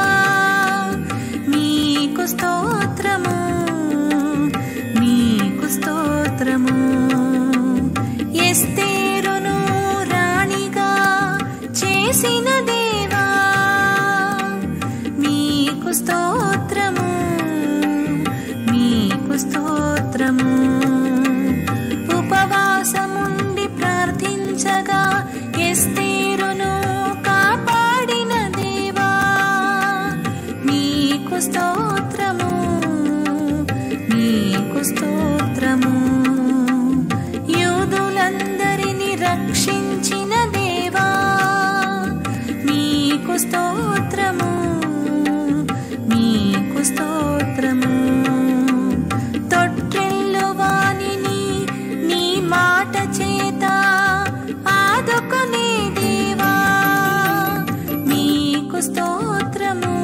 Speaker 2: మీకు స్తోత్రము మీకు స్తోత్రము ఎస్తేరును రాణిగా చేసిన దేవా మీకు స్తోత్రము మీకు స్తోత్రము ఉపవాసముండి ప్రార్థించగా ఎస్తేరును కాపాడిన దేవా మీకు స్తోత్రము మీకు స్తోత్రము యూదులందరిని రక్షించిన దేవా మీకు స్తోత్రము మీకు స్తోత్రము తొట్టిల్లు వానిని నీ మాట చేత ఆదుకునే దేవా మీకు స్తోత్రము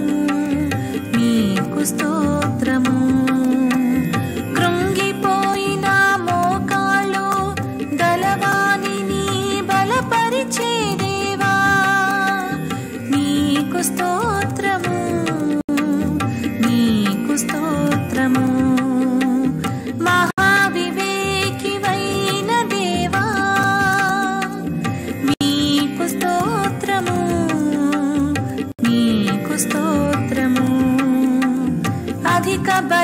Speaker 2: మీకు స్తోత్రము కృంగిపోయిన మోకాళ్ళు గలవానిని బలపరిచే దేవా మీకు స్తోత్రము మీకు స్తోత్రము మహావివేకివైన దేవా మీకు స్తోత్రము మీకు స్తోత్రము అధిక బల